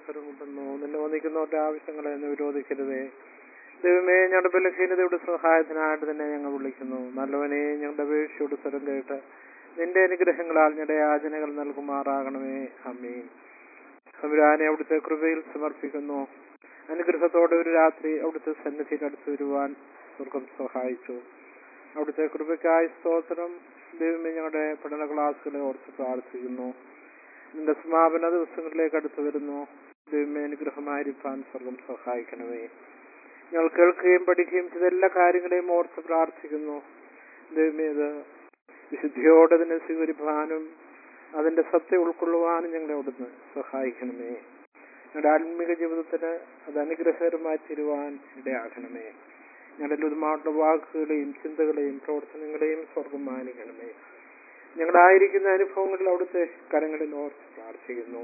സ്വരം കൊണ്ടുന്നു നിന്നെ വന്നിക്കുന്നവരുടെ ആവശ്യങ്ങളെ എന്ന് വിരോധിക്കരുതേ ദൈവമേ ഞങ്ങളുടെ ബലഹീനതയുടെ സഹായത്തിനായിട്ട് തന്നെ ഞങ്ങൾ വിളിക്കുന്നു നല്ലവനെ ഞങ്ങളുടെ അപേക്ഷയോട് സ്വരം കേട്ട് നിന്റെ അനുഗ്രഹങ്ങളാൽ ഞങ്ങളുടെ യാചനകൾ നൽകുമാറാകണമേ അമ്മീൻ സംവിധാനെ അവിടുത്തെ കൃപയിൽ സമർപ്പിക്കുന്നു അനുഗ്രഹത്തോടെ ഒരു രാത്രി അവിടുത്തെ സന്നിധിയിൽ അടുത്ത് വരുവാൻ സ്വർഗം സഹായിച്ചു അവിടുത്തെ കൃപയ്ക്കായി സ്തോത്രം ദൈവമേ ഞങ്ങളുടെ പഠന ക്ലാസ്സുകളെ ഓർത്ത് പ്രാർത്ഥിക്കുന്നു നിന്റെ സമാപന ദിവസങ്ങളിലേക്ക് അടുത്തു വരുന്നു ദൈവമേ അനുഗ്രഹമായിരിക്കാൻ സ്വർഗം സഹായിക്കണമേ ഞങ്ങൾ കേൾക്കുകയും പഠിക്കുകയും ചെയ്ത എല്ലാ കാര്യങ്ങളെയും ഓർത്ത് പ്രാർത്ഥിക്കുന്നു ദൈവമേ ഇത് വിശുദ്ധിയോടെ അതിനെ സ്വീകരിപ്പാനും അതിന്റെ സത്യം ഉൾക്കൊള്ളുവാനും ഞങ്ങളെ അവിടുന്ന് സഹായിക്കണമേ ഞങ്ങളുടെ ആത്മീക ജീവിതത്തിന് അത് അനുഗ്രഹകരമായി തീരുവാൻ ഇടയാകണമേ ഞങ്ങളുടെ ലളിതമായിട്ടുള്ള വാക്കുകളെയും ചിന്തകളെയും പ്രവർത്തനങ്ങളെയും സ്വർഗം മാനിക്കണമേ ഞങ്ങളായിരിക്കുന്ന അനുഭവങ്ങളിൽ അവിടുത്തെ കരങ്ങളിൽ ഓർത്ത് പ്രാർത്ഥിക്കുന്നു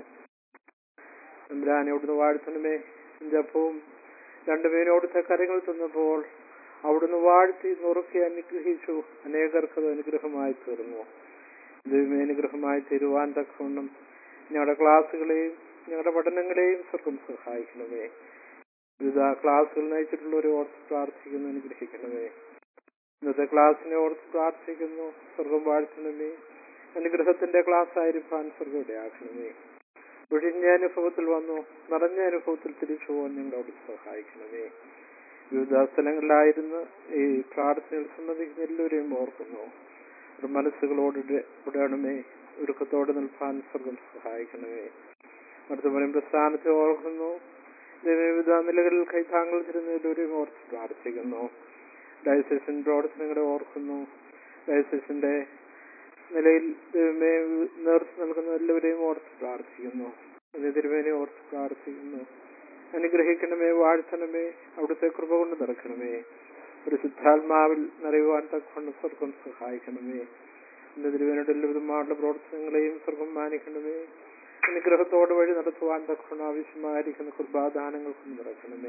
എമ്പുരാനെ അവിടുന്ന് വാഴ്ത്തണമേ ജപ്പവും രണ്ടുപേരോടുത്തെ കരങ്ങൾ തന്നപ്പോൾ അവിടുന്ന് വാഴ്ത്തി നുറുക്കി അനുഗ്രഹിച്ചു അനേകർക്ക് അത് അനുഗ്രഹമായി തീർന്നു ദൈവമേ അനുഗ്രഹമായി തീരുവാൻ തക്കവണ്ണം ഞങ്ങളുടെ ക്ലാസ്സുകളെയും ഞങ്ങളുടെ പഠനങ്ങളെയും സ്വർഗം സഹായിക്കണമേ വിവിധ ക്ലാസ്സുകൾ നയിച്ചിട്ടുള്ളവരെ ഓർത്ത് പ്രാർത്ഥിക്കുന്നു അനുഗ്രഹിക്കണമേ ഇന്നത്തെ ക്ലാസ്സിനെ ഓർത്ത് പ്രാർത്ഥിക്കുന്നു സ്വർഗം വാഴ്ത്തണമേ അനുഗ്രഹത്തിന്റെ ക്ലാസ് ആയിരിക്കാൻ സ്വർഗം ഇടയാക്കണമേ ഒഴിഞ്ഞ അനുഭവത്തിൽ വന്നു നിറഞ്ഞ അനുഭവത്തിൽ തിരിച്ചു പോകാൻ ഞങ്ങളോട് സഹായിക്കണമേ വിവിധ സ്ഥലങ്ങളിലായിരുന്ന് ഈ പ്രാർത്ഥനയിൽ സംബന്ധിക്കുന്ന എല്ലാവരെയും ഓർക്കുന്നു ഒരു മനസ്സുകളോട് ഇടണമേ ഒരുക്കത്തോടെ നിൽപ്പാൻ സ്വർഗം സഹായിക്കണമേ അടുത്ത പറയുമ്പോൾ സ്ഥാനത്തെ ഓർക്കുന്നു വിവിധ നിലകളിൽ കൈത്താങ്കൾ തരുന്ന എല്ലാവരെയും ഓർത്ത് പ്രാർത്ഥിക്കുന്നു ഡയസേഷൻ പ്രവർത്തനങ്ങളെ ഓർക്കുന്നു ഡയസേഷന്റെ നിലയിൽ ദൈവമേ നേതൃത്വം നൽകുന്ന എല്ലാവരെയും ഓർത്ത് പ്രാർത്ഥിക്കുന്നു തിരുമേനെ ഓർത്ത് പ്രാർത്ഥിക്കുന്നു അനുഗ്രഹിക്കണമേ വാഴ്ത്തണമേ അവിടുത്തെ കൃപ കൊണ്ട് നിറക്കണമേ ഒരു ശുദ്ധാത്മാവിൽ നിറയുവാൻ തക്കൊണ്ട് സ്വർഗം സഹായിക്കണമേ എന്റെ തിരുവേനോട് എല്ലാവിധമായുള്ള പ്രവർത്തനങ്ങളെയും സ്വർഗം മാനിക്കണമേ അനുഗ്രഹത്തോട് വഴി നടത്തുവാൻ തക്കൊണ്ട് ആവശ്യമായിരിക്കുന്ന കൃപാദാനങ്ങൾ കൊണ്ട് നിറക്കണമേ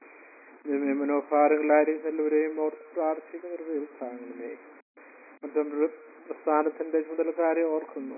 ദൈവമേ മനോഭാരങ്ങളായിരിക്കുന്ന എല്ലാവരെയും ഓർത്ത് പ്രാർത്ഥിക്കുന്ന കൃപയിൽ താങ്ങണമേ മറ്റൊരു പ്രസ്ഥാനത്തിന്റെ ചുമതലക്കാരെ ഓർക്കുന്നു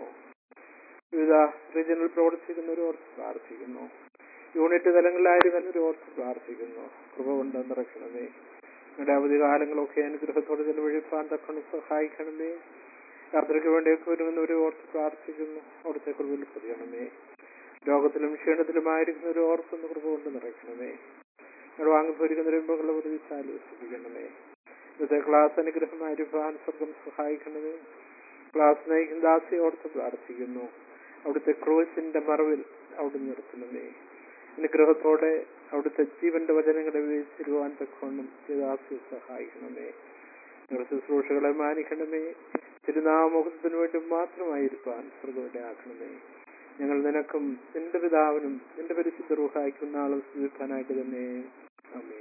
വിവിധ റീജിയനിൽ പ്രവർത്തിക്കുന്നവർ ഓർത്ത് പ്രാർത്ഥിക്കുന്നു യൂണിറ്റ് തലങ്ങളിലായിരുന്നവർ ഓർത്ത് പ്രാർത്ഥിക്കുന്നു കൃപ കൊണ്ട് നിറയ്ക്കണമേ ഞങ്ങളുടെ അവധി കാലങ്ങളൊക്കെ അനുഗ്രഹത്തോടെ ചെലവഴിപ്പാൻ തക്കൊണ്ട് സഹായിക്കണമേ യാത്രയ്ക്ക് വേണ്ടിയൊക്കെ വരുമെന്നവരെ ഓർത്ത് പ്രാർത്ഥിക്കുന്നു അവിടുത്തെ കൃപയിൽ പൊതിയണമേ രോഗത്തിലും ക്ഷീണത്തിലുമായിരിക്കുന്നവരെ ഓർക്കുന്ന കൃപ കൊണ്ട് നിറയ്ക്കണമേ ഞങ്ങൾ വാങ്ങിപ്പോരിക്കുന്ന രംഭങ്ങളെ പ്രതിച്ചാൽ ശ്രദ്ധിക്കണമേ ഇന്നത്തെ ക്ലാസ് അനുഗ്രഹമായിരിക്കാൻ സ്വർഗം സഹായിക്കണമേ ക്ലാസ് നയിക്കുന്ന ദാസിയെ ഓർത്ത് പ്രാർത്ഥിക്കുന്നു അവിടുത്തെ ക്രൂസിന്റെ മറവിൽ അവിടെ നിർത്തണമേ അനുഗ്രഹത്തോടെ അവിടുത്തെ ജീവന്റെ വചനങ്ങളെ വീഴ്ചരുവാൻ തക്കോണം ദാസിയെ സഹായിക്കണമേ ഞങ്ങളുടെ ശുശ്രൂഷകളെ മാനിക്കണമേ തിരുനാമോഹത്തിന് വേണ്ടി മാത്രമായിരിക്കാൻ സ്വർഗവിടെ ആക്കണമേ ഞങ്ങൾ നിനക്കും നിന്റെ പിതാവിനും നിന്റെ പരിശുദ്ധ റൂഹായിക്കുന്ന ആളും സ്തുതിക്കാനായിട്ട് തന്നെ അമ്മേ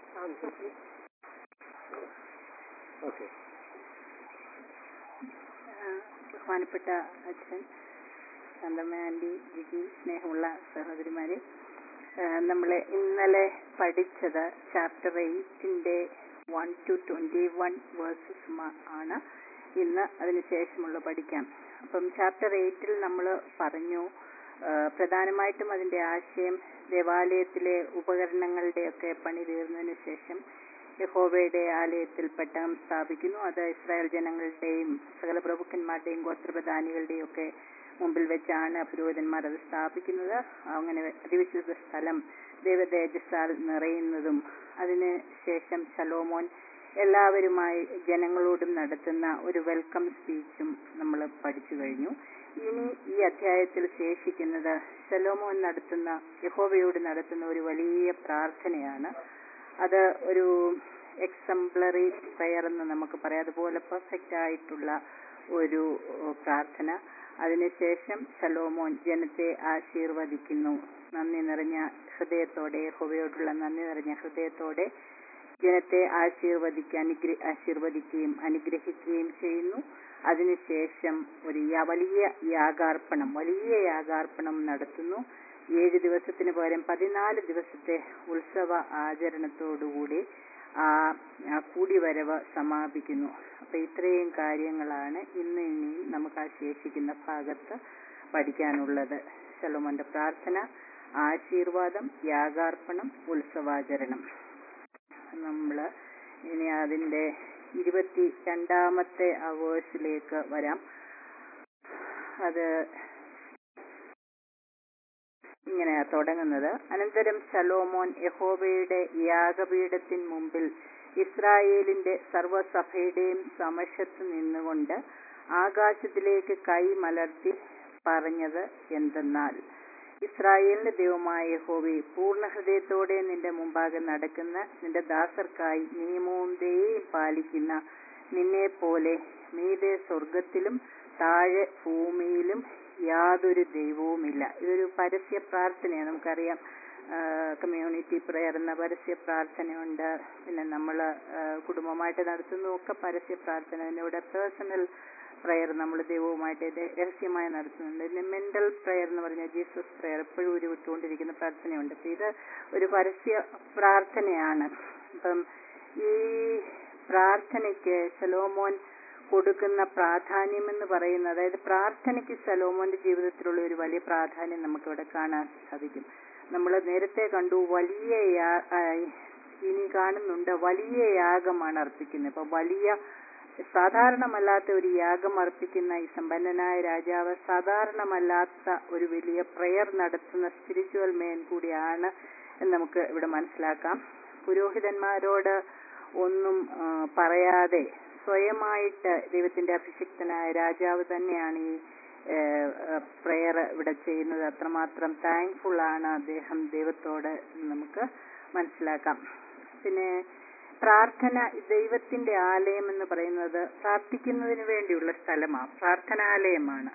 ഓക്കെ ബഹുമാനപ്പെട്ട അച്ഛൻ ശാന്തമ്മ ആൻറ്റി ജിജി സ്നേഹമുള്ള സഹോദരിമാരെ നമ്മൾ ഇന്നലെ പഠിച്ചത് ചാപ്റ്റർ എയ്റ്റിൻ്റെ one to twenty one verses ആണ് ഇന്ന് അതിനുശേഷമുള്ള പഠിക്കാം അപ്പം ചാപ്റ്റർ എയ്റ്റിൽ നമ്മൾ പറഞ്ഞു പ്രധാനമായിട്ടും അതിൻ്റെ ആശയം ദേവാലയത്തിലെ ഉപകരണങ്ങളുടെയൊക്കെ പണി തീർന്നതിന് ശേഷം യഹോവയുടെ ആലയത്തിൽ പെട്ടകം സ്ഥാപിക്കുന്നു അത് ഇസ്രായേൽ ജനങ്ങളുടെയും സകല പ്രഭുക്കന്മാരുടെയും ഗോത്രപ്രധാനികളുടെയും ഒക്കെ മുമ്പിൽ വെച്ചാണ് പുരോഹിതന്മാർ അത് സ്ഥാപിക്കുന്നത് അങ്ങനെ അതിവിശുദ്ധ സ്ഥലം ദൈവതേജസ്സാൽ നിറയുന്നതും അതിന് ശേഷം ശലോമോൻ എല്ലാവരുമായി ജനങ്ങളോടും നടത്തുന്ന ഒരു വെൽക്കം സ്പീച്ചും നമ്മൾ പഠിച്ചു കഴിഞ്ഞു ഇനി ഈ അധ്യായത്തിൽ ശേഷിക്കുന്നത് ശലോമോൻ നടത്തുന്ന യഹോവയോട് നടത്തുന്ന ഒരു വലിയ പ്രാർത്ഥനയാണ് അത് ഒരു എക്സംപ്ലറി പ്രയർ എന്ന് നമുക്ക് പറയാം അതുപോലെ പെർഫെക്റ്റ് ആയിട്ടുള്ള ഒരു പ്രാർത്ഥന അതിനുശേഷം ശലോമോൻ ജനത്തെ ആശീർവദിക്കുന്നു നന്ദി നിറഞ്ഞ ഹൃദയത്തോടെ യഹോവയോടുള്ള നന്ദി നിറഞ്ഞ ഹൃദയത്തോടെ ജനത്തെ ആശീർവദിക്കുക അനുഗ്ര ആശീർവദിക്കുകയും അനുഗ്രഹിക്കുകയും ചെയ്യുന്നു അതിനുശേഷം ഒരു വലിയ യാഗാർപ്പണം വലിയ യാഗാർപ്പണം നടത്തുന്നു ഏഴ് ദിവസത്തിന് പകരം പതിനാല് ദിവസത്തെ ഉത്സവ ആചരണത്തോടുകൂടി ആ കൂടിവരവ് സമാപിക്കുന്നു അപ്പൊ ഇത്രയും കാര്യങ്ങളാണ് ഇന്ന് ഇനിയും നമുക്ക് ആ ശേഷിക്കുന്ന ഭാഗത്ത് പഠിക്കാനുള്ളത് ശലോമോന്റെ പ്രാർത്ഥന ആശീർവാദം യാഗാർപ്പണം ഉത്സവാചരണം നമ്മൾ ഇനി അതിന്റെ ഇരുപത്തി രണ്ടാമത്തെ അവേഴ്സിലേക്ക് വരാം അത് ഇങ്ങനെയാ തുടങ്ങുന്നത് അനന്തരം ശലോമോൻ യഹോവയുടെ യാഗപീഠത്തിൻ മുമ്പിൽ ഇസ്രായേലിന്റെ സർവ്വസഭയുടെയും സമക്ഷത്ത് നിന്നുകൊണ്ട് ആകാശത്തിലേക്ക് കൈ മലർത്തി പറഞ്ഞത് എന്തെന്നാൽ ഇസ്രായേലിന്റെ ദൈവമായ യഹോവേ പൂർണ്ണ ഹൃദയത്തോടെ നിന്റെ മുമ്പാകെ നടക്കുന്ന നിന്റെ ദാസർക്കായി നിയമവും ദയയും പാലിക്കുന്ന നിന്നെ പോലെ മീതെ സ്വർഗത്തിലും താഴെ ഭൂമിയിലും യാതൊരു ദൈവവുമില്ല ഇതൊരു പരസ്യ പ്രാർത്ഥനയാണ് നമുക്കറിയാം കമ്മ്യൂണിറ്റി പ്രെയർ എന്ന പരസ്യ പ്രാർത്ഥനയുണ്ട് പിന്നെ നമ്മൾ കുടുംബമായിട്ട് നടത്തുന്നതൊക്കെ പരസ്യ പ്രാർത്ഥന പിന്നെ പേഴ്സണൽ പ്രെയർ നമ്മൾ ദൈവവുമായിട്ട് ഇത് രഹസ്യമായി നടത്തുന്നുണ്ട് പിന്നെ മെന്റൽ പ്രെയർ എന്ന് പറഞ്ഞാൽ ജീസസ് പ്രെയർ എപ്പോഴും ഒരു വിട്ടുകൊണ്ടിരിക്കുന്ന പ്രാർത്ഥനയുണ്ട് അപ്പൊ ഇത് ഒരു പരസ്യ പ്രാർത്ഥനയാണ് അപ്പം ഈ പ്രാർത്ഥനയ്ക്ക് ശലോമോൻ കൊടുക്കുന്ന പ്രാധാന്യം എന്ന് പറയുന്നത് അതായത് പ്രാർത്ഥനയ്ക്ക് സലോമോന്റെ ജീവിതത്തിലുള്ള ഒരു വലിയ പ്രാധാന്യം നമുക്കിവിടെ കാണാൻ സാധിക്കും നമ്മൾ നേരത്തെ കണ്ടു വലിയ യാ- ആ, ഇനി കാണുന്നുണ്ട് വലിയ യാഗമാണ് അർപ്പിക്കുന്നത് ഇപ്പൊ വലിയ സാധാരണമല്ലാത്ത ഒരു യാഗം അർപ്പിക്കുന്ന ഈ സമ്പന്നനായ രാജാവ് സാധാരണമല്ലാത്ത ഒരു വലിയ പ്രയർ നടത്തുന്ന സ്പിരിച്വൽ മേൻ കൂടിയാണ് എന്ന് നമുക്ക് ഇവിടെ മനസ്സിലാക്കാം പുരോഹിതന്മാരോട് ഒന്നും ആ, പറയാതെ സ്വയമായിട്ട് ദൈവത്തിന്റെ അഭിഷിക്തനായ രാജാവ് തന്നെയാണ് ഈ പ്രയർ ഇവിടെ ചെയ്യുന്നത് അത്രമാത്രം താങ്ക്ഫുൾ ആണ് അദ്ദേഹം ദൈവത്തോട് എന്ന് നമുക്ക് മനസ്സിലാക്കാം പിന്നെ പ്രാർത്ഥന ദൈവത്തിന്റെ ആലയം എന്ന് പറയുന്നത് പ്രാർത്ഥിക്കുന്നതിന് വേണ്ടിയുള്ള സ്ഥലമാണ് പ്രാർത്ഥനാലയമാണ്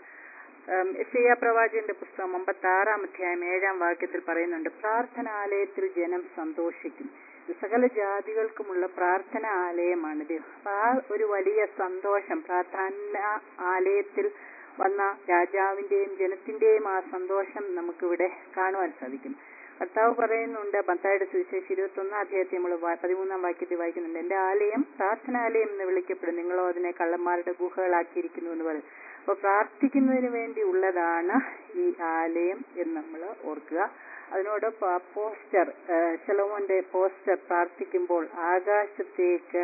എസ് പ്രവാചകന്റെ പുസ്തകം അമ്പത്തി ആറാം അധ്യായം ഏഴാം വാക്യത്തിൽ പറയുന്നുണ്ട് പ്രാർത്ഥനാലയത്തിൽ ജനം സന്തോഷിക്കും ഇത് സകല ജാതികൾക്കുമുള്ള പ്രാർത്ഥന ആലയമാണിത് അപ്പൊ ആ ഒരു വലിയ സന്തോഷം പ്രാർത്ഥന ആലയത്തിൽ വന്ന രാജാവിന്റെയും ജനത്തിന്റെയും ആ സന്തോഷം നമുക്കിവിടെ കാണുവാൻ സാധിക്കും കർത്താവ് പറയുന്നുണ്ട് മത്തായുടെ സുവിശേഷം ഇരുപത്തി ഒന്നാം അധ്യായത്തിൽ നമ്മൾ പതിമൂന്നാം വാക്യത്തിൽ വായിക്കുന്നുണ്ട് എന്റെ ആലയം പ്രാർത്ഥനാലയം എന്ന് വിളിക്കപ്പെടും നിങ്ങളോ അതിനെ കള്ളന്മാരുടെ ഗുഹകളാക്കിയിരിക്കുന്നു എന്ന് പറയും അപ്പൊ പ്രാർത്ഥിക്കുന്നതിന് വേണ്ടി ഉള്ളതാണ് ഈ ആലയം എന്ന് നമ്മൾ ഓർക്കുക അതിനോട് പോസ്റ്റർ ശലോമോന്റെ പോസ്റ്റർ പ്രാർത്ഥിക്കുമ്പോൾ ആകാശത്തേക്ക്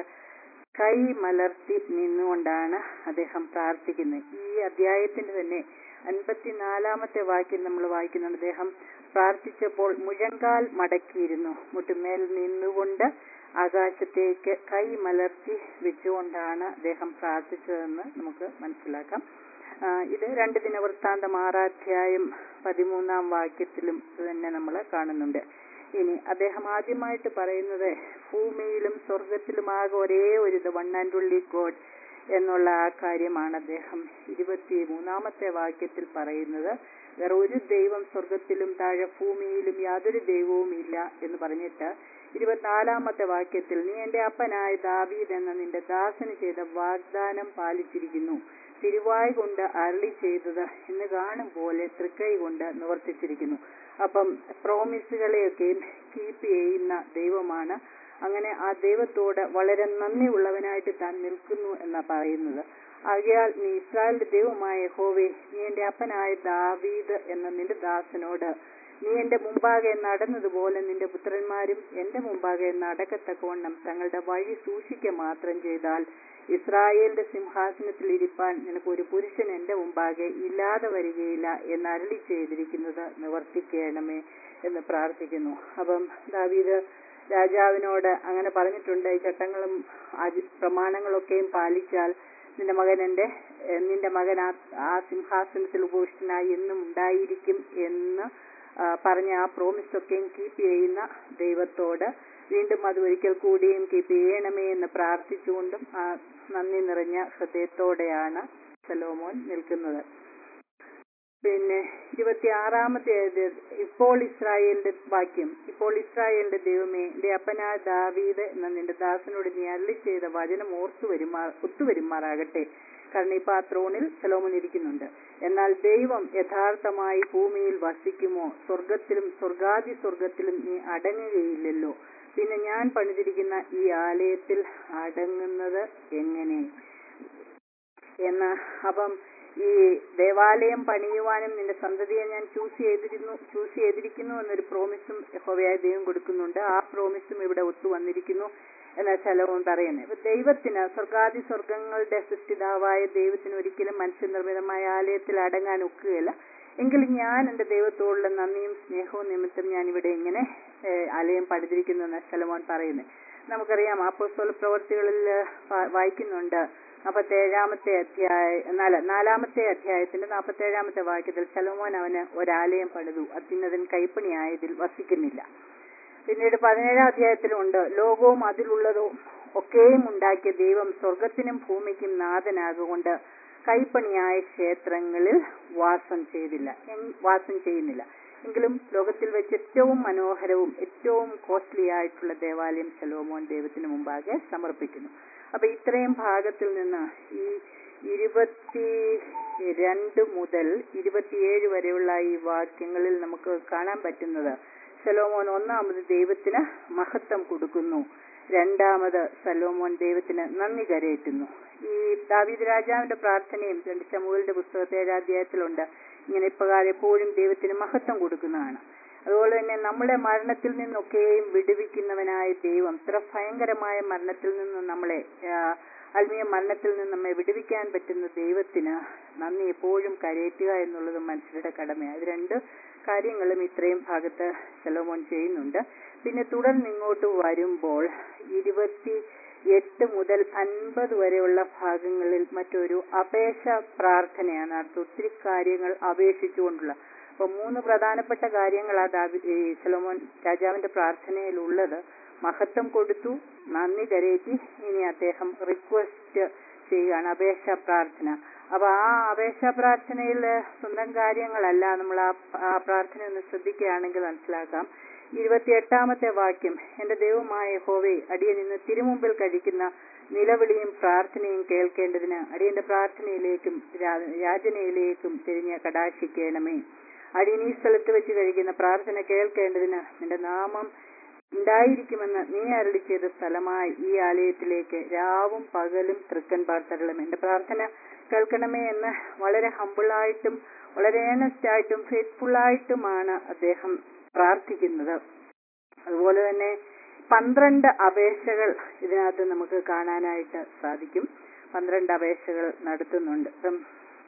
കൈ മലർത്തി നിന്നുകൊണ്ടാണ് അദ്ദേഹം പ്രാർത്ഥിക്കുന്നത് ഈ അധ്യായത്തിന്റെ തന്നെ അൻപത്തിനാലാമത്തെ വാക്യം നമ്മൾ വായിക്കുന്നുണ്ട് അദ്ദേഹം പ്രാർത്ഥിച്ചപ്പോൾ മുഴങ്കാൽ മടക്കിയിരുന്നു മുട്ടുമേൽ നിന്നുകൊണ്ട് ആകാശത്തേക്ക് കൈ മലർത്തി വെച്ചുകൊണ്ടാണ് അദ്ദേഹം പ്രാർത്ഥിച്ചതെന്ന് നമുക്ക് മനസ്സിലാക്കാം ആ, ഇത് രണ്ട് ദിനവൃത്താന്തം ആറാധ്യായം പതിമൂന്നാം വാക്യത്തിലും ഇത് തന്നെ നമ്മൾ കാണുന്നുണ്ട് ഇനി അദ്ദേഹം ആദ്യമായിട്ട് പറയുന്നത് ഭൂമിയിലും സ്വർഗത്തിലുമാകെ ഒരേ ഒരു ഇത് വൺ ആൻഡ് ഉള്ളി ഗോഡ് എന്നുള്ള ആ കാര്യമാണ് അദ്ദേഹം ഇരുപത്തി മൂന്നാമത്തെ വാക്യത്തിൽ പറയുന്നത് വേറെ ഒരു ദൈവം സ്വർഗത്തിലും താഴെ ഭൂമിയിലും യാതൊരു ദൈവവും ഇല്ല എന്ന് പറഞ്ഞിട്ട് ഇരുപത്തിനാലാമത്തെ വാക്യത്തിൽ നീ എന്റെ അപ്പനായ ദാവീദ് എന്ന നിന്റെ ദാസന് ചെയ്ത വാഗ്ദാനം പാലിച്ചിരിക്കുന്നു തിരുവായ് കൊണ്ട് അരളി ചെയ്തത് എന്ന് കാണും പോലെ തൃക്കൈ കൊണ്ട് നിവർത്തിച്ചിരിക്കുന്നു അപ്പം പ്രോമിസുകളെയൊക്കെ കീപ്പ് ചെയ്യുന്ന ദൈവമാണ് അങ്ങനെ ആ ദൈവത്തോട് വളരെ നന്ദിയുള്ളവനായിട്ട് താൻ നിൽക്കുന്നു എന്നാ പറയുന്നത് ആകയാൽ നീ ഇസ്രായേലിന്റെ ദൈവമായ യഹോവേ നീ എന്റെ അപ്പനായ ദാവീദ് എന്ന നിന്റെ ദാസനോട് നീ എന്റെ മുമ്പാകെ നടന്നതുപോലെ നിന്റെ പുത്രന്മാരും എന്റെ മുമ്പാകെ നടക്കത്തക്കവണ്ണം തങ്ങളുടെ വഴി സൂക്ഷിക്കുക മാത്രം ചെയ്താൽ ഇസ്രായേലിന്റെ സിംഹാസനത്തിൽ ഇരിപ്പാൻ നിനക്ക് ഒരു പുരുഷൻ എന്റെ മുമ്പാകെ ഇല്ലാതെ വരികയില്ല എന്ന് അരളി ചെയ്തിരിക്കുന്നത് നിവർത്തിക്കണമേ എന്ന് പ്രാർത്ഥിക്കുന്നു അപ്പം ദാവീദ് രാജാവിനോട് അങ്ങനെ പറഞ്ഞിട്ടുണ്ട് ഈ ചട്ടങ്ങളും ആച- പ്രമാണങ്ങളൊക്കെയും പാലിച്ചാൽ നിന്റെ മകൻ എന്റെ ഏഹ് നിന്റെ മകൻ ആ ആ സിംഹാസനത്തിൽ ഉപവിഷ്ടനായി എന്നും ഉണ്ടായിരിക്കും എന്ന് ആ, പറഞ്ഞ ആ പ്രോമിസ് ഒക്കെയും കീപ്പ് ചെയ്യുന്ന ദൈവത്തോട് വീണ്ടും അത് ഒരിക്കൽ കൂടിയും കീപ്പ് ചെയ്യണമേ എന്ന് പ്രാർത്ഥിച്ചുകൊണ്ടും ആ നന്ദി നിറഞ്ഞ ഹൃദയത്തോടെയാണ് സലോമോൻ നിൽക്കുന്നത് പിന്നെ ഇരുപത്തി ആറാമത്തെ ഇപ്പോൾ ഇസ്രായേലിന്റെ വാക്യം ഇപ്പോൾ ഇസ്രായേലിന്റെ ദൈവമേ എന്റെ അപ്പനായ ദാവീദ് എന്ന നിന്റെ ദാസനോട് നീ അരളി ചെയ്ത വചനം ഓർത്തു വരുമാ ഒത്തുവരുമാറാകട്ടെ കാരണം ഇപ്പൊ ആ ത്രോണിൽ ശലോമൻ ഇരിക്കുന്നുണ്ട് എന്നാൽ ദൈവം യഥാർത്ഥമായി ഭൂമിയിൽ വസിക്കുമോ സ്വർഗത്തിലും സ്വർഗാദി സ്വർഗത്തിലും നീ അടങ്ങുകയില്ലല്ലോ പിന്നെ ഞാൻ പണിതിരിക്കുന്ന ഈ ആലയത്തിൽ അടങ്ങുന്നത് എങ്ങനെ എന്ന് അപ്പം ഈ ദേവാലയം പണിയുവാനും നിന്റെ സന്തതിയെ ഞാൻ ചൂസ് ചെയ്തിരുന്നു ചൂസ് ചെയ്തിരിക്കുന്നു എന്നൊരു പ്രോമിസും യഹോവയായ ദൈവം കൊടുക്കുന്നുണ്ട് ആ പ്രോമിസും ഇവിടെ ഒത്തു വന്നിരിക്കുന്നു എന്ന ശലവും പറയുന്നത് ഇപ്പൊ ദൈവത്തിന് സ്വർഗാദി സ്വർഗങ്ങളുടെ സൃഷ്ടിതാവായ ദൈവത്തിന് ഒരിക്കലും മനുഷ്യനിർമ്മിതമായ ആലയത്തിൽ അടങ്ങാൻ ഒക്കുകയില്ല എങ്കിലും ഞാൻ എന്റെ ദൈവത്തോടുള്ള നന്ദിയും സ്നേഹവും നിമിത്തം ഞാൻ ഇവിടെ ഇങ്ങനെ ഏഹ്, ആലയം പണിതിരിക്കുന്നു എന്ന ശലമോൻ പറയുന്നത് നമുക്കറിയാം അപ്പോസ്തല പ്രവർത്തികളിൽ വാ- വായിക്കുന്നുണ്ട് നാൽപ്പത്തേഴാമത്തെ അധ്യായ നാല നാലാമത്തെ അധ്യായത്തിന്റെ നാൽപ്പത്തേഴാമത്തെ വാക്യത്തിൽ ശലോമോൻ അവന് ഒരാലയം പണിതു അത്യുന്നതൻ കൈപ്പണിയായതിൽ വസിക്കുന്നില്ല പിന്നീട് പതിനേഴാം അധ്യായത്തിലുണ്ട് ലോകവും അതിലുള്ളതും ഒക്കെയും ഉണ്ടാക്കിയ ദൈവം സ്വർഗത്തിനും ഭൂമിക്കും നാഥനാകൊണ്ട് കൈപ്പണിയായ ക്ഷേത്രങ്ങളിൽ വാസം ചെയ്തില്ല എങ് വാസം ചെയ്യുന്നില്ല എങ്കിലും ലോകത്തിൽ വെച്ച് ഏറ്റവും മനോഹരവും ഏറ്റവും കോസ്റ്റ്ലി ആയിട്ടുള്ള ദേവാലയം ശലോമോൻ ദൈവത്തിന് മുമ്പാകെ സമർപ്പിക്കുന്നു അപ്പൊ ഇത്രയും ഭാഗത്തിൽ നിന്ന് ഈ ഇരുപത്തി രണ്ട് മുതൽ ഇരുപത്തിയേഴ് വരെയുള്ള ഈ വാക്യങ്ങളിൽ നമുക്ക് കാണാൻ പറ്റുന്നത് സലോമോൻ ഒന്നാമത് ദൈവത്തിന് മഹത്വം കൊടുക്കുന്നു രണ്ടാമത് സലോമോൻ ദൈവത്തിന് നന്ദി കരയേറ്റുന്നു ഈ ദാവീദ് രാജാവിന്റെ പ്രാർത്ഥനയും രണ്ട് ചമുകളുടെ പുസ്തകത്തെ ഏഴാധ്യായത്തിലുണ്ട് ഇങ്ങനെ ഇപ്രകാരം എപ്പോഴും ദൈവത്തിന് മഹത്വം കൊടുക്കുന്നതാണ് അതുപോലെ തന്നെ നമ്മളെ മരണത്തിൽ നിന്നൊക്കെയും വിടുവിക്കുന്നവനായ ദൈവം ഇത്ര ഭയങ്കരമായ മരണത്തിൽ നിന്ന് നമ്മളെ ആ, ആത്മീയ മരണത്തിൽ നിന്ന് നമ്മെ വിടുവിക്കാൻ പറ്റുന്ന ദൈവത്തിന് നന്ദി എപ്പോഴും കരയറ്റുക എന്നുള്ളത് മനുഷ്യരുടെ കടമയാണ് ഇത് രണ്ട് കാര്യങ്ങളും ഇത്രയും ഭാഗത്ത് ശലോമോൻ ചെയ്യുന്നുണ്ട് പിന്നെ തുടർന്ന് ഇങ്ങോട്ട് വരുമ്പോൾ ഇരുപത്തി എട്ട് മുതൽ അൻപത് വരെയുള്ള ഭാഗങ്ങളിൽ മറ്റൊരു അപേക്ഷ പ്രാർത്ഥനയാണ് അടുത്ത ഒത്തിരി കാര്യങ്ങൾ അപേക്ഷിച്ചുകൊണ്ടുള്ള അപ്പൊ മൂന്ന് പ്രധാനപ്പെട്ട കാര്യങ്ങളാണ് ദാവി ഈ സലോമോൻ രാജാവിന്റെ പ്രാർത്ഥനയിലുള്ളത് മഹത്വം കൊടുത്തു നന്ദി കരയറ്റി ഇനി അദ്ദേഹം റിക്വസ്റ്റ് ചെയ്യുകയാണ് അപേക്ഷ പ്രാർത്ഥന അപ്പൊ ആ അപേക്ഷ പ്രാർത്ഥനയിൽ സ്വന്തം കാര്യങ്ങളല്ല നമ്മൾ ആ ആ പ്രാർത്ഥന ഒന്ന് ശ്രദ്ധിക്കുകയാണെങ്കിൽ മനസ്സിലാക്കാം ഇരുപത്തിയെട്ടാമത്തെ വാക്യം എന്റെ ദൈവമായ ഹോവേ അടിയൻ ഇന്ന് തിരുമുമ്പിൽ കഴിക്കുന്ന നിലവിളിയും പ്രാർത്ഥനയും കേൾക്കേണ്ടതിന് അടിയന്റെ പ്രാർത്ഥനയിലേക്കും രാ- യാചനയിലേക്കും തിരിഞ്ഞ് കടാക്ഷിക്കണമേ അടിയൻ ഈ സ്ഥലത്ത് വെച്ച് കഴിക്കുന്ന പ്രാർത്ഥന കേൾക്കേണ്ടതിന് നിന്റെ നാമം ഉണ്ടായിരിക്കുമെന്ന് നീ അരളി ചെയ്ത സ്ഥലമായി ഈ ആലയത്തിലേക്ക് രാവും പകലും തൃക്കൻ പാർത്തരളും എന്റെ പ്രാർത്ഥന കേൾക്കണമേ എന്ന് വളരെ ഹമ്പിളായിട്ടും വളരെ ഏണസ്റ്റ് ആയിട്ടും ഫെയ്ത്ത്ഫുൾ ആയിട്ടുമാണ് അദ്ദേഹം പ്രാർത്ഥിക്കുന്നത് അതുപോലെ തന്നെ പന്ത്രണ്ട് അപേക്ഷകൾ ഇതിനകത്ത് നമുക്ക് കാണാനായിട്ട് സാധിക്കും പന്ത്രണ്ട് അപേക്ഷകൾ നടത്തുന്നുണ്ട് ഇപ്പം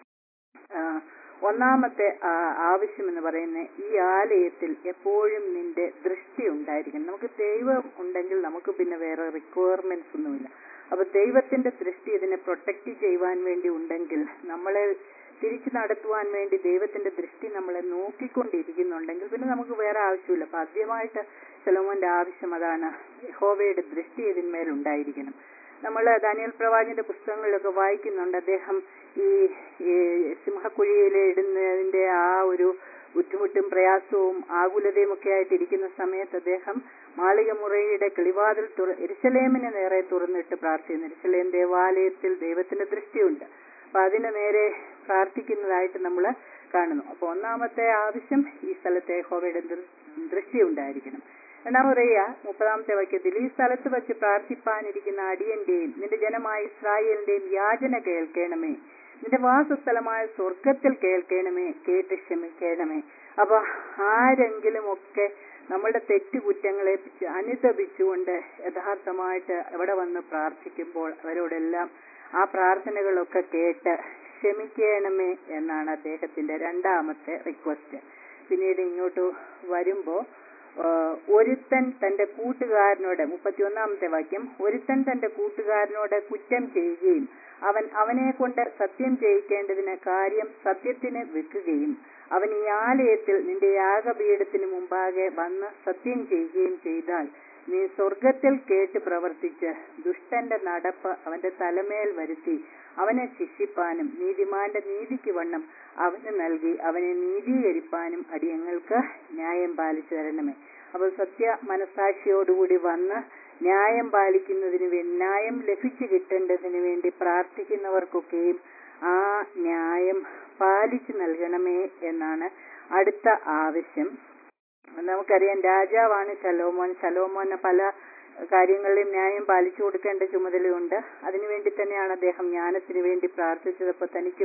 ആ, ഒന്നാമത്തെ ആ, ആവശ്യം എന്ന് പറയുന്നത് ഈ ആലയത്തിൽ എപ്പോഴും നിന്റെ ദൃഷ്ടി ഉണ്ടായിരിക്കണം നമുക്ക് ദൈവം ഉണ്ടെങ്കിൽ നമുക്ക് പിന്നെ വേറെ റിക്വയർമെന്റ്സ് ഒന്നുമില്ല അപ്പൊ ദൈവത്തിന്റെ ദൃഷ്ടി ഇതിനെ പ്രൊട്ടക്ട് ചെയ്യുവാൻ വേണ്ടി ഉണ്ടെങ്കിൽ നമ്മളെ തിരിച്ചു നടത്തുവാൻ വേണ്ടി ദൈവത്തിന്റെ ദൃഷ്ടി നമ്മളെ നോക്കിക്കൊണ്ടിരിക്കുന്നുണ്ടെങ്കിൽ പിന്നെ നമുക്ക് വേറെ ആവശ്യമില്ല അപ്പൊ ആദ്യമായിട്ട് സലോമോന്റെ ആവശ്യം അതാണ് യഹോവയുടെ ദൃഷ്ടി ഇതിന്മേൽ ഉണ്ടായിരിക്കണം നമ്മൾ ദാനിയൽ പ്രവാചന്റെ പുസ്തകങ്ങളിലൊക്കെ വായിക്കുന്നുണ്ട് അദ്ദേഹം ഈ ഈ സിംഹക്കുഴിയിൽ ഇടുന്നതിന്റെ ആ ഒരു ബുദ്ധിമുട്ടും പ്രയാസവും ആകുലതയും ഒക്കെ ആയിട്ടിരിക്കുന്ന സമയത്ത് അദ്ദേഹം മാളികമുറയുടെ കിളിവാതിൽ തുറ എരിശലേമിന് നേരെ തുറന്നിട്ട് പ്രാർത്ഥിക്കുന്നു എരിശലേം ദേവാലയത്തിൽ ദൈവത്തിന്റെ ദൃഷ്ടിയുണ്ട് അപ്പൊ അതിന് നേരെ പ്രാർത്ഥിക്കുന്നതായിട്ട് നമ്മൾ കാണുന്നു അപ്പൊ ഒന്നാമത്തെ ആവശ്യം ഈ സ്ഥലത്തെ യഹോവയുടെ ദൃ- ദൃഷ്ടി ഉണ്ടായിരിക്കണം രണ്ടാമത് പറയുക മുപ്പതാമത്തെ വാക്യത്തിൽ ഈ സ്ഥലത്ത് വെച്ച് പ്രാർത്ഥിപ്പാനിരിക്കുന്ന അടിയന്റെയും നിന്റെ ജനമായ ഇസ്രായേലിന്റെയും യാചന കേൾക്കണമേ നിന്റെ വാസസ്ഥലമായ സ്വർഗത്തിൽ കേൾക്കണമേ കേട്ട് ക്ഷമിക്കണമേ അപ്പൊ ആരെങ്കിലും ഒക്കെ നമ്മളുടെ തെറ്റുകുറ്റങ്ങളെ പിച്ച് അനുദപിച്ചുകൊണ്ട് യഥാർത്ഥമായിട്ട് അവിടെ വന്ന് പ്രാർത്ഥിക്കുമ്പോൾ അവരോടെല്ലാം ആ പ്രാർത്ഥനകളൊക്കെ കേട്ട് ക്ഷമിക്കണമേ എന്നാണ് അദ്ദേഹത്തിന്റെ രണ്ടാമത്തെ റിക്വസ്റ്റ് പിന്നീട് ഇങ്ങോട്ട് വരുമ്പോ ആ, ഒരുത്തൻ തന്റെ കൂട്ടുകാരനോട് മുപ്പത്തിയൊന്നാമത്തെ വാക്യം ഒരുത്തൻ തന്റെ കൂട്ടുകാരനോട് കുറ്റം ചെയ്യുകയും അവൻ അവനെ കൊണ്ട് സത്യം ചെയ്യിക്കേണ്ടതിന് കാര്യം സത്യത്തിന് വെക്കുകയും അവൻ ഈ ആലയത്തിൽ നിന്റെ യാഗപീഠത്തിന് മുമ്പാകെ വന്ന് സത്യം ചെയ്യുകയും ചെയ്താൽ നീ സ്വർഗത്തിൽ കേട്ട് പ്രവർത്തിച്ച് ദുഷ്ടന്റെ നടപ്പ് അവന്റെ തലമേൽ വരുത്തി അവനെ ശിക്ഷിപ്പാനും നീതിമാന്റെ നീതിക്ക് വണ്ണം അവന് നൽകി അവനെ നീതീകരിപ്പാനും അടിയങ്ങൾക്ക് ന്യായം പാലിച്ചു തരണമേ അപ്പോൾ സത്യ മനസാക്ഷിയോടുകൂടി വന്ന് ന്യായം പാലിക്കുന്നതിന് വേണ്ടി ന്യായം ലഭിച്ചു കിട്ടേണ്ടതിന് വേണ്ടി പ്രാർത്ഥിക്കുന്നവർക്കൊക്കെയും ആ ന്യായം പാലിച്ചു നൽകണമേ എന്നാണ് അടുത്ത ആവശ്യം നമുക്കറിയാം രാജാവാണ് ശലോമോൻ ശലോമോന് പല കാര്യങ്ങളിലും ന്യായം പാലിച്ചു കൊടുക്കേണ്ട ചുമതലയുണ്ട് അതിനുവേണ്ടി തന്നെയാണ് അദ്ദേഹം ജ്ഞാനത്തിന് വേണ്ടി പ്രാർത്ഥിച്ചത് അപ്പൊ തനിക്കും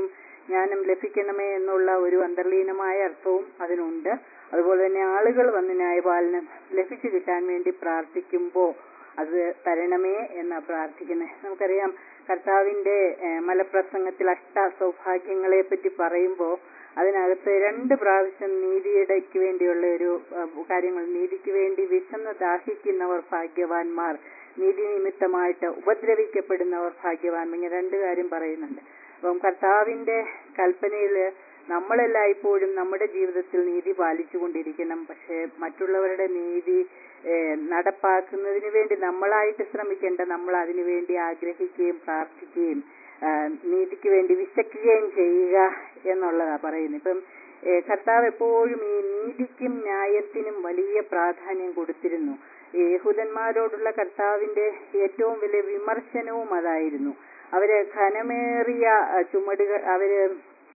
ജ്ഞാനം ലഭിക്കണമേ എന്നുള്ള ഒരു അന്തർലീനമായ അർത്ഥവും അതിനുണ്ട് അതുപോലെ തന്നെ ആളുകൾ വന്ന് ന്യായപാലനം ലഭിച്ചു കിട്ടാൻ വേണ്ടി പ്രാർത്ഥിക്കുമ്പോൾ അത് തരണമേ എന്നാ പ്രാർത്ഥിക്കുന്നത് നമുക്കറിയാം കർത്താവിന്റെ ഏഹ്, മലപ്രസംഗത്തിൽ അഷ്ട സൗഭാഗ്യങ്ങളെ പറ്റി പറയുമ്പോൾ അതിനകത്ത് രണ്ട് പ്രാവശ്യം നീതിയുടെക്ക് വേണ്ടിയുള്ള ഒരു ഏഹ്, കാര്യങ്ങൾ നീതിക്ക് വേണ്ടി വിശന്ന് ദാഹിക്കുന്നവർ ഭാഗ്യവാന്മാർ നീതി നിമിത്തമായിട്ട് ഉപദ്രവിക്കപ്പെടുന്നവർ ഭാഗ്യവാൻ ഇങ്ങനെ രണ്ട് കാര്യം പറയുന്നുണ്ട് അപ്പം കർത്താവിന്റെ കൽപ്പനയില് നമ്മളെല്ലായ്പ്പോഴും നമ്മുടെ ജീവിതത്തിൽ നീതി പാലിച്ചുകൊണ്ടിരിക്കണം പക്ഷെ മറ്റുള്ളവരുടെ നീതി ഏഹ്, നടപ്പാക്കുന്നതിന് വേണ്ടി നമ്മളായിട്ട് ശ്രമിക്കേണ്ട നമ്മൾ അതിനു വേണ്ടി ആഗ്രഹിക്കുകയും പ്രാർത്ഥിക്കുകയും ആഹ്, നീതിക്ക് വേണ്ടി വിശക്കുകയും ചെയ്യുക എന്നുള്ളതാ പറയുന്നത് ഇപ്പം ഏഹ്, കർത്താവ് എപ്പോഴും ഈ നീതിക്കും ന്യായത്തിനും വലിയ പ്രാധാന്യം കൊടുത്തിരുന്നു ഈ യഹൂദന്മാരോടുള്ള കർത്താവിന്റെ ഏറ്റവും വലിയ വിമർശനവും അതായിരുന്നു അവര് ഘനമേറിയ അഹ്, ചുമടുകൾ അവര്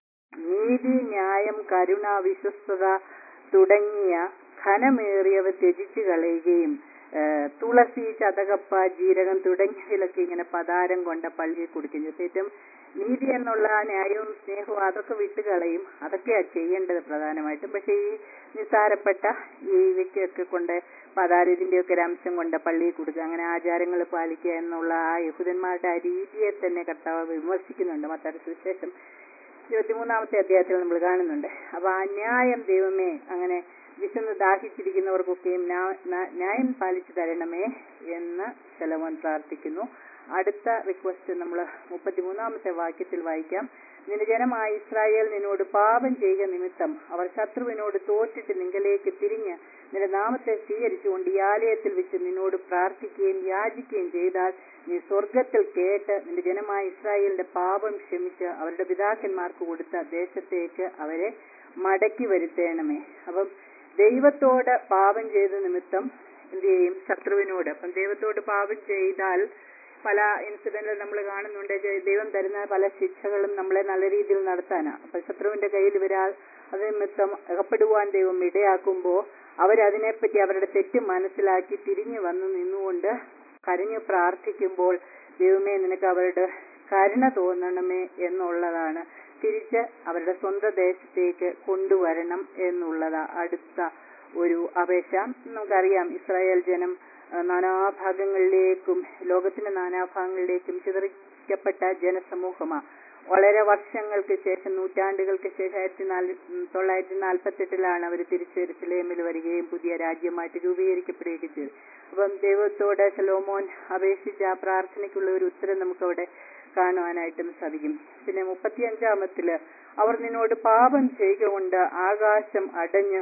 നീതി ന്യായം കരുണ വിശ്വസ്തത തുടങ്ങിയ ഘനമേറിയവ ത്യജിച്ചു കളയുകയും ഏഹ്, തുളസി ചതകപ്പ ജീരകം തുടങ്ങിയതിലൊക്കെ ഇങ്ങനെ പതാരം കൊണ്ട പള്ളിയിൽ കൊടുക്കുകയും ചെയ്തു ഏറ്റവും നീതി എന്നുള്ള ന്യായവും സ്നേഹവും അതൊക്കെ വിട്ടുകളയും അതൊക്കെയാ ചെയ്യേണ്ടത് പ്രധാനമായിട്ടും പക്ഷെ ഈ നിസ്സാരപ്പെട്ട ഈ വ്യക്തിയൊക്കെ കൊണ്ട് പതാരം ഇതിന്റെയൊക്കെ ഒരു അംശം കൊണ്ട് പള്ളിയിൽ കൊടുക്കുക അങ്ങനെ ആചാരങ്ങൾ പാലിക്കുക എന്നുള്ള ആ യഹൂദന്മാരുടെ ആ രീതിയെ തന്നെ കർത്താവ് വിമർശിക്കുന്നുണ്ട് മത്താരുടെ സുവിശേഷം ഇരുപത്തിമൂന്നാമത്തെ അധ്യായത്തിൽ നമ്മൾ കാണുന്നുണ്ട് അപ്പൊ ആ ന്യായം ദൈവമേ അങ്ങനെ വിശന്ന് ദാഹിച്ചിരിക്കുന്നവർക്കൊക്കെയും ന്യാ- ന- ന്യായം പാലിച്ചു തരണമേ എന്ന് ശലവൻ പ്രാർത്ഥിക്കുന്നു അടുത്ത റിക്വസ്റ്റ് നമ്മൾ മുപ്പത്തിമൂന്നാമത്തെ വാക്യത്തിൽ വായിക്കാം നിന്റെ ജനമായ ഇസ്രായേൽ നിന്നോട് പാപം ചെയ്യുക നിമിത്തം അവർ ശത്രുവിനോട് തോറ്റിട്ട് നിങ്കലേക്ക് തിരിഞ്ഞ് നിന്റെ നാമത്തെ സ്വീകരിച്ചുകൊണ്ട് ഈ ആലയത്തിൽ വെച്ച് നിന്നോട് പ്രാർത്ഥിക്കുകയും യാചിക്കുകയും ചെയ്താൽ നീ സ്വർഗത്തിൽ കേട്ട് നിന്റെ ജനമായ ഇസ്രായേലിന്റെ പാപം ക്ഷമിച്ച് അവരുടെ പിതാക്കന്മാർക്ക് കൊടുത്ത ദേശത്തേക്ക് അവരെ മടക്കി വരുത്തേണമേ അപ്പം ദൈവത്തോട് പാപം ചെയ്ത നിമിത്തം എന്ത് ചെയ്യും ശത്രുവിനോട് അപ്പം ദൈവത്തോട് പാപം ചെയ്താൽ പല ഇൻസിഡന്റിൽ നമ്മൾ കാണുന്നുണ്ട് ജ- ദൈവം തരുന്ന പല ശിക്ഷകളും നമ്മളെ നല്ല രീതിയിൽ നടത്താനാണ് അപ്പൊ ശത്രുവിന്റെ കയ്യിൽ വരാ അത് നിമിത്തം അകപ്പെടുവാൻ ദൈവം ഇടയാക്കുമ്പോൾ അവരതിനെപ്പറ്റി അവരുടെ തെറ്റ് മനസ്സിലാക്കി തിരിഞ്ഞു വന്ന് നിന്നുകൊണ്ട് കരഞ്ഞു പ്രാർത്ഥിക്കുമ്പോൾ ദൈവമേ നിനക്ക് അവരുടെ കരുണ തോന്നണമേ എന്നുള്ളതാണ് തിരിച്ച് അവരുടെ സ്വന്തം ദേശത്തേക്ക് കൊണ്ടുവരണം എന്നുള്ളതാ അടുത്ത ഒരു അപേക്ഷ നമുക്കറിയാം ഇസ്രായേൽ ജനം ആ, നാനാഭാഗങ്ങളിലേക്കും ലോകത്തിന്റെ നാനാഭാഗങ്ങളിലേക്കും ചിതറിക്കപ്പെട്ട ജനസമൂഹമാ വളരെ വർഷങ്ങൾക്ക് ശേഷം നൂറ്റാണ്ടുകൾക്ക് ശേഷം ആയിരത്തി നാല് ഉം, തൊള്ളായിരത്തി നാൽപ്പത്തി എട്ടിലാണ് അവർ തിരിച്ച് എരുസലേമിൽ വരികയും പുതിയ രാജ്യമായിട്ട് രൂപീകരിക്കപ്പെടുകയൊക്കെ ചെയ്തു അപ്പം ദൈവത്തോട് ശലോമോൻ അപേക്ഷിച്ച ആ പ്രാർത്ഥനയ്ക്കുള്ള ഒരു ഉത്തരം നമുക്കവിടെ കാണുവാനായിട്ടും സാധിക്കും പിന്നെ മുപ്പത്തിയഞ്ചാമത്തില് അവർ നിന്നോട് പാപം ചെയ്യുക കൊണ്ട് ആകാശം അടഞ്ഞ്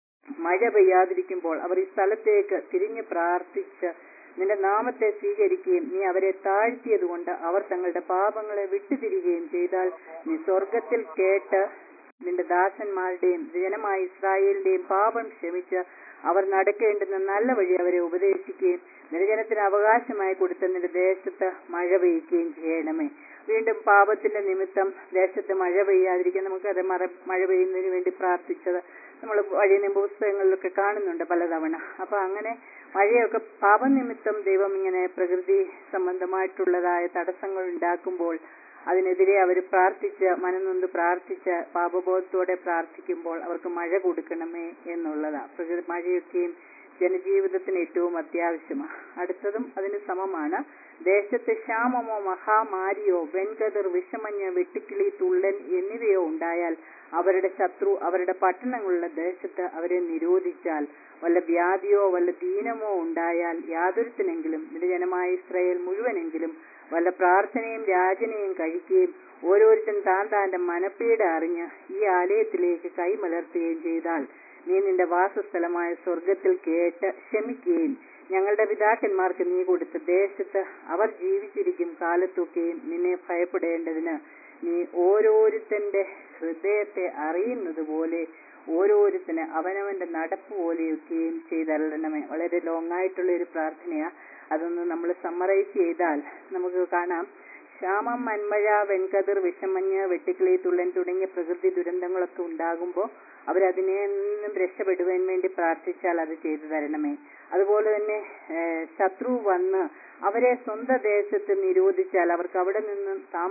മഴ പെയ്യാതിരിക്കുമ്പോൾ അവർ ഈ സ്ഥലത്തേക്ക് തിരിഞ്ഞു പ്രാർത്ഥിച്ച് നിന്റെ നാമത്തെ സ്വീകരിക്കുകയും നീ അവരെ താഴ്ത്തിയതുകൊണ്ട് അവർ തങ്ങളുടെ പാപങ്ങളെ വിട്ടുതിരികയും ചെയ്താൽ നീ സ്വർഗത്തിൽ കേട്ട് നിന്റെ ദാസന്മാരുടെയും ജനമായ ഇസ്രായേലിന്റെയും പാപം ക്ഷമിച്ച് അവർ നടക്കേണ്ടുന്ന നല്ല വഴി അവരെ ഉപദേശിക്കുകയും നിർജനത്തിന് അവകാശമായി കൊടുത്ത നിന്റെ ദേശത്ത് മഴ പെയ്യുകയും ചെയ്യണമേ വീണ്ടും പാപത്തിന്റെ നിമിത്തം ദേശത്ത് മഴ പെയ്യാതിരിക്കാൻ നമുക്കത് മറ മഴ പെയ്യുന്നതിന് വേണ്ടി പ്രാർത്ഥിച്ചത് നമ്മൾ വഴി നിയമ പുസ്തകങ്ങളിലൊക്കെ കാണുന്നുണ്ട് പലതവണ അപ്പൊ അങ്ങനെ മഴയൊക്കെ പാപനിമിത്തം ദൈവം ഇങ്ങനെ പ്രകൃതി സംബന്ധമായിട്ടുള്ളതായ തടസ്സങ്ങൾ ഉണ്ടാക്കുമ്പോൾ അതിനെതിരെ അവർ പ്രാർത്ഥിച്ച് മനനൊന്ന് പ്രാർത്ഥിച്ച് പാപബോധത്തോടെ പ്രാർത്ഥിക്കുമ്പോൾ അവർക്ക് മഴ കൊടുക്കണമേ എന്നുള്ളതാ പ്രകൃതി മഴയൊക്കെയും ജനജീവിതത്തിന് ഏറ്റവും അത്യാവശ്യമാണ് അടുത്തതും അതിന് സമമാണ് ദേശത്ത് ക്ഷാമമോ മഹാമാരിയോ വെൺകതിർ വിഷമഞ്ഞ് വെട്ടുക്കിളി തുള്ളൻ എന്നിവയോ ഉണ്ടായാൽ അവരുടെ ശത്രു അവരുടെ പട്ടണങ്ങളുള്ള ദേശത്ത് അവരെ നിരോധിച്ചാൽ വല്ല വ്യാധിയോ വല്ല ദീനമോ ഉണ്ടായാൽ യാതൊരുത്തിനെങ്കിലും നിന്റെ ജനമായ ഇസ്രായേൽ മുഴുവനെങ്കിലും വല്ല പ്രാർത്ഥനയും യാചനയും കഴിക്കുകയും ഓരോരുത്തൻ താൻ താന്റെ മനപ്പീട് അറിഞ്ഞ് ഈ ആലയത്തിലേക്ക് കൈമലർത്തുകയും ചെയ്താൽ നീ നിന്റെ വാസസ്ഥലമായ സ്വർഗത്തിൽ കേട്ട് ക്ഷമിക്കുകയും ഞങ്ങളുടെ പിതാക്കന്മാർക്ക് നീ കൊടുത്ത ദേശത്ത് അവർ ജീവിച്ചിരിക്കും കാലത്തൊക്കെയും നിന്നെ ഭയപ്പെടേണ്ടതിന് നീ ഓരോരുത്തന്റെ ഹൃദയത്തെ അറിയുന്നത് പോലെ ഓരോരുത്തന് അവനവന്റെ നടപ്പ് പോലെയൊക്കെയും ചെയ്തരണമേ വളരെ ലോങ് ആയിട്ടുള്ള ഒരു പ്രാർത്ഥനയാ അതൊന്ന് നമ്മൾ സമ്മറൈസ് ചെയ്താൽ നമുക്ക് കാണാം ക്ഷാമം മന്മഴ വെൺകതിർ വിഷമഞ്ഞ് വെട്ടുക്കിളി തുള്ളൻ തുടങ്ങിയ പ്രകൃതി ദുരന്തങ്ങളൊക്കെ ഉണ്ടാകുമ്പോൾ അവരതിനെ നിന്നും രക്ഷപ്പെടുവാൻ വേണ്ടി പ്രാർത്ഥിച്ചാൽ അത് ചെയ്തു തരണമേ അതുപോലെ തന്നെ ഏഹ്, ശത്രു വന്ന് അവരെ സ്വന്തം ദേശത്ത് നിരോധിച്ചാൽ അവർക്ക് അവിടെ നിന്ന്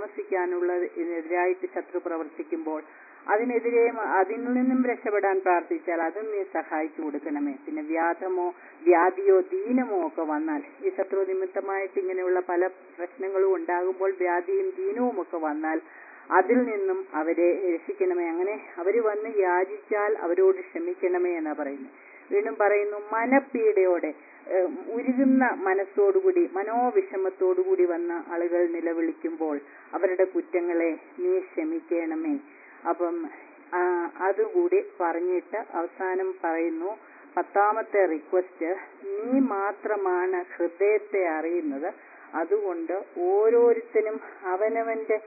താമസിക്കാനുള്ളതിനെതിരായിട്ട് ശത്രു പ്രവർത്തിക്കുമ്പോൾ അതിനെതിരെ മ- അതിൽ നിന്നും രക്ഷപ്പെടാൻ പ്രാർത്ഥിച്ചാൽ അതും നീ സഹായിച്ചു കൊടുക്കണമേ പിന്നെ വ്യാധമോ വ്യാധിയോ ദീനമോ ഒക്കെ വന്നാൽ ഈ ശത്രു നിമിത്തമായിട്ട് ഇങ്ങനെയുള്ള പല പ്രശ്നങ്ങളും ഉണ്ടാകുമ്പോൾ വ്യാധിയും ദീനവും ഒക്കെ വന്നാൽ അതിൽ നിന്നും അവരെ രക്ഷിക്കണമേ അങ്ങനെ അവര് വന്ന് യാചിച്ചാൽ അവരോട് ക്ഷമിക്കണമേ എന്നാ പറയുന്നത് വീണ്ടും പറയുന്നു മനപ്പീഡയോടെ ഏഹ്, ഉരുകുന്ന മനസ്സോടുകൂടി മനോവിഷമത്തോടുകൂടി വന്ന ആളുകൾ നിലവിളിക്കുമ്പോൾ അവരുടെ കുറ്റങ്ങളെ നീ ക്ഷമിക്കണമേ അപ്പം ആ, അതുകൂടി പറഞ്ഞിട്ട് അവസാനം പറയുന്നു പത്താമത്തെ റിക്വസ്റ്റ് നീ മാത്രമാണ് ഹൃദയത്തെ അറിയുന്നത് അതുകൊണ്ട് ഓരോരുത്തരും അവനവന്റെ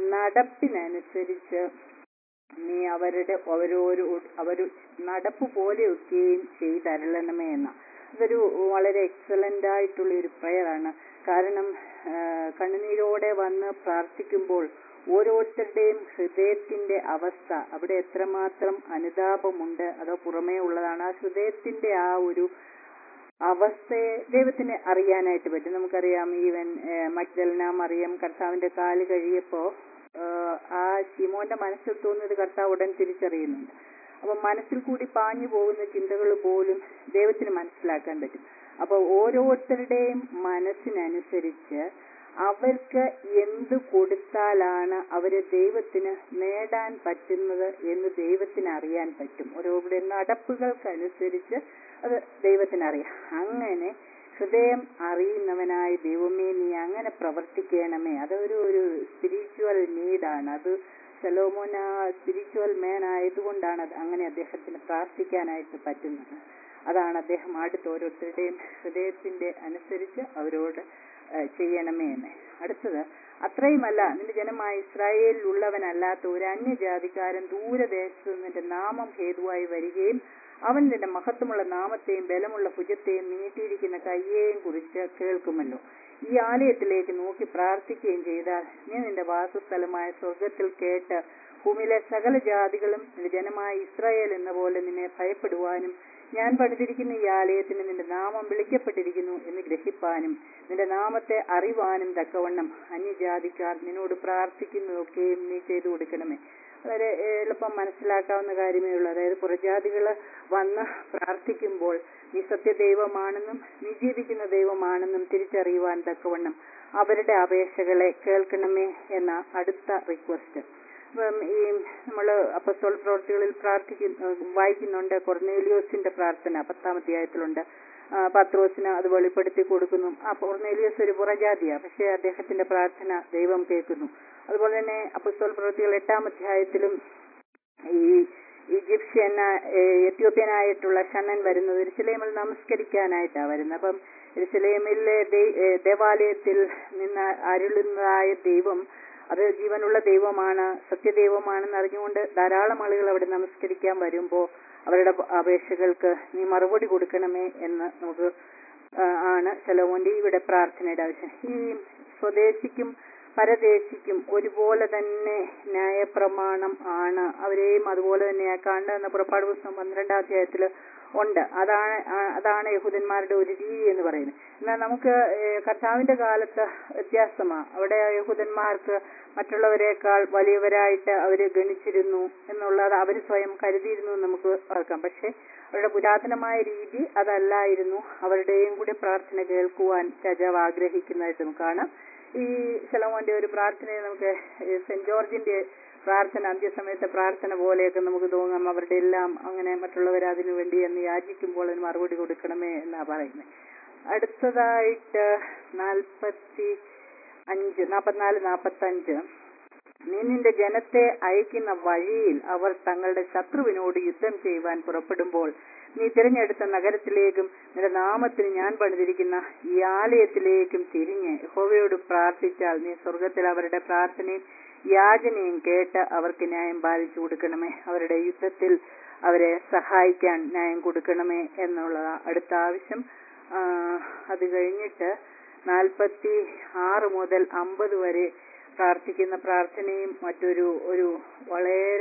നടപ്പിനനുസരിച്ച് നീ അവരുടെ ഓരോരോ അവരു നടപ്പ് പോലെയൊക്കെയും ചെയ്തരളണമേ എന്ന ഇതൊരു വളരെ എക്സലന്റ് ആയിട്ടുള്ള ഒരു പ്രയറാണ് കാരണം ആ, കണ്ണുനീരോടെ വന്ന് പ്രാർത്ഥിക്കുമ്പോൾ ഓരോരുത്തരുടെയും ഹൃദയത്തിന്റെ അവസ്ഥ അവിടെ എത്രമാത്രം അനുതാപമുണ്ട് അതോ പുറമേ ഉള്ളതാണ് ആ ഹൃദയത്തിന്റെ ആ ഒരു അവസ്ഥയെ ദൈവത്തിന് അറിയാനായിട്ട് പറ്റും നമുക്കറിയാം ഈവൻ മഗ്ദലന മറിയം കർത്താവിന്റെ കാല് കഴിയപ്പോ ഏഹ്, ആ ശിമോന്റെ മനസ്സിൽ തോന്നിയത് കർത്താവ് ഉടൻ തിരിച്ചറിയുന്നുണ്ട് അപ്പൊ മനസ്സിൽ കൂടി പാഞ്ഞു പോകുന്ന ചിന്തകൾ പോലും ദൈവത്തിന് മനസ്സിലാക്കാൻ പറ്റും അപ്പൊ ഓരോരുത്തരുടെയും മനസ്സിനനുസരിച്ച് അവർക്ക് എന്ത് കൊടുത്താലാണ് അവരെ ദൈവത്തിന് നേടാൻ പറ്റുന്നത് എന്ന് ദൈവത്തിന് അറിയാൻ പറ്റും ഓരോരുടെ നടപ്പുകൾക്കനുസരിച്ച് അത് ദൈവത്തിന് അറിയാം അങ്ങനെ ഹൃദയം അറിയുന്നവനായ ദൈവമേ നീ അങ്ങനെ പ്രവർത്തിക്കണമേ അതൊരു ഒരു സ്പിരിച്വൽ നീഡാണ് അത് സലോമോൻ ആ സ്പിരിച്വൽ മാൻ ആയതുകൊണ്ടാണ് അത് അങ്ങനെ അദ്ദേഹത്തിന് പ്രാർത്ഥിക്കാനായിട്ട് പറ്റുന്നത് അതാണ് അദ്ദേഹം അടുത്ത ഓരോരുത്തരുടെയും ഹൃദയത്തിന്റെ അനുസരിച്ച് അവരോട് ഏഹ്, ചെയ്യണമേ എന്ന് അടുത്തത് അത്രയുമല്ല നിന്റെ ജനമായ ഇസ്രായേലിലുള്ളവനല്ലാത്ത ഒരു അന്യജാതിക്കാരൻ ദൂരദേശത്ത് നിന്റെ നാമം ഹേതുവായി വരികയും അവൻ നിന്റെ മഹത്വമുള്ള നാമത്തെയും ബലമുള്ള ഭുജത്തെയും നീട്ടിയിരിക്കുന്ന കയ്യേയും കുറിച്ച് കേൾക്കുമല്ലോ ഈ ആലയത്തിലേക്ക് നോക്കി പ്രാർത്ഥിക്കുകയും ചെയ്താൽ നീ നിന്റെ വാസസ്ഥലമായ സ്വർഗത്തിൽ കേട്ട് ഭൂമിയിലെ സകല ജാതികളും നിന്റെ ജനമായ ഇസ്രായേൽ എന്ന പോലെ നിന്നെ ഭയപ്പെടുവാനും ഞാൻ പണിതിരിക്കുന്ന ഈ ആലയത്തിന് നിന്റെ നാമം വിളിക്കപ്പെട്ടിരിക്കുന്നു എന്ന് ഗ്രഹിപ്പാനും നിന്റെ നാമത്തെ അറിവാനും തക്കവണ്ണം അന്യജാതിക്കാർ നിന്നോട് പ്രാർത്ഥിക്കുന്നതൊക്കെയും നീ ചെയ്തു കൊടുക്കണമേ വളരെ എളുപ്പം മനസ്സിലാക്കാവുന്ന കാര്യമേ ഉള്ളൂ അതായത് പുറജാതികള് വന്ന് പ്രാർത്ഥിക്കുമ്പോൾ നീ സത്യദൈവമാണെന്നും നീ ജീവിക്കുന്ന ദൈവമാണെന്നും തിരിച്ചറിയുവാൻ തക്കവണ്ണം അവരുടെ അപേക്ഷകളെ കേൾക്കണമേ എന്ന അടുത്ത റിക്വസ്റ്റ് അപ്പം ഈ നമ്മൾ അപ്പസ്തോൽ പ്രവർത്തികളിൽ പ്രാർത്ഥിക്കുന്ന വായിക്കുന്നുണ്ട് കൊർണേലിയോസിന്റെ പ്രാർത്ഥന പത്താം അധ്യായത്തിലുണ്ട് ആ, പത്രോസിന് അത് വെളിപ്പെടുത്തി കൊടുക്കുന്നു ആ കൊർണേലിയോസ് ഒരു പുറജാതിയാ പക്ഷേ അദ്ദേഹത്തിന്റെ പ്രാർത്ഥന ദൈവം കേൾക്കുന്നു അതുപോലെ തന്നെ അപ്പസ്തോൽ പ്രവർത്തികൾ എട്ടാം അധ്യായത്തിലും ഈ ഈജിപ്ഷ്യൻ എത്യോപ്യനായിട്ടുള്ള ഷണ്ണൻ വരുന്നത് എരുസലേമിൽ നമസ്കരിക്കാനായിട്ടാണ് വരുന്നത് അപ്പം എരുസലേമിലെ ദൈ- ഏ, ദേവാലയത്തിൽ നിന്ന് അരുളുന്നതായ ദൈവം അത് ജീവനുള്ള ദൈവമാണ് സത്യദൈവമാണെന്ന് അറിഞ്ഞുകൊണ്ട് ധാരാളം ആളുകൾ അവിടെ നമസ്കരിക്കാൻ വരുമ്പോൾ അവരുടെ അപേക്ഷകൾക്ക് നീ മറുപടി കൊടുക്കണമേ എന്ന് നമുക്ക് ആ, ആണ് ശലോമോന്റെ ഇവിടെ പ്രാർത്ഥനയുടെ ആവശ്യം ഈ സ്വദേശിക്കും പരദേശിക്കും ഒരുപോലെ തന്നെ ന്യായപ്രമാണം ആണ് അവരെയും അതുപോലെ തന്നെ കാണുന്ന പുറപ്പാട് പുസ്തകം പന്ത്രണ്ടാം അധ്യായത്തിൽ ഉണ്ട് അതാണ് ആ, അതാണ് യഹൂദന്മാരുടെ ഒരു രീതി എന്ന് പറയുന്നത് എന്നാൽ നമുക്ക് ഏഹ്, കർത്താവിന്റെ കാലത്ത് വ്യത്യാസമാണ് അവിടെ യഹൂദന്മാർക്ക് മറ്റുള്ളവരെക്കാൾ വലിയവരായിട്ട് അവര് ഗണിച്ചിരുന്നു എന്നുള്ളത് അവർ സ്വയം കരുതിയിരുന്നു എന്ന് നമുക്ക് ഓർക്കാം പക്ഷെ അവരുടെ പുരാതനമായ രീതി അതല്ലായിരുന്നു അവരുടെയും കൂടി പ്രാർത്ഥന കേൾക്കുവാൻ രാജാവ് ആഗ്രഹിക്കുന്നതായിട്ട് നമുക്ക് കാണാം ഈ ശലോമോന്റെ ഒരു പ്രാർത്ഥനയെ നമുക്ക് ഈ സെന്റ് ജോർജിന്റെ പ്രാർത്ഥന അന്ത്യസമയത്തെ പ്രാർത്ഥന പോലെയൊക്കെ നമുക്ക് തോന്നാം അവരുടെ എല്ലാം അങ്ങനെ മറ്റുള്ളവർ അതിനു വേണ്ടി എന്ന് യാചിക്കുമ്പോൾ അതിന് മറുപടി കൊടുക്കണമേ എന്നാ പറയുന്നത് അടുത്തതായിട്ട് നാൽപ്പത്തി അഞ്ച് നാൽപ്പത്തിനാല് നാൽപ്പത്തി അഞ്ച് നീ നിന്റെ ജനത്തെ അയക്കുന്ന വഴിയിൽ അവർ തങ്ങളുടെ ശത്രുവിനോട് യുദ്ധം ചെയ്യുവാൻ പുറപ്പെടുമ്പോൾ നീ തിരഞ്ഞെടുത്ത നഗരത്തിലേക്കും നിന്റെ നാമത്തിന് ഞാൻ പണിതിരിക്കുന്ന ഈ ആലയത്തിലേക്കും തിരിഞ്ഞ് യഹോവയോട് പ്രാർത്ഥിച്ചാൽ നീ സ്വർഗത്തിൽ അവരുടെ പ്രാർത്ഥനയും യാചനയും കേട്ട് അവർക്ക് ന്യായം പാലിച്ചു കൊടുക്കണമേ അവരുടെ യുദ്ധത്തിൽ അവരെ സഹായിക്കാൻ ന്യായം കൊടുക്കണമേ എന്നുള്ള അടുത്ത ആവശ്യം ആ, അത് കഴിഞ്ഞിട്ട് നാൽപ്പത്തി ആറ് മുതൽ അമ്പത് വരെ പ്രാർത്ഥിക്കുന്ന പ്രാർത്ഥനയും മറ്റൊരു ഒരു വളരെ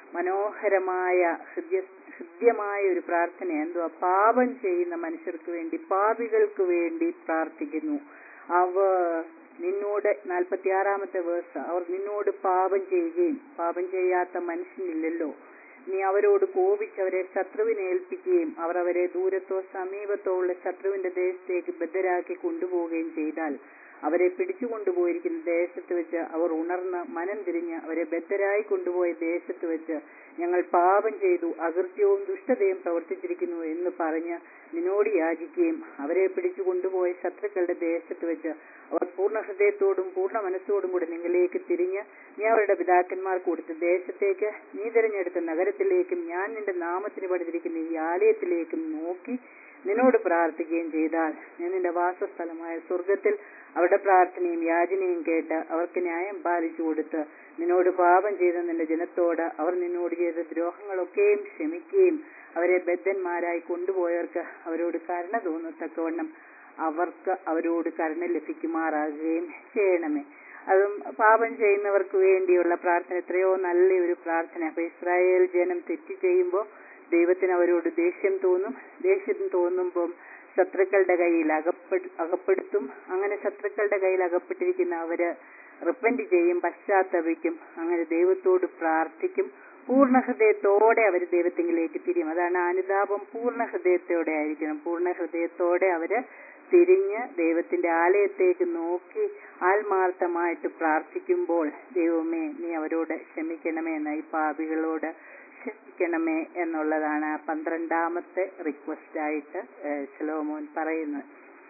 മനോഹരമായ ഹൃദയ ഹൃദ്യമായ ഒരു പ്രാർത്ഥന എന്തുവാ പാപം ചെയ്യുന്ന മനുഷ്യർക്ക് വേണ്ടി പാപികൾക്ക് വേണ്ടി പ്രാർത്ഥിക്കുന്നു അവർ നിന്നോട് നാൽപ്പത്തിയാറാമത്തെ വേഴ്സ് അവർ നിന്നോട് പാപം ചെയ്യുകയും പാപം ചെയ്യാത്ത മനുഷ്യനില്ലല്ലോ നീ അവരോട് കോപിച്ച് അവരെ ശത്രുവിനെ ഏൽപ്പിക്കുകയും അവർ അവരെ ദൂരത്തോ സമീപത്തോ ഉള്ള ശത്രുവിന്റെ ദേശത്തേക്ക് ബദ്ധരാക്കി കൊണ്ടുപോവുകയും ചെയ്താൽ അവരെ പിടിച്ചുകൊണ്ടുപോയിരിക്കുന്ന ദേശത്ത് വെച്ച് അവർ ഉണർന്ന് മനം തിരിഞ്ഞ് അവരെ ബദ്ധരായി കൊണ്ടുപോയ ദേശത്ത് വെച്ച് ഞങ്ങൾ പാപം ചെയ്തു അകൃത്യവും ദുഷ്ടതയും പ്രവർത്തിച്ചിരിക്കുന്നു എന്ന് പറഞ്ഞ് നിന്നോട് യാചിക്കുകയും അവരെ പിടിച്ചു കൊണ്ടുപോയ ശത്രുക്കളുടെ ദേശത്ത് വെച്ച് അവർ പൂർണ്ണ ഹൃദയത്തോടും പൂർണ്ണ മനസ്സോടും കൂടി നിങ്ങളിലേക്ക് തിരിഞ്ഞ് നീ അവരുടെ പിതാക്കന്മാർക്ക് കൊടുത്ത ദേശത്തേക്ക് നീ തിരഞ്ഞെടുത്ത നഗരത്തിലേക്കും ഞാൻ നിന്റെ നാമത്തിന് പണിതിരിക്കുന്ന ഈ ആലയത്തിലേക്കും നോക്കി നിന്നോട് പ്രാർത്ഥിക്കുകയും ചെയ്താൽ ഞാൻ നിന്റെ വാസസ്ഥലമായ സ്വർഗത്തിൽ അവരുടെ പ്രാർത്ഥനയും യാചനയും കേട്ട് അവർക്ക് ന്യായം പാലിച്ചു കൊടുത്ത് നിന്നോട് പാപം ചെയ്ത നിന്റെ ജനത്തോട് അവർ നിന്നോട് ചെയ്ത ദ്രോഹങ്ങളൊക്കെയും ക്ഷമിക്കുകയും അവരെ ബദ്ധന്മാരായി കൊണ്ടുപോയവർക്ക് അവരോട് കരുണ തോന്നത്തക്കവണ്ണം അവർക്ക് അവരോട് കരുണ ലഭിക്കുമാറാകുകയും ചെയ്യണമേ അതും പാപം ചെയ്യുന്നവർക്ക് വേണ്ടിയുള്ള പ്രാർത്ഥന എത്രയോ നല്ലൊരു പ്രാർത്ഥന അപ്പൊ ഇസ്രായേൽ ജനം തെറ്റ് ചെയ്യുമ്പോൾ ദൈവത്തിന് അവരോട് ദേഷ്യം തോന്നും ദേഷ്യം തോന്നുമ്പം ശത്രുക്കളുടെ കയ്യിൽ അകപ്പെ അകപ്പെടുത്തും അങ്ങനെ ശത്രുക്കളുടെ കയ്യിൽ അകപ്പെട്ടിരിക്കുന്ന അവര് റിപ്പന്റ് ചെയ്യും പശ്ചാത്തപിക്കും അങ്ങനെ ദൈവത്തോട് പ്രാർത്ഥിക്കും പൂർണ്ണ ഹൃദയത്തോടെ അവർ ദൈവത്തിങ്കിലേക്ക് തിരിയും അതാണ് അനുതാപം പൂർണ്ണ ഹൃദയത്തോടെ ആയിരിക്കണം പൂർണ്ണ ഹൃദയത്തോടെ അവര് തിരിഞ്ഞ് ദൈവത്തിന്റെ ആലയത്തേക്ക് നോക്കി ആത്മാർത്ഥമായിട്ട് പ്രാർത്ഥിക്കുമ്പോൾ ദൈവമേ നീ അവരോട് ക്ഷമിക്കണമേ എന്ന ഈ പാപികളോട് ക്ഷമിക്കണമേ എന്നുള്ളതാണ് പന്ത്രണ്ടാമത്തെ റിക്വസ്റ്റ് ആയിട്ട് ശലോമോൻ പറയുന്നത്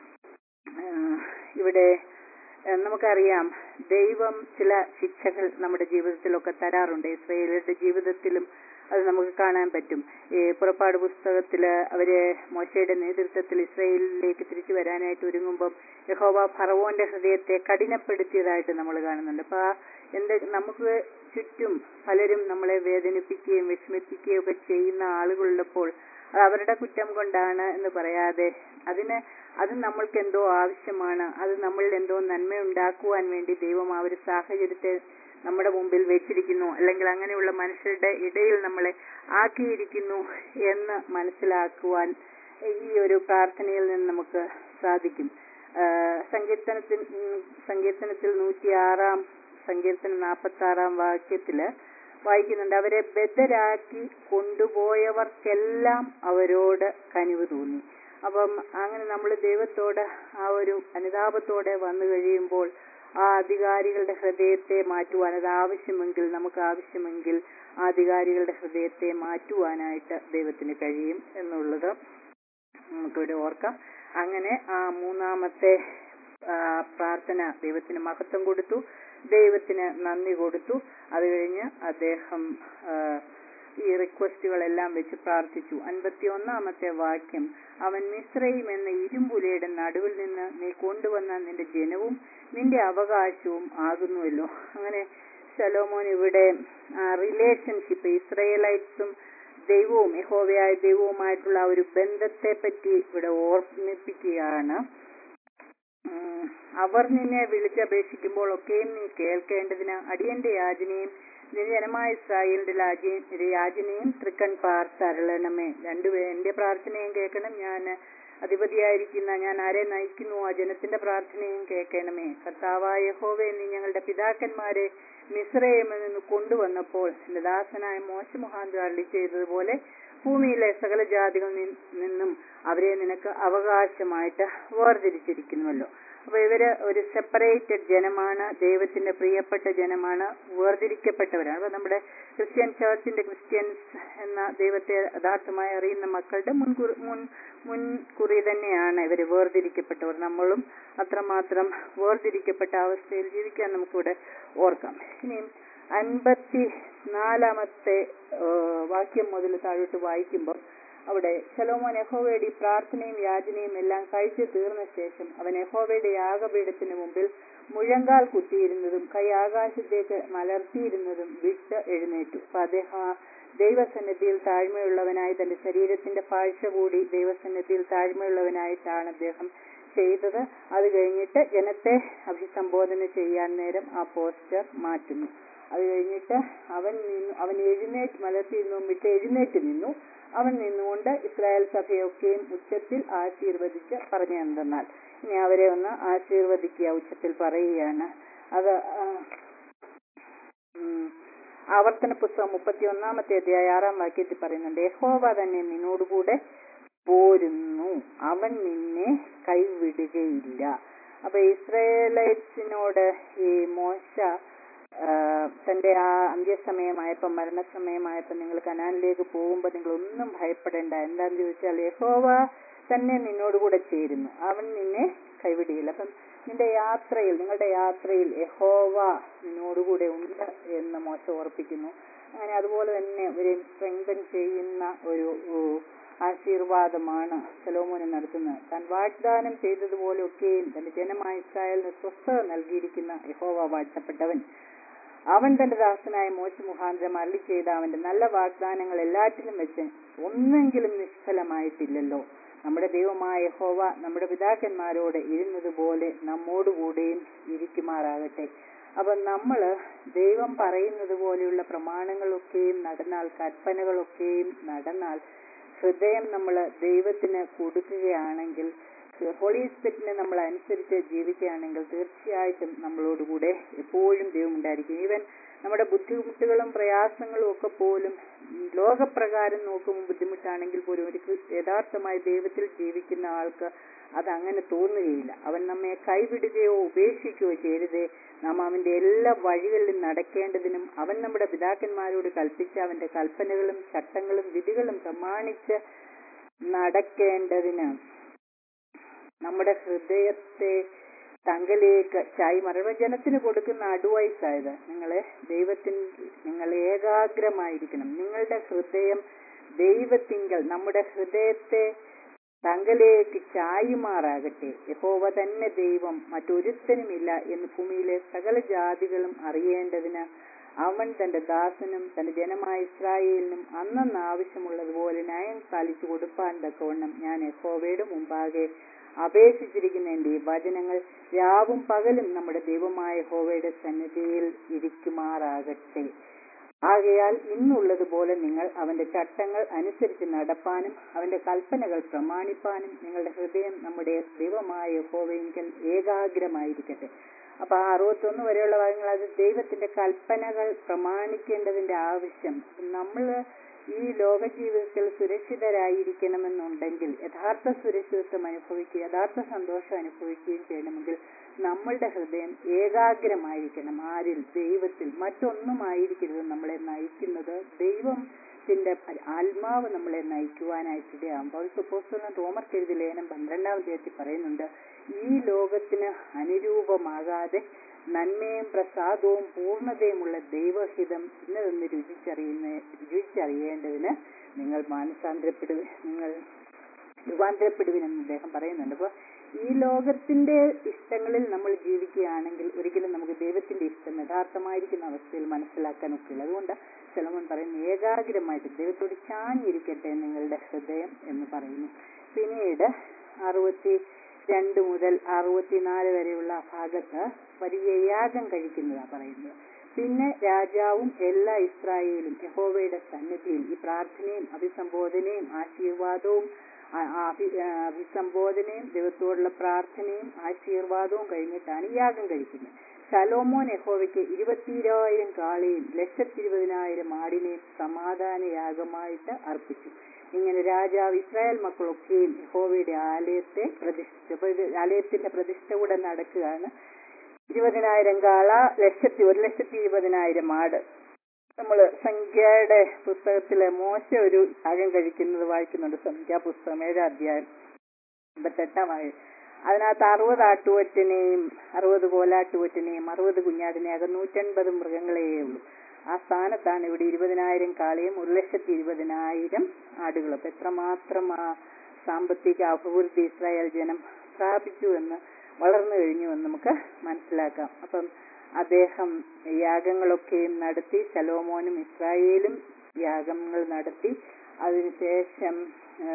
ഇവിടെ നമുക്കറിയാം ദൈവം ചില ശിക്ഷകൾ നമ്മുടെ ജീവിതത്തിലൊക്കെ തരാറുണ്ട് ഇസ്രയേലിന്റെ ജീവിതത്തിലും അത് നമുക്ക് കാണാൻ പറ്റും ഈ പുറപ്പാട് പുസ്തകത്തില് അവര് മോശയുടെ നേതൃത്വത്തിൽ ഇസ്രയേലിലേക്ക് തിരിച്ചു വരാനായിട്ട് ഒരുങ്ങുമ്പം യഹോവ ഫറവോന്റെ ഹൃദയത്തെ കഠിനപ്പെടുത്തിയതായിട്ട് നമ്മൾ കാണുന്നുണ്ട് അപ്പൊ എന്ത് നമുക്ക് ചുറ്റും പലരും നമ്മളെ വേദനിപ്പിക്കുകയും വിഷമിപ്പിക്കുകയും ഒക്കെ ചെയ്യുന്ന ആളുകളുള്ളപ്പോൾ അത് അവരുടെ കുറ്റം കൊണ്ടാണ് എന്ന് പറയാതെ അതിന് അത് നമ്മൾക്ക് എന്തോ ആവശ്യമാണ് അത് നമ്മളിൽ എന്തോ നന്മ ഉണ്ടാക്കുവാൻ വേണ്ടി ദൈവം ആ ഒരു സാഹചര്യത്തെ നമ്മുടെ മുമ്പിൽ വെച്ചിരിക്കുന്നു അല്ലെങ്കിൽ അങ്ങനെയുള്ള മനുഷ്യരുടെ ഇടയിൽ നമ്മളെ ആക്കിയിരിക്കുന്നു എന്ന് മനസ്സിലാക്കുവാൻ ഈ ഒരു പ്രാർത്ഥനയിൽ നിന്ന് നമുക്ക് സാധിക്കും സങ്കീർത്തനത്തിൽ സങ്കീർത്തനത്തിൽ നൂറ്റിയാറാം സങ്കീർത്തനം നാൽപ്പത്തി ആറാം വാക്യത്തില് വായിക്കുന്നുണ്ട് അവരെ ബദ്ധരാക്കി കൊണ്ടുപോയവർക്കെല്ലാം അവരോട് കനിവ് തോന്നി അപ്പം അങ്ങനെ നമ്മൾ ദൈവത്തോട് ആ ഒരു അനുതാപത്തോടെ വന്നു കഴിയുമ്പോൾ ആ അധികാരികളുടെ ഹൃദയത്തെ മാറ്റുവാൻ അത് ആവശ്യമെങ്കിൽ നമുക്ക് ആവശ്യമെങ്കിൽ ആ അധികാരികളുടെ ഹൃദയത്തെ മാറ്റുവാനായിട്ട് ദൈവത്തിന് കഴിയും എന്നുള്ളത് നമുക്കിവിടെ ഓർക്കാം അങ്ങനെ ആ മൂന്നാമത്തെ പ്രാർത്ഥന ദൈവത്തിന് മഹത്വം കൊടുത്തു ദൈവത്തിന് നന്ദി കൊടുത്തു അത് കഴിഞ്ഞ് അദ്ദേഹം ഈ റിക്വസ്റ്റുകളെല്ലാം വെച്ച് പ്രാർത്ഥിച്ചു അൻപത്തി ഒന്നാമത്തെ വാക്യം അവൻ മിശ്രയും എന്ന ഇരുമ്പുലയുടെ നടുവിൽ നിന്ന് നീ കൊണ്ടുവന്ന നിന്റെ ജനവും നിന്റെ അവകാശവും ആകുന്നുവല്ലോ അങ്ങനെ ശലോമോൻ ഇവിടെ റിലേഷൻഷിപ്പ് ഇസ്രയേലൈറ്റ്സും ദൈവവും യഹോവയായ ദൈവവുമായിട്ടുള്ള ആ ഒരു ബന്ധത്തെ പറ്റി ഇവിടെ ഓർമ്മിപ്പിക്കുകയാണ് അവർ നിന്നെ വിളിച്ചപേക്ഷിക്കുമ്പോൾ ഒക്കെയും നീ കേൾക്കേണ്ടതിന് അടിയന്റെ യാചനയും നിന്റെ ജനമായ ഇസ്രായേലിന്റെ യാചനയും തൃക്കൺ പാർത്തരളണമേ രണ്ടുപേ എന്റെ പ്രാർത്ഥനയും കേൾക്കണം ഞാൻ അധിപതിയായിരിക്കുന്ന ഞാൻ ആരെ നയിക്കുന്നു ആ ജനത്തിന്റെ പ്രാർത്ഥനയും കേൾക്കണമേ കർത്താവായ യഹോവേ നീ ഞങ്ങളുടെ പിതാക്കന്മാരെ മിശ്രയിൽ നിന്ന് കൊണ്ടുവന്നപ്പോൾ എന്റെ ദാസനായ മോശ മുഖാന്തരം അള്ളി ചെയ്തതുപോലെ ഭൂമിയിലെ സകല ജാതികളിൽ നിന്നും അവരെ നിനക്ക് അവകാശമായിട്ട് വേർതിരിച്ചിരിക്കുന്നുവല്ലോ അപ്പൊ ഇവര് ഒരു സെപ്പറേറ്റഡ് ജനമാണ് ദൈവത്തിന്റെ പ്രിയപ്പെട്ട ജനമാണ് വേർതിരിക്കപ്പെട്ടവരാണ് അപ്പൊ നമ്മുടെ ക്രിസ്ത്യൻ ചർച്ചിന്റെ ക്രിസ്ത്യൻസ് എന്ന ദൈവത്തെ യഥാർത്ഥമായി അറിയുന്ന മക്കളുടെ മുൻകുറി മുൻ മുൻകുറി തന്നെയാണ് ഇവര് വേർതിരിക്കപ്പെട്ടവർ നമ്മളും അത്രമാത്രം വേർതിരിക്കപ്പെട്ട അവസ്ഥയിൽ ജീവിക്കാൻ നമുക്കിവിടെ ഓർക്കാം ഇനിയും അൻപത്തി നാലാമത്തെ വാക്യം മുതൽ താഴോട്ട് വായിക്കുമ്പോൾ അവിടെ ശലോമോൻ യഹോവയുടെ ഈ പ്രാർത്ഥനയും യാചനയും എല്ലാം കഴിച്ചു തീർന്ന ശേഷം അവൻ യഹോവയുടെ യാഗപീഠത്തിന് മുമ്പിൽ മുഴങ്കാൽ കുത്തിയിരുന്നതും കൈ ആകാശത്തേക്ക് മലർത്തിയിരുന്നതും വിട്ട് എഴുന്നേറ്റു അപ്പൊ അദ്ദേഹം ദൈവസന്നിധിയിൽ താഴ്മയുള്ളവനായി തന്റെ ശരീരത്തിന്റെ പാഴ്ച കൂടി ദൈവസന്നിധിയിൽ താഴ്മയുള്ളവനായിട്ടാണ് അദ്ദേഹം ചെയ്തത് അത് കഴിഞ്ഞിട്ട് ജനത്തെ അഭിസംബോധന ചെയ്യാൻ നേരം ആ പോസ്റ്റർ മാറ്റുന്നു അത് കഴിഞ്ഞിട്ട് അവൻ നിന്നു അവൻ എഴുന്നേറ്റ് മലത്തിൽ നിന്നും വിട്ട് എഴുന്നേറ്റ് നിന്നു അവൻ നിന്നുകൊണ്ട് ഇസ്രായേൽ സഭയൊക്കെയും ഉച്ചത്തിൽ ആശീർവദിച്ച് പറഞ്ഞു എന്തെന്നാൽ ഇനി അവരെ ഒന്ന് ആശീർവദിക്കുക ഉച്ചത്തിൽ പറയുകയാണ് അത് ആ, ഉം, ആവർത്തന പുസ്തകം മുപ്പത്തി ഒന്നാമത്തെ അധ്യായ ആറാം വാക്യത്തിൽ പറയുന്നുണ്ട് യഹോവ തന്നെ നിന്നോടുകൂടെ പോരുന്നു അവൻ നിന്നെ കൈവിടുകയില്ല അപ്പൊ ഇസ്രയേലൈറ്റ്സിനോട് ഈ മോശ ആ, തന്റെ ആ അന്ത്യസമയമായപ്പോ മരണസമയമായപ്പോ നിങ്ങൾ കനാനിലേക്ക് പോകുമ്പോൾ നിങ്ങൾ ഒന്നും ഭയപ്പെടേണ്ട എന്താന്ന് ചോദിച്ചാൽ യഹോവ തന്നെ നിന്നോടുകൂടെ ചേരുന്നു അവൻ നിന്നെ കൈവിടിയില്ല അപ്പം നിന്റെ യാത്രയിൽ നിങ്ങളുടെ യാത്രയിൽ യഹോവ നിന്നോടുകൂടെ ഉണ്ട് എന്ന് മോശ ഓർപ്പിക്കുന്നു അങ്ങനെ അതുപോലെ തന്നെ ഒരു സ്ട്രെങ്തൻ ചെയ്യുന്ന ഒരു ഉ, ആശീർവാദമാണ് സലോമോന് നടത്തുന്നത് താൻ വാഗ്ദാനം ചെയ്തതുപോലെയൊക്കെയും തന്റെ ജനമായ ഇസ്രായേലിന് സ്വസ്ഥത നൽകിയിരിക്കുന്ന യഹോവ വാഴ്ത്തപ്പെട്ടവൻ അവൻ തന്റെ ദാസനായ മോശ മുഖാന്തരം അരളി ചെയ്ത അവന്റെ നല്ല വാഗ്ദാനങ്ങൾ എല്ലാറ്റിലും വെച്ച് ഒന്നെങ്കിലും നിഷ്ഫലമായിട്ടില്ലല്ലോ നമ്മുടെ ദൈവമായ യഹോവ നമ്മുടെ പിതാക്കന്മാരോട് ഇരുന്നതുപോലെ നമ്മോടുകൂടെയും ഇരിക്കുമാറാകട്ടെ അപ്പൊ നമ്മള് ദൈവം പറയുന്നത് പോലെയുള്ള പ്രമാണങ്ങളൊക്കെയും നടന്നാൽ കൽപ്പനകളൊക്കെയും നടന്നാൽ ഹൃദയം നമ്മൾ ദൈവത്തിന് കൊടുക്കുകയാണെങ്കിൽ ഹോളി സ്പിരിറ്റിനെ നമ്മൾ അനുസരിച്ച് ജീവിക്കുകയാണെങ്കിൽ തീർച്ചയായിട്ടും നമ്മളോടുകൂടെ എപ്പോഴും ദൈവം ഉണ്ടായിരിക്കും ഈവൻ നമ്മുടെ ബുദ്ധിമുട്ടുകളും പ്രയാസങ്ങളും ഒക്കെ പോലും ഉം, ലോകപ്രകാരം നോക്കുമ്പോൾ ബുദ്ധിമുട്ടാണെങ്കിൽ പോലും ഒരു ക്രി- യഥാർത്ഥമായി ദൈവത്തിൽ ജീവിക്കുന്ന ആൾക്ക് അത് അങ്ങനെ തോന്നുകയില്ല അവൻ നമ്മെ കൈവിടുകയോ ഉപേക്ഷിക്കുകയോ ചെയ്യരുതേ നാം അവന്റെ എല്ലാ വഴികളിലും നടക്കേണ്ടതിനും അവൻ നമ്മുടെ പിതാക്കന്മാരോട് കൽപ്പിച്ച അവന്റെ കൽപ്പനകളും ചട്ടങ്ങളും വിധികളും പ്രമാണിച്ച് നടക്കേണ്ടതിന് നമ്മുടെ ഹൃദയത്തെ തങ്കലേക്ക് ചായി മരണജനത്തിന് കൊടുക്കുന്ന അഡ്വൈസ് ആയത് നിങ്ങളെ ദൈവത്തിൽ നിങ്ങൾ ഏകാഗ്രമായിരിക്കണം നിങ്ങളുടെ ഹൃദയം ദൈവത്തിങ്കൽ നമ്മുടെ ഹൃദയത്തെ തങ്കലേക്ക് ചായുമാറാകട്ടെ യഹോവ തന്നെ ദൈവം മറ്റൊരുത്തനുമില്ല എന്ന് ഭൂമിയിലെ സകല ജാതികളും അറിയേണ്ടതിന് അവൻ തന്റെ ദാസനും തന്റെ ജനമായ ഇസ്രായേലിനും അന്നന്ന് ആവശ്യമുള്ളതുപോലെ ന്യായം പാലിച്ചു കൊടുപ്പാൻ തക്കവണ്ണം ഞാൻ യഹോവയുടെ മുമ്പാകെ അപേക്ഷിച്ചിരിക്കുന്ന എന്റെ ഈ വചനങ്ങൾ രാവും പകലും നമ്മുടെ ദൈവമായ യഹോവയുടെ സന്നിധിയിൽ ഇരിക്കുമാറാകട്ടെ ആകയാൽ ഇന്നുള്ളതുപോലെ നിങ്ങൾ അവന്റെ ചട്ടങ്ങൾ അനുസരിച്ച് നടപ്പാനും അവന്റെ കൽപ്പനകൾ പ്രമാണിപ്പാനും നിങ്ങളുടെ ഹൃദയം നമ്മുടെ ദൈവമായ യഹോവയെങ്കിൽ ഏകാഗ്രമായിരിക്കട്ടെ അപ്പൊ ആ അറുപത്തൊന്ന് വരെയുള്ള ഭാഗങ്ങൾ അത് ദൈവത്തിന്റെ കൽപ്പനകൾ പ്രമാണിക്കേണ്ടതിന്റെ ആവശ്യം നമ്മൾ ഈ ലോക ജീവിതത്തിൽ സുരക്ഷിതരായിരിക്കണമെന്നുണ്ടെങ്കിൽ യഥാർത്ഥ സുരക്ഷിതത്വം അനുഭവിക്കുകയും യഥാർത്ഥ സന്തോഷം അനുഭവിക്കുകയും ചെയ്യണമെങ്കിൽ നമ്മളുടെ ഹൃദയം ഏകാഗ്രമായിരിക്കണം ആരിൽ ദൈവത്തിൽ മറ്റൊന്നുമായിരിക്കരുത് നമ്മളെ നയിക്കുന്നത് ദൈവത്തിന്റെ ആത്മാവ് നമ്മളെ നയിക്കുവാനായിട്ടിടയാകും പൗൽ സുപ്പോസ്തലൻ റോമർക്ക് എഴുതി ലേനം പന്ത്രണ്ടാം അധ്യായത്തിൽ പറയുന്നുണ്ട് ഈ ലോകത്തിന് അനുരൂപമാകാതെ നന്മയും പ്രസാദവും പൂർണ്ണതയുമുള്ള ദൈവഹിതം ഇന്നതെന്ന് രുചിച്ചറിയുന്ന രുചിച്ചറിയേണ്ടതിന് നിങ്ങൾ മാനസാന്തരപ്പെടുക നിങ്ങൾ രൂപാന്തരപ്പെടുവിനെന്ന് അദ്ദേഹം പറയുന്നുണ്ട് അപ്പോൾ ഈ ലോകത്തിന്റെ ഇഷ്ടങ്ങളിൽ നമ്മൾ ജീവിക്കുകയാണെങ്കിൽ ഒരിക്കലും നമുക്ക് ദൈവത്തിന്റെ ഇഷ്ടം യഥാർത്ഥമായിരിക്കുന്ന അവസ്ഥയിൽ മനസ്സിലാക്കാൻ ഒക്കില്ല അതുകൊണ്ട് ചെലവൻ പറയുന്നു ഏകാഗ്രമായിട്ട് ദൈവത്തോട് ചാഞ്ഞിരിക്കട്ടെ നിങ്ങളുടെ ഹൃദയം എന്ന് പറയുന്നു പിന്നീട് അറുപത്തി രണ്ട് മുതൽ അറുപത്തിനാല് വരെയുള്ള ഭാഗത്ത് വലിയ യാഗം കഴിക്കുന്നതാണ് പറയുന്നത് പിന്നെ രാജാവും എല്ലാ ഇസ്രായേലും യഹോവയുടെ സന്നിധിയിൽ ഈ പ്രാർത്ഥനയും അഭിസംബോധനയും ആശീർവാദവും ആ- ആ അഭി- ആ അഭിസംബോധനയും ദൈവത്തോടുള്ള പ്രാർത്ഥനയും ആശീർവാദവും കഴിഞ്ഞിട്ടാണ് ഈ യാഗം കഴിക്കുന്നത് ശലോമോൻ യഹോവയ്ക്ക് ഇരുപത്തിരായിരം കാളയും ലക്ഷത്തിരുപതിനായിരം ആടിനെയും സമാധാന യാഗമായിട്ട് അർപ്പിച്ചു ഇങ്ങനെ രാജാവ് ഇസ്രായേൽ മക്കളൊക്കെയും യഹോവയുടെ ആലയത്തെ പ്രതിഷ്ഠിച്ചു അപ്പൊ ഇത് ആലയത്തിന്റെ പ്രതിഷ്ഠ കൂടെ നടക്കുകയാണ് ഇരുപതിനായിരം കാള ലക്ഷത്തി ഒരു ലക്ഷത്തി ഇരുപതിനായിരം ആട് നമ്മള് സംഖ്യയുടെ പുസ്തകത്തിലെ മോശ ഒരു യാഗം കഴിക്കുന്നത് വായിക്കുന്നുണ്ട് സംഖ്യാ പുസ്തകം ഏഴാം അധ്യായം അമ്പത്തെട്ടാം വായ അതിനകത്ത് അറുപത് ആട്ടുകൊറ്റനെയും അറുപത് കോലാട്ടുകൊറ്റനെയും അറുപത് കുഞ്ഞാടിനെയും അകം നൂറ്റൻപത് മൃഗങ്ങളെയേ ഉള്ളൂ ആ സ്ഥാനത്താണ് ഇവിടെ ഇരുപതിനായിരം കാളയും ഒരു ലക്ഷത്തി ഇരുപതിനായിരം ആടുകളും അപ്പൊ എത്രമാത്രം ആ സാമ്പത്തിക അഭിവൃദ്ധി ഇസ്രായേൽ ജനം സ്ഥാപിച്ചു എന്ന് വളർന്നു കഴിഞ്ഞു എന്ന് നമുക്ക് മനസ്സിലാക്കാം അപ്പം അദ്ദേഹം യാഗങ്ങളൊക്കെയും നടത്തി ശലോമോനും ഇസ്രായേലും യാഗങ്ങൾ നടത്തി അതിനുശേഷം ആ,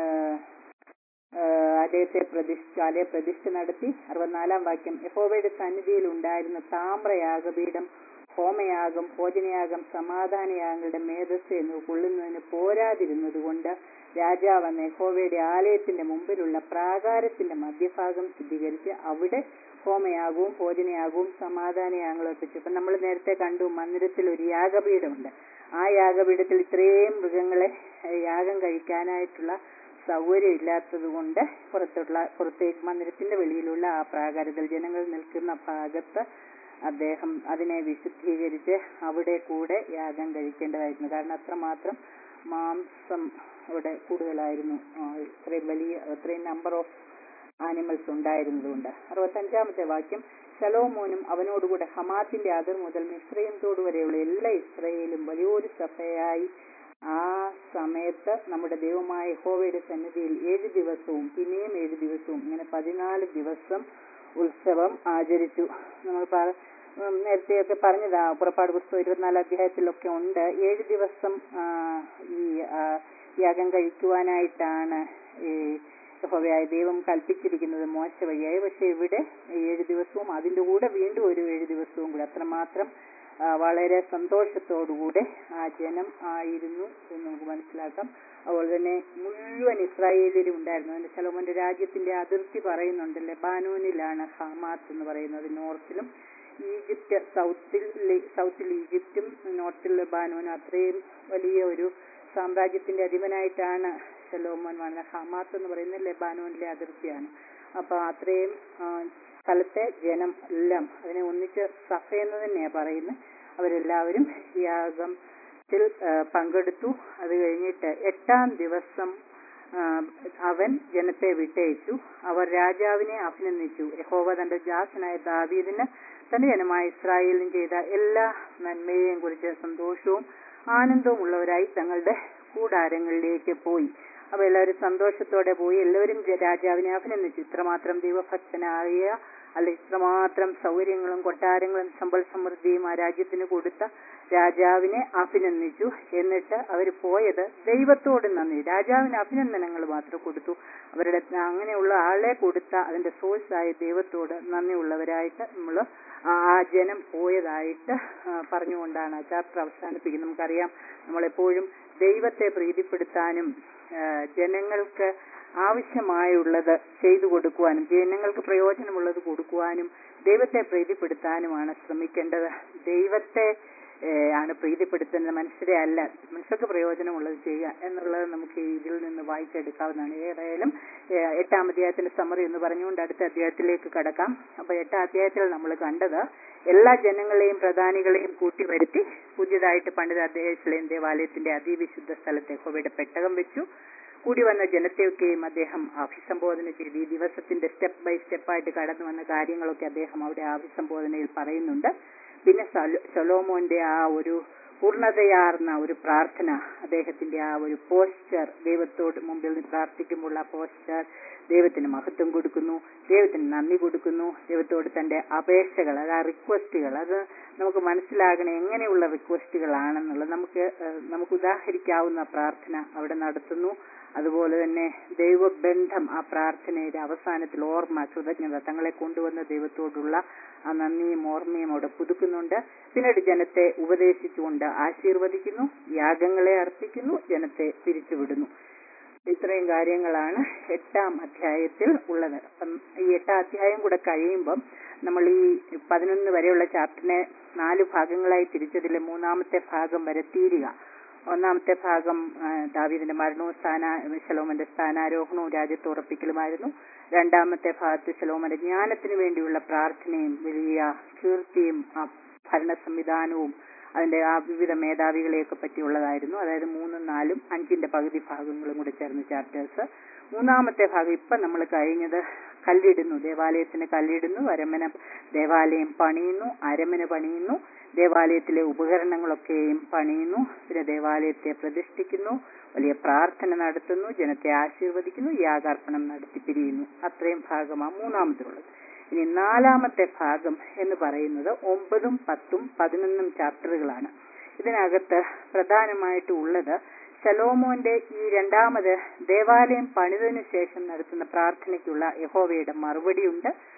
ആ, ആലയത്തെ പ്രതിഷ്ഠ ആലയ പ്രതിഷ്ഠ നടത്തി അറുപത്തിനാലാം വാക്യം യഹോവയുടെ സന്നിധിയിൽ ഉണ്ടായിരുന്ന താമ്ര യാഗപീഠം ഹോമയാഗം ഭോജനയാഗം സമാധാനയാഗങ്ങളുടെ മേധസ് എന്നിവ കൊള്ളുന്നതിന് പോരാതിരുന്നതുകൊണ്ട് രാജാവ് അന്ന് യഹോവയുടെ ആലയത്തിന്റെ മുമ്പിലുള്ള പ്രാകാരത്തിന്റെ മധ്യഭാഗം ശുദ്ധീകരിച്ച് അവിടെ ഹോമയാഗവും ഭോജനയാഗവും സമാധാനയാഗങ്ങളും അർപ്പിച്ചു ഇപ്പൊ നമ്മൾ നേരത്തെ കണ്ടു മന്ദിരത്തിൽ ഒരു യാഗപീഠമുണ്ട് ആ യാഗപീഠത്തിൽ ഇത്രയും മൃഗങ്ങളെ ഏഹ്, യാഗം കഴിക്കാനായിട്ടുള്ള സൗകര്യം ഇല്ലാത്തത് കൊണ്ട് പുറത്തുള്ള പുറത്തേക്ക് മന്ദിരത്തിന്റെ വെളിയിലുള്ള ആ പ്രാകാരത്തിൽ ജനങ്ങൾ നിൽക്കുന്ന ഭാഗത്ത് അദ്ദേഹം അതിനെ വിശുദ്ധീകരിച്ച് അവിടെ കൂടെ യാഗം കഴിക്കേണ്ടതായിരുന്നു കാരണം അത്രമാത്രം മാംസം അവിടെ കൂടുതലായിരുന്നു ആ, ഇത്രയും വലിയ ഇത്രയും നമ്പർ ഓഫ് ആനിമൽസ് ഉണ്ടായിരുന്നതുകൊണ്ട് അറുപത്തഞ്ചാമത്തെ വാക്യം ശലോമോനും അവനോടുകൂടെ ഹമാത്തിന്റെ അതിർ മുതൽ മിശ്രയും തോട് വരെയുള്ള എല്ലാ ഇസ്രയേലും വലിയൊരു സഭയായി ആ സമയത്ത് നമ്മുടെ ദൈവമായ യഹോവയുടെ സന്നിധിയിൽ ഏഴ് ദിവസവും പിന്നെയും ഏഴ് ദിവസവും ഇങ്ങനെ പതിനാല് ദിവസം ഉത്സവം ആചരിച്ചു നമ്മൾ പറ- ഉം, നേരത്തെയൊക്കെ പറഞ്ഞതാ പുറപ്പാട് പുസ്തകം ഇരുപത്തിനാല് അധ്യായത്തിലൊക്കെ ഉണ്ട് ഏഴ് ദിവസം ആ, ഈ ആ, യാഗം കഴിക്കുവാനായിട്ടാണ് ഈ യഹോവയായ ദൈവം കൽപ്പിച്ചിരിക്കുന്നത് മോശ വഴിയായി പക്ഷെ ഇവിടെ ഏഴ് ദിവസവും അതിന്റെ കൂടെ വീണ്ടും ഒരു ഏഴ് ദിവസവും കൂടെ അത്രമാത്രം ആ, വളരെ സന്തോഷത്തോടുകൂടെ ആ ജനം ആയിരുന്നു എന്ന് നമുക്ക് മനസ്സിലാക്കാം അതുപോലെ തന്നെ മുഴുവൻ ഇസ്രായേലിലും ഉണ്ടായിരുന്നു അതിന്റെ ശലോമോന്റെ രാജ്യത്തിന്റെ അതിർത്തി പറയുന്നുണ്ട് ലെബാനോനിലാണ് ഹമാത്ത് എന്ന് പറയുന്നത് നോർത്തിലും ഈജിപ്റ്റ് സൗത്തിൽ സൗത്തിൽ ഈജിപ്റ്റും നോർത്തിൽ ലെബാനോനും അത്രയും വലിയ ഒരു സാമ്രാജ്യത്തിന്റെ അധിപനായിട്ടാണ് ശലോമോൻ വന്നത് ഹമാത്ത് എന്ന് പറയുന്നത് ലെബാനോനിലെ അതിർത്തിയാണ് അപ്പൊ അത്രയും ആ, സ്ഥലത്തെ ജനം എല്ലാം അതിനെ ഒന്നിച്ച് സഭ എന്ന് തന്നെയാ പറയുന്നത് അവരെല്ലാവരും യാഗത്തിൽ ആ, പങ്കെടുത്തു അത് കഴിഞ്ഞിട്ട് എട്ടാം ദിവസം ആ, അവൻ ജനത്തെ വിട്ടയച്ചു അവർ രാജാവിനെ അഭിനന്ദിച്ചു യഹോവ തന്റെ ദാസനായ ദാവീദിന് തന്റെ ജനമായ ഇസ്രായേലിനും ചെയ്ത എല്ലാ നന്മയെയും കുറിച്ച് സന്തോഷവും ആനന്ദവും ഉള്ളവരായി തങ്ങളുടെ കൂടാരങ്ങളിലേക്ക് പോയി അപ്പൊ എല്ലാവരും സന്തോഷത്തോടെ പോയി എല്ലാവരും ജ- രാജാവിനെ അഭിനന്ദിച്ചു ഇത്രമാത്രം ദൈവഭക്തനായ അല്ല ഇത്രമാത്രം സൗകര്യങ്ങളും കൊട്ടാരങ്ങളും സമ്പൽ സമൃദ്ധിയും ആ രാജ്യത്തിന് കൊടുത്ത രാജാവിനെ അഭിനന്ദിച്ചു എന്നിട്ട് അവർ പോയത് ദൈവത്തോട് നന്ദി രാജാവിന് അഭിനന്ദനങ്ങൾ മാത്രം കൊടുത്തു അവരുടെ അങ്ങനെയുള്ള ആളെ കൊടുത്ത അതിന്റെ സോഴ്സായ ദൈവത്തോട് നന്ദിയുള്ളവരായിട്ട് നമ്മൾ ആ ജനം പോയതായിട്ട് ആ, പറഞ്ഞുകൊണ്ടാണ് ആ ചാപ്റ്റർ അവസാനിപ്പിക്കുന്നത് നമുക്കറിയാം നമ്മളെപ്പോഴും ദൈവത്തെ പ്രീതിപ്പെടുത്താനും ആ, ജനങ്ങൾക്ക് ആവശ്യമായുള്ളത് ചെയ്തു കൊടുക്കുവാനും ജനങ്ങൾക്ക് പ്രയോജനമുള്ളത് കൊടുക്കുവാനും ദൈവത്തെ പ്രീതിപ്പെടുത്താനുമാണ് ശ്രമിക്കേണ്ടത് ദൈവത്തെ ഏഹ്, ആണ് പ്രീതിപ്പെടുത്തുന്നത് മനുഷ്യരെ അല്ല മനുഷ്യർക്ക് പ്രയോജനമുള്ളത് ചെയ്യുക എന്നുള്ളത് നമുക്ക് ഇതിൽ നിന്ന് വായിച്ചെടുക്കാവുന്നതാണ് ഏതായാലും ഏഹ്, എട്ടാം അധ്യായത്തിന്റെ സമറി എന്ന് പറഞ്ഞുകൊണ്ട് അടുത്ത അധ്യായത്തിലേക്ക് കടക്കാം അപ്പൊ എട്ടാം അധ്യായത്തിൽ നമ്മൾ കണ്ടത് എല്ലാ ജനങ്ങളെയും പ്രധാനികളെയും കൂട്ടി വരുത്തി പുതിയതായിട്ട് പണിത അദ്ദേഹത്തിലെയും ദേവാലയത്തിന്റെ അതിവിശുദ്ധ സ്ഥലത്തെ ഹോവയുടെ പെട്ടകം വെച്ചു കൂടി വന്ന ജനത്തെയൊക്കെയും അദ്ദേഹം അഭിസംബോധന ചെയ്തു ഈ ദിവസത്തിന്റെ സ്റ്റെപ്പ് ബൈ സ്റ്റെപ്പായിട്ട് കടന്നു വന്ന കാര്യങ്ങളൊക്കെ അദ്ദേഹം അവിടെ അഭിസംബോധനയിൽ പറയുന്നുണ്ട് പിന്നെ സലോ- ശലോമോന്റെ ആ ഒരു പൂർണ്ണതയാർന്ന ഒരു പ്രാർത്ഥന അദ്ദേഹത്തിന്റെ ആ ഒരു പോസ്ചർ ദൈവത്തോട് മുമ്പിൽ നിന്ന് പ്രാർത്ഥിക്കുമ്പോൾ ആ പോസ്ചർ ദൈവത്തിന് മഹത്വം കൊടുക്കുന്നു ദൈവത്തിന് നന്ദി കൊടുക്കുന്നു ദൈവത്തോട് തന്റെ അപേക്ഷകൾ അത് ആ റിക്വസ്റ്റുകൾ അത് നമുക്ക് മനസ്സിലാകണം എങ്ങനെയുള്ള റിക്വസ്റ്റുകളാണെന്നുള്ളത് നമുക്ക് ഏഹ്, നമുക്ക് ഉദാഹരിക്കാവുന്ന പ്രാർത്ഥന അവിടെ നടത്തുന്നു അതുപോലെ തന്നെ ദൈവബന്ധം ആ പ്രാർത്ഥനയുടെ അവസാനത്തിൽ ഓർമ്മ കൃതജ്ഞത തങ്ങളെ കൊണ്ടുവന്ന ദൈവത്തോടുള്ള ആ നന്ദിയും ഓർമ്മയും അവിടെ പുതുക്കുന്നുണ്ട് പിന്നീട് ജനത്തെ ഉപദേശിച്ചുകൊണ്ട് ആശീർവദിക്കുന്നു യാഗങ്ങളെ അർപ്പിക്കുന്നു ജനത്തെ പിരിച്ചുവിടുന്നു ഇത്രയും കാര്യങ്ങളാണ് എട്ടാം അധ്യായത്തിൽ ഉള്ളത് അപ്പം ഈ എട്ടാം അധ്യായം കൂടെ കഴിയുമ്പം നമ്മൾ ഈ പതിനൊന്ന് വരെയുള്ള ചാപ്റ്ററിനെ നാല് ഭാഗങ്ങളായി തിരിച്ചതിലെ മൂന്നാമത്തെ ഭാഗം വരെ തീരുക ഒന്നാമത്തെ ഭാഗം ആ, ദാവീദിന്റെ മരണവും സ്ഥാന ശലോമന്റെ സ്ഥാനാരോഹണവും രാജ്യത്ത് ഉറപ്പിക്കലുമായിരുന്നു രണ്ടാമത്തെ ഭാഗത്ത് ശലോമന്റെ ജ്ഞാനത്തിന് വേണ്ടിയുള്ള പ്രാർത്ഥനയും വലിയ കീർത്തിയും ആ ഭരണ സംവിധാനവും അതിന്റെ ആ വിവിധ മേധാവികളെയൊക്കെ പറ്റിയുള്ളതായിരുന്നു അതായത് മൂന്നും നാലും അഞ്ചിന്റെ പകുതി ഭാഗങ്ങളും കൂടെ ചേർന്ന് ചാപ്റ്റേഴ്സ് മൂന്നാമത്തെ ഭാഗം ഇപ്പൊ നമ്മൾ കഴിഞ്ഞത് കല്ലിടുന്നു ദേവാലയത്തിന് കല്ലിടുന്നു അരമന ദേവാലയം പണിയുന്നു അരമന പണിയുന്നു ദേവാലയത്തിലെ ഉപകരണങ്ങളൊക്കെയും പണിയുന്നു പിന്നെ ദേവാലയത്തെ പ്രതിഷ്ഠിക്കുന്നു വലിയ പ്രാർത്ഥന നടത്തുന്നു ജനത്തെ ആശീർവദിക്കുന്നു യാഗാർപ്പണം നടത്തി പിരിയുന്നു അത്രയും ഭാഗമാണ് മൂന്നാമത്തിലുള്ളത് ഇനി നാലാമത്തെ ഭാഗം എന്ന് പറയുന്നത് ഒമ്പതും പത്തും പതിനൊന്നും ചാപ്റ്ററുകളാണ് ഇതിനകത്ത് പ്രധാനമായിട്ട് ഉള്ളത് ശലോമോന്റെ ഈ രണ്ടാമത് ദേവാലയം പണിതതിനു ശേഷം നടത്തുന്ന പ്രാർത്ഥനയ്ക്കുള്ള യഹോവയുടെ മറുപടിയുണ്ട്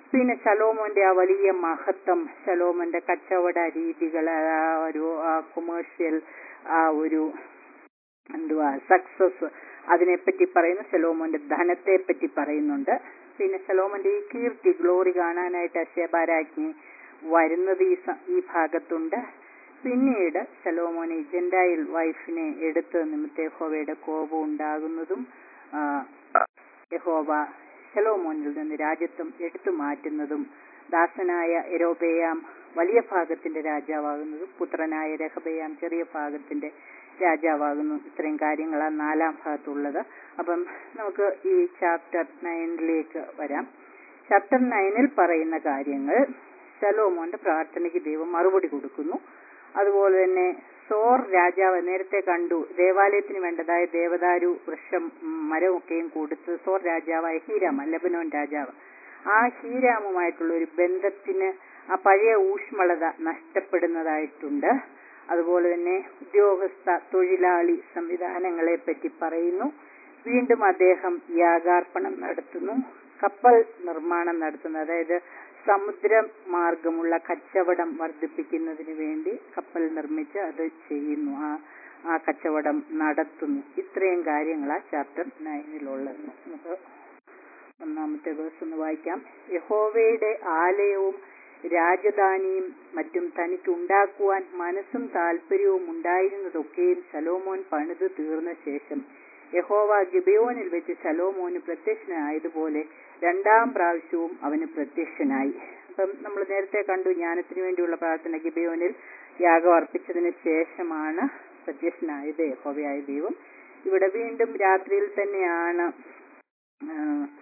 പിന്നെ ശലോമോന്റെ ആ വലിയ മഹത്വം ശലോമോന്റെ കച്ചവട രീതികൾ ആ ഒരു ആ കൊമേഴ്ഷ്യൽ ആ ഒരു എന്തുവാ സക്സസ് അതിനെപ്പറ്റി പറയുന്നു ശലോമോന്റെ ധനത്തെ പറ്റി പറയുന്നുണ്ട് പിന്നെ ശലോമോന്റെ ഈ കീർത്തി ഗ്ലോറി കാണാനായിട്ട് അശേബാരാജ്ഞി വരുന്നത് ഈ സ- ഈ ഭാഗത്തുണ്ട് പിന്നീട് ശലോമോനെ ജെൻഡായിൽ വൈഫിനെ എടുത്ത് നിമിത്ത യഹോവയുടെ കോപം ഉണ്ടാകുന്നതും ആ, യഹോവ ശലോമോനിൽ നിന്ന് രാജ്യത്വം എടുത്തു മാറ്റുന്നതും ദാസനായ എരോബയാം വലിയ ഭാഗത്തിന്റെ രാജാവാകുന്നതും പുത്രനായ രഹബയാം ചെറിയ ഭാഗത്തിന്റെ രാജാവാകുന്നു ഇത്രയും കാര്യങ്ങളാണ് നാലാം ഭാഗത്തുള്ളത് അപ്പം നമുക്ക് ഈ ചാപ്റ്റർ നയനിലേക്ക് വരാം ചാപ്റ്റർ നയനിൽ പറയുന്ന കാര്യങ്ങൾ ശലോമോന്റെ പ്രാർത്ഥനയ്ക്ക് ദൈവം മറുപടി കൊടുക്കുന്നു അതുപോലെ തന്നെ സോർ രാജാവ് നേരത്തെ കണ്ടു ദേവാലയത്തിന് വേണ്ടതായ ദേവദാരു വൃക്ഷം ഉം, മരമൊക്കെയും കൊടുത്ത് സോർ രാജാവായ ഹീരാമ ലബനോൻ രാജാവ് ആ ഹീരാമുമായിട്ടുള്ള ഒരു ബന്ധത്തിന് ആ പഴയ ഊഷ്മളത നഷ്ടപ്പെടുന്നതായിട്ടുണ്ട് അതുപോലെ തന്നെ ഉദ്യോഗസ്ഥ തൊഴിലാളി സംവിധാനങ്ങളെ പറ്റി പറയുന്നു വീണ്ടും അദ്ദേഹം യാഗാർപ്പണം നടത്തുന്നു കപ്പൽ നിർമ്മാണം നടത്തുന്നു അതായത് സമുദ്ര മാർഗമുള്ള കച്ചവടം വർദ്ധിപ്പിക്കുന്നതിന് വേണ്ടി കപ്പൽ നിർമ്മിച്ച് അത് ചെയ്യുന്നു ആ ആ കച്ചവടം നടത്തുന്നു ഇത്രയും കാര്യങ്ങളാ ചാപ്റ്റർ നയനിലുള്ളത് നമുക്ക് ഒന്നാമത്തെ വേഴ്സ് ഒന്ന് വായിക്കാം യഹോവയുടെ ആലയവും രാജധാനിയും മറ്റും തനിക്ക് ഉണ്ടാക്കുവാൻ മനസ്സും താല്പര്യവും ഉണ്ടായിരുന്നതൊക്കെയും ശലോമോൻ പണിത് തീർന്ന ശേഷം യഹോവ ഗിബയോനിൽ വെച്ച് ശലോമോന് പ്രത്യക്ഷനായതുപോലെ രണ്ടാം പ്രാവശ്യവും അവന് പ്രത്യക്ഷനായി അപ്പം നമ്മൾ നേരത്തെ കണ്ടു ജ്ഞാനത്തിന് വേണ്ടിയുള്ള പ്രാർത്ഥന ഗിബയോനിൽ യാഗം അർപ്പിച്ചതിന് ശേഷമാണ് പ്രത്യക്ഷനായത് യഹോവയായ ദൈവം ഇവിടെ വീണ്ടും രാത്രിയിൽ തന്നെയാണ് ആ,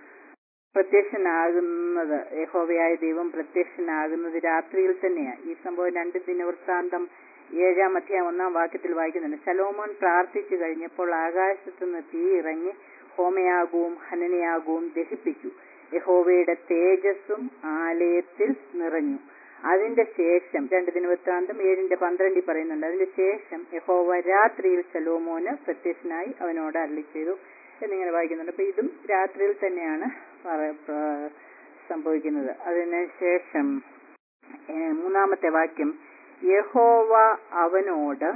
പ്രത്യക്ഷനാകുന്നത് യഹോവയായ ദൈവം പ്രത്യക്ഷനാകുന്നത് രാത്രിയിൽ തന്നെയാണ് ഈ സംഭവം രണ്ട് ദിനവൃത്താന്തം ഏഴാം അധ്യായം ഒന്നാം വാക്യത്തിൽ വായിക്കുന്നുണ്ട് ശലോമോൻ പ്രാർത്ഥിച്ചു കഴിഞ്ഞപ്പോൾ ആകാശത്തു നിന്ന് തീ ഇറങ്ങി ഹോമയാഗവും ഹനനയാഗവും ദഹിപ്പിച്ചു യഹോവയുടെ തേജസ്സും ആലയത്തിൽ നിറഞ്ഞു അതിന്റെ ശേഷം രണ്ട് ദിനവൃത്താന്തം ഏഴിന്റെ പന്ത്രണ്ടിൽ പറയുന്നുണ്ട് അതിന്റെ ശേഷം യഹോവ രാത്രിയിൽ ശലോമോന് പ്രത്യക്ഷനായി അവനോട് അരളി ചെയ്തു എന്നിങ്ങനെ വായിക്കുന്നുണ്ട് അപ്പൊ ഇതും രാത്രിയിൽ തന്നെയാണ് പറ- പ്ര- സംഭവിക്കുന്നത് അതിന് ശേഷം ഏഹ്, മൂന്നാമത്തെ വാക്യം യഹോവ അവനോട്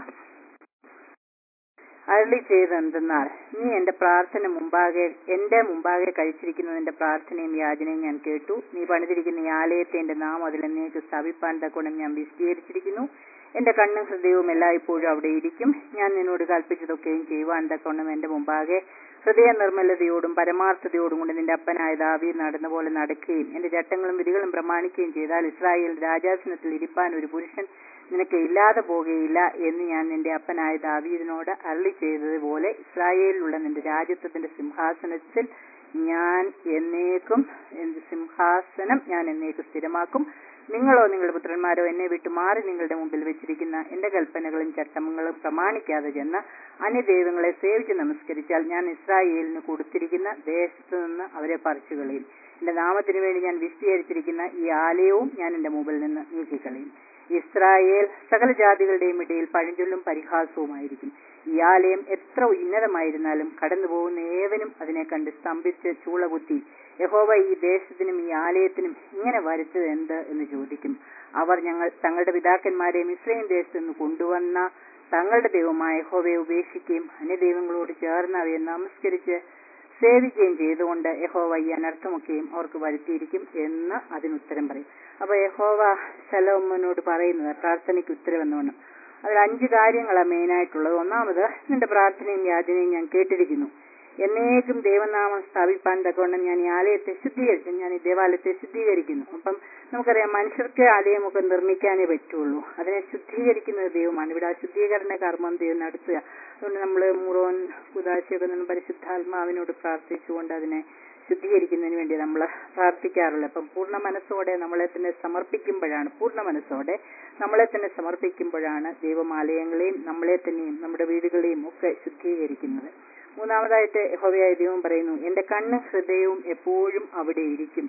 അരളി ചെയ്തെന്തെന്നാൽ നീ എന്റെ പ്രാർത്ഥന മുമ്പാകെ എന്റെ മുമ്പാകെ കഴിച്ചിരിക്കുന്ന നിന്റെ പ്രാർത്ഥനയും യാചനയും ഞാൻ കേട്ടു നീ പണിതിരിക്കുന്ന ഈ ആലയത്തെ എന്റെ നാം അതിൽ എന്നേക്ക് സ്ഥാപിപ്പാൻ തക്കോണം ഞാൻ വിശദീകരിച്ചിരിക്കുന്നു എന്റെ കണ്ണും ഹൃദയവും എല്ലായ്പ്പോഴും അവിടെ ഇരിക്കും ഞാൻ നിന്നോട് കൽപ്പിച്ചതൊക്കെയും ചെയ്യുവാൻ തക്കോണം എന്റെ മുമ്പാകെ ഹൃദയ നിർമ്മലതയോടും പരമാർത്ഥതയോടും കൊണ്ട് നിന്റെ അപ്പനായ ദാവി നടന്ന പോലെ നടക്കുകയും എന്റെ ചട്ടങ്ങളും വിധികളും പ്രമാണിക്കുകയും ചെയ്താൽ ഇസ്രായേൽ രാജാസനത്തിൽ ഇരിപ്പാൻ ഒരു പുരുഷൻ നിനക്ക് ഇല്ലാതെ പോകുകയില്ല എന്ന് ഞാൻ നിന്റെ അപ്പനായ ദാവീദിനോട് അരളി ചെയ്തതുപോലെ ഇസ്രായേലിലുള്ള നിന്റെ രാജ്യത്വത്തിന്റെ സിംഹാസനത്തിൽ ഞാൻ എന്നേക്കും എന്ത് സിംഹാസനം ഞാൻ എന്നേക്കും സ്ഥിരമാക്കും നിങ്ങളോ നിങ്ങളുടെ പുത്രന്മാരോ എന്നെ വിട്ടു മാറി നിങ്ങളുടെ മുമ്പിൽ വെച്ചിരിക്കുന്ന എന്റെ കൽപ്പനകളും ചട്ടങ്ങളും പ്രമാണിക്കാതെ ചെന്ന് അന്യദൈവങ്ങളെ സേവിച്ച് നമസ്കരിച്ചാൽ ഞാൻ ഇസ്രായേലിന് കൊടുത്തിരിക്കുന്ന ദേശത്തു നിന്ന് അവരെ പറിച്ചു കളയും എന്റെ നാമത്തിനു വേണ്ടി ഞാൻ വിശദീകരിച്ചിരിക്കുന്ന ഈ ആലയവും ഞാൻ എന്റെ മുമ്പിൽ നിന്ന് നീക്കിക്കളയും ഇസ്രായേൽ സകല ജാതികളുടെയും ഇടയിൽ പഴഞ്ചൊല്ലും പരിഹാസവുമായിരിക്കും ഈ ആലയം എത്ര ഉന്നതമായിരുന്നാലും കടന്നു പോകുന്ന ഏവനും അതിനെ കണ്ട് സ്തംഭിച്ച് ചൂളകുത്തി യഹോവ ഈ ദേശത്തിനും ഈ ആലയത്തിനും ഇങ്ങനെ വരച്ചത് എന്ത് എന്ന് ചോദിക്കും അവർ ഞങ്ങൾ തങ്ങളുടെ പിതാക്കന്മാരെ മിശ്രയും ദേശത്ത് നിന്ന് കൊണ്ടുവന്ന തങ്ങളുടെ ദൈവമായ യഹോവയെ ഉപേക്ഷിക്കുകയും അന്യദൈവങ്ങളോട് ചേർന്ന് അവയെ നമസ്കരിച്ച് സേവിക്കുകയും ചെയ്തുകൊണ്ട് യഹോവ ഈ അനർത്ഥമൊക്കെയും അവർക്ക് വരുത്തിയിരിക്കും എന്ന് അതിനുത്തരം പറയും അപ്പൊ യഹോവ ശലോമോനോട് പറയുന്നത് പ്രാർത്ഥനയ്ക്ക് ഉത്തരവെന്നോണം അതിൽ അഞ്ച് കാര്യങ്ങളാണ് മെയിനായിട്ടുള്ളത് ഒന്നാമത് നിന്റെ പ്രാർത്ഥനയും യാചനയും ഞാൻ കേട്ടിരിക്കുന്നു എന്നേക്കും ദൈവനാമം സ്ഥാപിപ്പാൻ തക്കവണ്ണം ഞാൻ ഈ ആലയത്തെ ശുദ്ധീകരിച്ചു ഞാൻ ഈ ദേവാലയത്തെ ശുദ്ധീകരിക്കുന്നു അപ്പം നമുക്കറിയാം മനുഷ്യർക്ക് ആലയമൊക്കെ നിർമ്മിക്കാനേ പറ്റുള്ളൂ അതിനെ ശുദ്ധീകരിക്കുന്നത് ദൈവമാണ് ഇവിടെ ആ ശുദ്ധീകരണ കർമ്മം ദൈവം നടത്തുക അതുകൊണ്ട് നമ്മൾ മുറോൻ കുദാശയൊക്കെ നമ്മൾ പരിശുദ്ധാത്മാവിനോട് പ്രാർത്ഥിച്ചുകൊണ്ട് അതിനെ ശുദ്ധീകരിക്കുന്നതിന് വേണ്ടി നമ്മൾ പ്രാർത്ഥിക്കാറുള്ളത് അപ്പം പൂർണ്ണ മനസ്സോടെ നമ്മളെ തന്നെ സമർപ്പിക്കുമ്പോഴാണ് പൂർണ്ണ മനസ്സോടെ നമ്മളെ തന്നെ സമർപ്പിക്കുമ്പോഴാണ് ദൈവമാലയങ്ങളെയും നമ്മളെ തന്നെയും നമ്മുടെ വീടുകളെയും ഒക്കെ ശുദ്ധീകരിക്കുന്നത് മൂന്നാമതായിട്ട് യഹോവയായ ദൈവം പറയുന്നു എന്റെ കണ്ണും ഹൃദയവും എപ്പോഴും അവിടെ ഇരിക്കും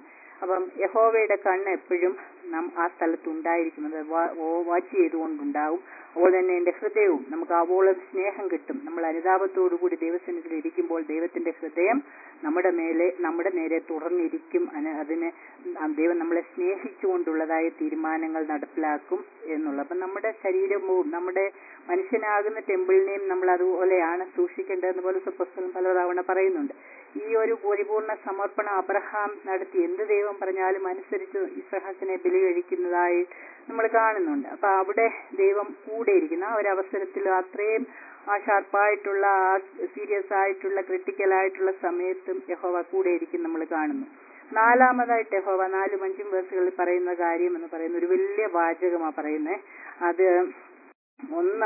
അപ്പം യഹോവയുടെ കണ്ണ് എപ്പോഴും നാം ആ സ്ഥലത്ത് ഉണ്ടായിരിക്കുന്നത് വാച്ച് ചെയ്തുകൊണ്ടുണ്ടാവും അതുപോലെ തന്നെ എൻ്റെ ഹൃദയവും നമുക്ക് ആവോളം സ്നേഹം കിട്ടും നമ്മൾ അനുതാപത്തോടു കൂടി ദൈവസന്നിധിയിൽ ഇരിക്കുമ്പോൾ ദൈവത്തിന്റെ ഹൃദയം നമ്മുടെ മേലെ നമ്മുടെ നേരെ തുറന്നിരിക്കും അന- അതിന് ദൈവം നമ്മളെ സ്നേഹിച്ചുകൊണ്ടുള്ളതായ തീരുമാനങ്ങൾ നടപ്പിലാക്കും എന്നുള്ളത് അപ്പം നമ്മുടെ ശരീരവും നമ്മുടെ മനുഷ്യനാകുന്ന ടെമ്പിളിനെയും നമ്മൾ അതുപോലെയാണ് സൂക്ഷിക്കേണ്ടതെന്ന് പോലെ പുസ്തകം പലതവണ പറയുന്നുണ്ട് ഈ ഒരു പരിപൂർണ സമർപ്പണം അബ്രഹാം നടത്തി എന്ത് ദൈവം പറഞ്ഞാലും അനുസരിച്ച് ഇസ്ഹാക്കിനെ ബലി കഴിക്കുന്നതായി നമ്മൾ കാണുന്നുണ്ട് അപ്പൊ അവിടെ ദൈവം കൂടെ ഇരിക്കുന്ന ആ ഒരു അവസരത്തിൽ അത്രയും ആ ഷാർപ്പായിട്ടുള്ള ആ സീരിയസ് ആയിട്ടുള്ള ക്രിട്ടിക്കൽ ആയിട്ടുള്ള സമയത്തും യഹോവ കൂടെ ഇരിക്കും നമ്മൾ കാണുന്നു നാലാമതായിട്ട് യഹോവ നാലും അഞ്ചും വേഴ്സുകളിൽ പറയുന്ന കാര്യം എന്ന് പറയുന്ന ഒരു വലിയ വാചകമാ പറയുന്നത് അത് ഒന്ന്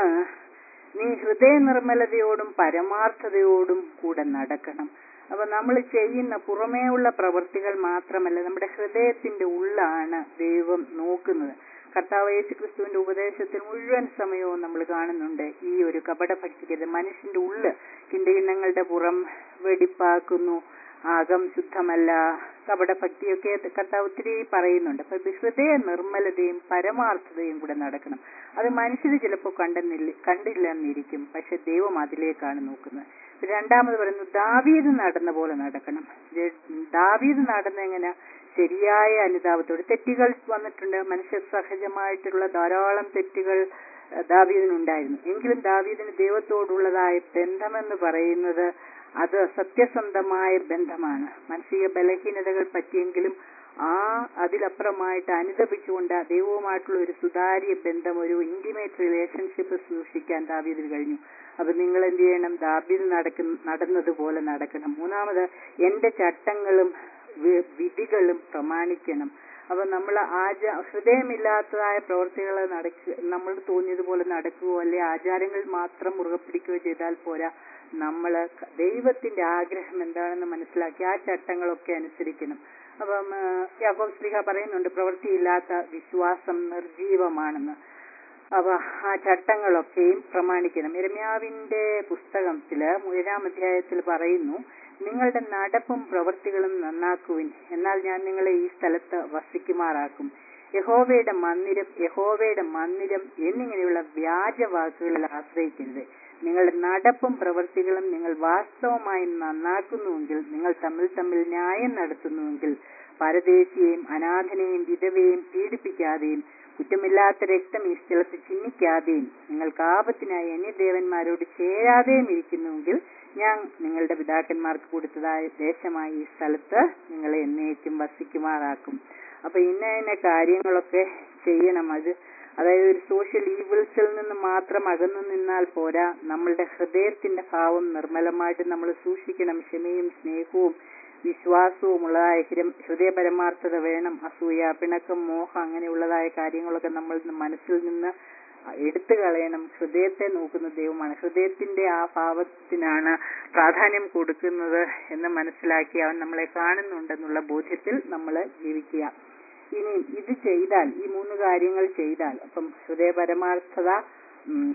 നീ ഹൃദയ നിർമ്മലതയോടും പരമാർത്ഥതയോടും കൂടെ നടക്കണം അപ്പൊ നമ്മൾ ചെയ്യുന്ന പുറമേയുള്ള പ്രവൃത്തികൾ മാത്രമല്ല നമ്മുടെ ഹൃദയത്തിന്റെ ഉള്ളാണ് ദൈവം നോക്കുന്നത് കർത്താവ് യേശു ക്രിസ്തുവിന്റെ ഉപദേശത്തിൽ മുഴുവൻ സമയവും നമ്മൾ കാണുന്നുണ്ട് ഈ ഒരു കപടഭക്തിക്കത് മനുഷ്യന്റെ ഉള്ള് കിണ്ടികിണ്ണങ്ങളുടെ പുറം വെടിപ്പാക്കുന്നു ആകം ശുദ്ധമല്ല കപടഭക്തിയൊക്കെ കർത്താവ് ഒത്തിരി പറയുന്നുണ്ട് അപ്പൊ ഇത് ഹൃദയ നിർമ്മലതയും പരമാർത്ഥതയും കൂടെ നടക്കണം അത് മനുഷ്യർ ചിലപ്പോൾ കണ്ടെന്നില്ല കണ്ടില്ലെന്നിരിക്കും പക്ഷെ ദൈവം അതിലേക്കാണ് നോക്കുന്നത് പിന്നെ രണ്ടാമത് പറയുന്നു ദാവീദ് നടന്ന പോലെ നടക്കണം ജെ- ദാവീദ് നടന്ന എങ്ങനെ ശരിയായ അനുതാപത്തോട് തെറ്റുകൾ വന്നിട്ടുണ്ട് മനുഷ്യ സഹജമായിട്ടുള്ള ധാരാളം തെറ്റുകൾ അഹ് ദാവീദിനുണ്ടായിരുന്നു എങ്കിലും ദാവീദിന് ദൈവത്തോടുള്ളതായ ബന്ധമെന്ന് പറയുന്നത് അത് സത്യസന്ധമായ ബന്ധമാണ് മാനസിക ബലഹീനതകൾ പറ്റിയെങ്കിലും ആ അതിലപ്പുറമായിട്ട് അനുദപിച്ചുകൊണ്ട് ദൈവവുമായിട്ടുള്ള ഒരു സുതാര്യ ബന്ധം ഒരു ഇന്റിമേറ്റ് റിലേഷൻഷിപ്പ് സൂക്ഷിക്കാൻ ദാവീദിന് കഴിഞ്ഞു അപ്പൊ നിങ്ങൾ എന്ത് ചെയ്യണം ദാവീദ് നടക്കുന്ന നടന്നതുപോലെ നടക്കണം മൂന്നാമത് എന്റെ ചട്ടങ്ങളും വി- വിധികളും പ്രമാണിക്കണം അപ്പൊ നമ്മൾ ആച ഹൃദയമില്ലാത്തതായ പ്രവർത്തികൾ നടക്കുക നമ്മൾ തോന്നിയതുപോലെ നടക്കുകയോ അല്ലെ ആചാരങ്ങൾ മാത്രം മുറുകെ പിടിക്കുകയോ ചെയ്താൽ പോരാ നമ്മൾ ദൈവത്തിന്റെ ആഗ്രഹം എന്താണെന്ന് മനസ്സിലാക്കി ആ ചട്ടങ്ങളൊക്കെ അനുസരിക്കണം അപ്പം ആ, യാക്കോബ് ശ്രീഹ പറയുന്നുണ്ട് പ്രവൃത്തിയില്ലാത്ത വിശ്വാസം നിർജീവമാണെന്ന് അപ്പൊ ആ ചട്ടങ്ങളൊക്കെയും പ്രമാണിക്കണം ഇരമ്യാവിന്റെ പുസ്തകത്തില് ഏഴാം അധ്യായത്തിൽ പറയുന്നു നിങ്ങളുടെ നടപ്പും പ്രവൃത്തികളും നന്നാക്കുവിൻ എന്നാൽ ഞാൻ നിങ്ങളെ ഈ സ്ഥലത്ത് വസിക്കുമാറാക്കും യഹോവയുടെ മന്ദിരം യഹോവയുടെ മന്ദിരം എന്നിങ്ങനെയുള്ള വ്യാജ വാക്കുകളിൽ ആശ്രയിക്കരുത് നിങ്ങളുടെ നടപ്പും പ്രവൃത്തികളും നിങ്ങൾ വാസ്തവമായി നന്നാക്കുന്നുവെങ്കിൽ നിങ്ങൾ തമ്മിൽ തമ്മിൽ ന്യായം നടത്തുന്നുവെങ്കിൽ പരദേശിയെയും അനാഥനെയും വിധവയെയും പീഡിപ്പിക്കാതെയും കുറ്റമില്ലാത്ത രക്തം ഈ സ്ഥലത്ത് ചിഹ്നിക്കാതെയും നിങ്ങൾക്ക് ആപത്തിനായി അന്യദേവന്മാരോട് ചേരാതെയും ഇരിക്കുന്നുവെങ്കിൽ ഞാൻ നിങ്ങളുടെ പിതാക്കന്മാർക്ക് കൊടുത്തതായ ദേശമായ ഈ സ്ഥലത്ത് നിങ്ങളെ എന്നേക്കും വസിക്കുമാറാക്കും അപ്പൊ ഇന്ന ഇന്ന കാര്യങ്ങളൊക്കെ ചെയ്യണം അത് അതായത് ഒരു സോഷ്യൽ ഈവിൾസിൽ നിന്ന് മാത്രം അകന്നു നിന്നാൽ പോരാ നമ്മളുടെ ഹൃദയത്തിന്റെ ഭാവം നിർമ്മലമായിട്ട് നമ്മൾ സൂക്ഷിക്കണം ക്ഷമയും സ്നേഹവും വിശ്വാസവും ഉള്ളതായ ഹൃ- ഹൃദയപരമാർത്ഥത വേണം അസൂയ പിണക്കം മോഹം അങ്ങനെയുള്ളതായ കാര്യങ്ങളൊക്കെ നമ്മൾ മനസ്സിൽ നിന്ന് എടുത്തു കളയണം ഹൃദയത്തെ നോക്കുന്ന ദൈവമാണ് ഹൃദയത്തിന്റെ ആ ഭാവത്തിനാണ് പ്രാധാന്യം കൊടുക്കുന്നത് എന്ന് മനസ്സിലാക്കി അവൻ നമ്മളെ കാണുന്നുണ്ടെന്നുള്ള ബോധ്യത്തിൽ നമ്മൾ ജീവിക്കുക ഇനി ഇത് ചെയ്താൽ ഈ മൂന്ന് കാര്യങ്ങൾ ചെയ്താൽ അപ്പം ഹൃദയ പരമാർത്ഥത ഉം,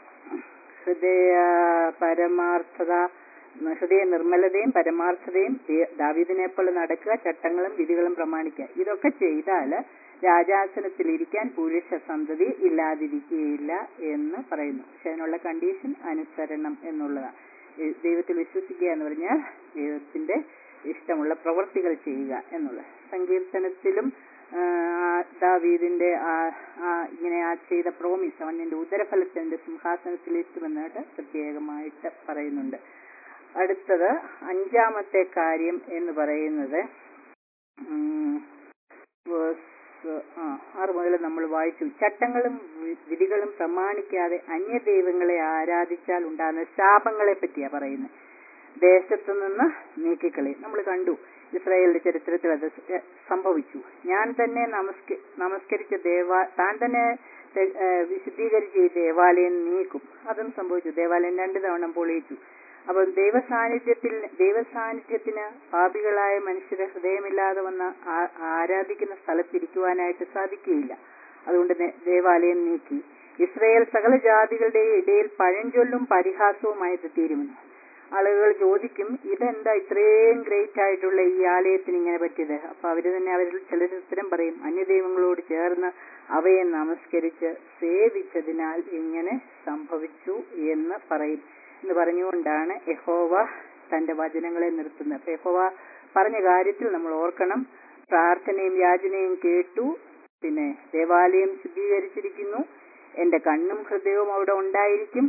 ഹൃദയ പരമാർത്ഥത ഉം, ഹൃദയ നിർമ്മലതയും പരമാർത്ഥതയും ദേ- ദാവീദിനെ പോലെ നടക്കുക ചട്ടങ്ങളും വിധികളും പ്രമാണിക്കുക ഇതൊക്കെ ചെയ്താൽ രാജാസനത്തിൽ ഇരിക്കാൻ പുരുഷ സന്തതി ഇല്ലാതിരിക്കുകയില്ല എന്ന് പറയുന്നു പക്ഷെ അതിനുള്ള കണ്ടീഷൻ അനുസരണം എന്നുള്ളതാണ് ഈ ദൈവത്തിൽ വിശ്വസിക്കുക എന്ന് പറഞ്ഞാൽ ദൈവത്തിന്റെ ഇഷ്ടമുള്ള പ്രവൃത്തികൾ ചെയ്യുക എന്നുള്ളത് സങ്കീർത്തനത്തിലും ആ, ദാവീദിന്റെ ആ ആ ഇങ്ങനെ ആ ചെയ്ത പ്രോമിസ് അവൻ നിന്റെ ഉദരഫലത്തിന്റെ സിംഹാസനത്തിലെത്തുമെന്നായിട്ട് പ്രത്യേകമായിട്ട് പറയുന്നുണ്ട് അടുത്തത് അഞ്ചാമത്തെ കാര്യം എന്ന് പറയുന്നത് ഉം, verse, ആ, ആറ് മുതൽ നമ്മൾ വായിച്ചു ചട്ടങ്ങളും വി- വിധികളും പ്രമാണിക്കാതെ അന്യദൈവങ്ങളെ ആരാധിച്ചാൽ ഉണ്ടാകുന്ന ശാപങ്ങളെ പറ്റിയാ പറയുന്നത് ദേശത്തു നിന്ന് നീക്കിക്കളി നമ്മൾ കണ്ടു ഇസ്രായേലിന്റെ ചരിത്രത്തിൽ അത് സ- സംഭവിച്ചു ഞാൻ തന്നെ നമസ്ക നമസ്കരിച്ച ദേവാ താൻ തന്നെ തെ- ഏഹ് വിശുദ്ധീകരിച്ച ഈ ദേവാലയം നീക്കും അതും സംഭവിച്ചു ദേവാലയം രണ്ടു തവണ പൊളിയിച്ചു അപ്പോൾ ദൈവസാന്നിധ്യത്തിൽ ദൈവസാന്നിധ്യത്തിന് പാപികളായ മനുഷ്യരെ ഹൃദയമില്ലാതെ വന്ന് ആ- ആരാധിക്കുന്ന സ്ഥലത്തിരിക്കുവാനായിട്ട് സാധിക്കുകയില്ല അതുകൊണ്ട് ദേ- ദേവാലയം നീക്കി ഇസ്രയേൽ സകല ജാതികളുടെ ഇടയിൽ പഴഞ്ചൊല്ലും പരിഹാസവുമായിട്ട് തീരുമെന്ന് ആളുകൾ ചോദിക്കും ഇതെന്താ ഇത്രയും ഗ്രേറ്റ് ആയിട്ടുള്ള ഈ ആലയത്തിന് ഇങ്ങനെ പറ്റിയത് അപ്പൊ അവര് തന്നെ അവരിൽ ചിലർ ഉത്തരം പറയും അന്യദൈവങ്ങളോട് ചേർന്ന് അവയെ നമസ്കരിച്ച് സേവിച്ചതിനാൽ ഇങ്ങനെ സംഭവിച്ചു എന്ന് പറയും എന്ന് പറഞ്ഞുകൊണ്ടാണ് യഹോവ തന്റെ വചനങ്ങളെ നിർത്തുന്നത് അപ്പൊ യഹോവ പറഞ്ഞ കാര്യത്തിൽ നമ്മൾ ഓർക്കണം പ്രാർത്ഥനയും യാചനയും കേട്ടു പിന്നെ ദേവാലയം ശുദ്ധീകരിച്ചിരിക്കുന്നു എന്റെ കണ്ണും ഹൃദയവും അവിടെ ഉണ്ടായിരിക്കും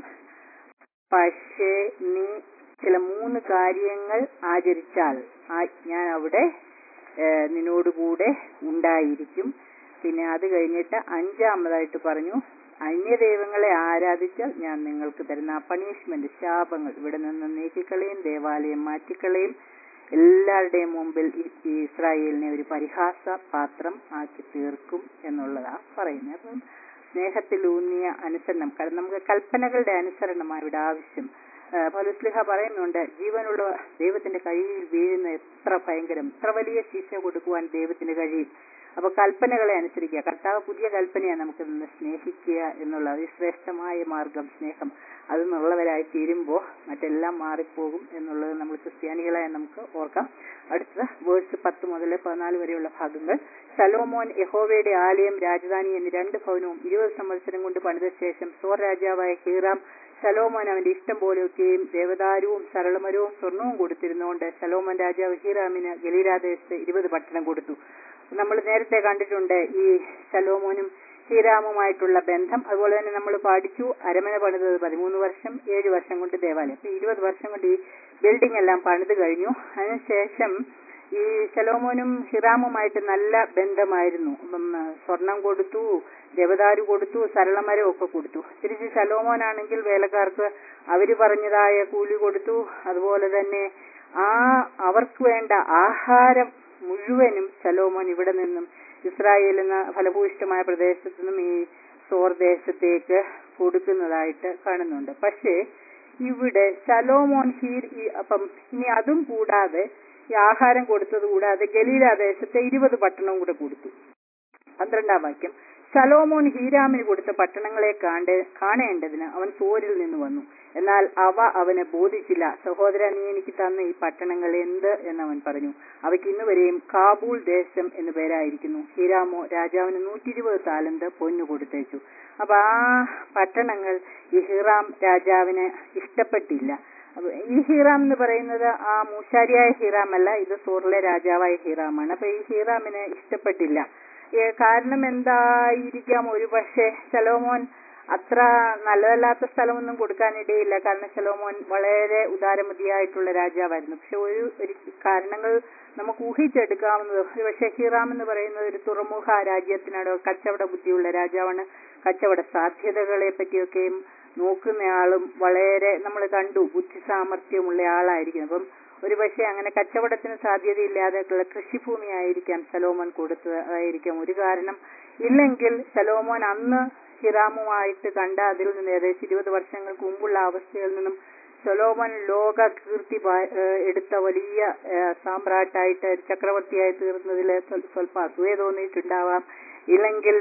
പക്ഷേ നീ ചില മൂന്ന് കാര്യങ്ങൾ ആചരിച്ചാൽ ആ- ഞാൻ അവിടെ ഏഹ്, നിന്നോടുകൂടെ ഉണ്ടായിരിക്കും പിന്നെ അത് കഴിഞ്ഞിട്ട് അഞ്ചാമതായിട്ട് പറഞ്ഞു അന്യദൈവങ്ങളെ ആരാധിച്ചാൽ ഞാൻ നിങ്ങൾക്ക് തരുന്ന ആ പണിഷ്മെന്റ് ശാപങ്ങൾ ഇവിടെ നിന്ന് നീക്കിക്കളയും ദേവാലയം മാറ്റിക്കളയും എല്ലാവരുടെയും മുമ്പിൽ ഈ- ഈ ഇസ്രായേലിനെ ഒരു പരിഹാസ പാത്രം ആക്കി തീർക്കും എന്നുള്ളതാ പറയുന്നത് അപ്പം സ്നേഹത്തിലൂന്നിയ അനുസരണം കാരണം നമുക്ക് കൽപ്പനകളുടെ അനുസരണമാണ് ഇവിടെ ആവശ്യം പൗലുസ്ലിഹ പറയുന്നുണ്ട് ജീവനുള്ള ദൈവത്തിന്റെ കയ്യിൽ വീഴുന്ന എത്ര ഭയങ്കരം എത്ര വലിയ ശിക്ഷ കൊടുക്കുവാൻ ദൈവത്തിന് കഴിയും അപ്പൊ കൽപ്പനകളെ അനുസരിക്കുക കർത്താവ് പുതിയ കൽപ്പനയാണ് നമുക്ക് നിന്ന് സ്നേഹിക്കുക എന്നുള്ള അതിശ്രേഷ്ഠമായ മാർഗം സ്നേഹം അതെന്നുള്ളവരായി തീരുമ്പോൾ മറ്റെല്ലാം മാറിപ്പോകും എന്നുള്ളത് നമ്മൾ ക്രിസ്ത്യാനികളായ നമുക്ക് ഓർക്കാം അടുത്ത വേഴ്സ് പത്ത് മുതൽ പതിനാല് വരെയുള്ള ഭാഗങ്ങൾ സലോമോൻ യഹോവയുടെ ആലയം രാജധാനി എന്നീ രണ്ട് ഭവനവും ഇരുപത് സംവത്സരം കൊണ്ട് പണിത ശേഷം സോർ രാജാവായ ഹീറാം ശലോമോൻ അവന്റെ ഇഷ്ടം പോലെയൊക്കെയും ദേവദാരുവും സരളമരവും സ്വർണവും കൊടുത്തിരുന്നുകൊണ്ട് ശലോമോൻ രാജാവ് ഹീറാമിന് ഗലീരാദേശത്ത് ഇരുപത് പട്ടണം കൊടുത്തു നമ്മൾ നേരത്തെ കണ്ടിട്ടുണ്ട് ഈ ശലോമോനും ഹീരാമുമായിട്ടുള്ള ബന്ധം അതുപോലെ തന്നെ നമ്മൾ പഠിച്ചു അരമന പണിതത് പതിമൂന്ന് വർഷം ഏഴ് വർഷം കൊണ്ട് ദേവാലയം അപ്പൊ ഇരുപത് വർഷം കൊണ്ട് ഈ ബിൽഡിംഗ് എല്ലാം പണിത് കഴിഞ്ഞു അതിനുശേഷം ഈ ശലോമോനും ഹിറാമുമായിട്ട് നല്ല ബന്ധമായിരുന്നു ഉം, സ്വർണം കൊടുത്തു ദേവദാരു കൊടുത്തു സരളമരം ഒക്കെ കൊടുത്തു തിരിച്ച് ശലോമോനാണെങ്കിൽ വേലക്കാർക്ക് അവര് പറഞ്ഞതായ കൂലി കൊടുത്തു അതുപോലെ തന്നെ ആ അവർക്ക് വേണ്ട ആഹാരം മുഴുവനും ശലോമോൻ ഇവിടെ നിന്നും ഇസ്രായേൽ എന്ന ഫലഭൂയിഷ്ടമായ പ്രദേശത്തു നിന്നും ഈ സോർ ദേശത്തേക്ക് കൊടുക്കുന്നതായിട്ട് കാണുന്നുണ്ട് പക്ഷേ ഇവിടെ ശലോമോൻ ഹീർ ഈ- അപ്പം ഇനി അതും കൂടാതെ ഈ ആഹാരം കൊടുത്തത് കൂടാതെ ഗലീല ദേശത്തെ ഇരുപത് പട്ടണവും കൂടെ കൊടുത്തു പന്ത്രണ്ടാം വാക്യം ശലോമോൻ ഹീരാമിന് കൊടുത്ത പട്ടണങ്ങളെ കാണ്ടേ കാണേണ്ടതിന് അവൻ സോരിൽ നിന്ന് വന്നു എന്നാൽ അവ അവനെ ബോധിച്ചില്ല സഹോദര നീ എനിക്ക് തന്ന ഈ പട്ടണങ്ങൾ എന്ത് എന്നവൻ പറഞ്ഞു അവയ്ക്ക് ഇന്നുവരെയും കാബൂൾ ദേശം എന്നു പേരായിരിക്കുന്നു ഹീരാമോ രാജാവിന് നൂറ്റി ഇരുപത് താലന്ത് പൊന്നു കൊടുത്തേച്ചു അപ്പൊ ആ പട്ടണങ്ങൾ ഈ ഹിറാം രാജാവിന് ഇഷ്ടപ്പെട്ടില്ല അപ്പൊ ഈ ഹീറാം എന്ന് പറയുന്നത് ആ മൂശാരിയായ ഹീറാം അല്ല ഇത് സൂറിലെ രാജാവായ ഹീറാമാണ് അപ്പൊ ഈ ഹീറാമിന് ഇഷ്ടപ്പെട്ടില്ല ഏ, കാരണം എന്തായിരിക്കാം ഒരു പക്ഷേ ശലോമോൻ അത്ര നല്ലതല്ലാത്ത സ്ഥലമൊന്നും കൊടുക്കാനിടയില്ല കാരണം ശലോമോൻ വളരെ ഉദാരമതിയായിട്ടുള്ള രാജാവായിരുന്നു പക്ഷെ ഒരു ഒരു കാരണങ്ങൾ നമുക്ക് ഊഹിച്ചെടുക്കാവുന്നത് ഒരു പക്ഷേ ഹീറാം എന്ന് പറയുന്നത് ഒരു തുറമുഖ രാജ്യത്തിനോട് കച്ചവട ബുദ്ധിയുള്ള രാജാവാണ് കച്ചവട സാധ്യതകളെ പറ്റിയൊക്കെയും നോക്കുന്നയാളും വളരെ നമ്മൾ കണ്ടു ബുദ്ധി സാമർഥ്യമുള്ള ആളായിരിക്കും അപ്പം ഒരു പക്ഷേ അങ്ങനെ കച്ചവടത്തിന് സാധ്യതയില്ലാതെയുള്ള കൃഷിഭൂമി ആയിരിക്കാം സലോമോൻ കൊടുത്തത് അതായിരിക്കാം ഒരു കാരണം ഇല്ലെങ്കിൽ സലോമോൻ അന്ന് ഹിറാമുമായിട്ട് കണ്ട അതിൽ നിന്ന് ഏകദേശം ഇരുപത് വർഷങ്ങൾക്ക് മുമ്പുള്ള അവസ്ഥയിൽ നിന്നും സൊലോമൻ ലോക കീർത്തി പ- ഏഹ് എടുത്ത വലിയ ഏഹ് സാമ്രാട്ടായിട്ട് ചക്രവർത്തിയായി തീർന്നതിൽ സ്വൽ- സ്വല്പം അസൂയ തോന്നിയിട്ടുണ്ടാവാം ഇല്ലെങ്കിൽ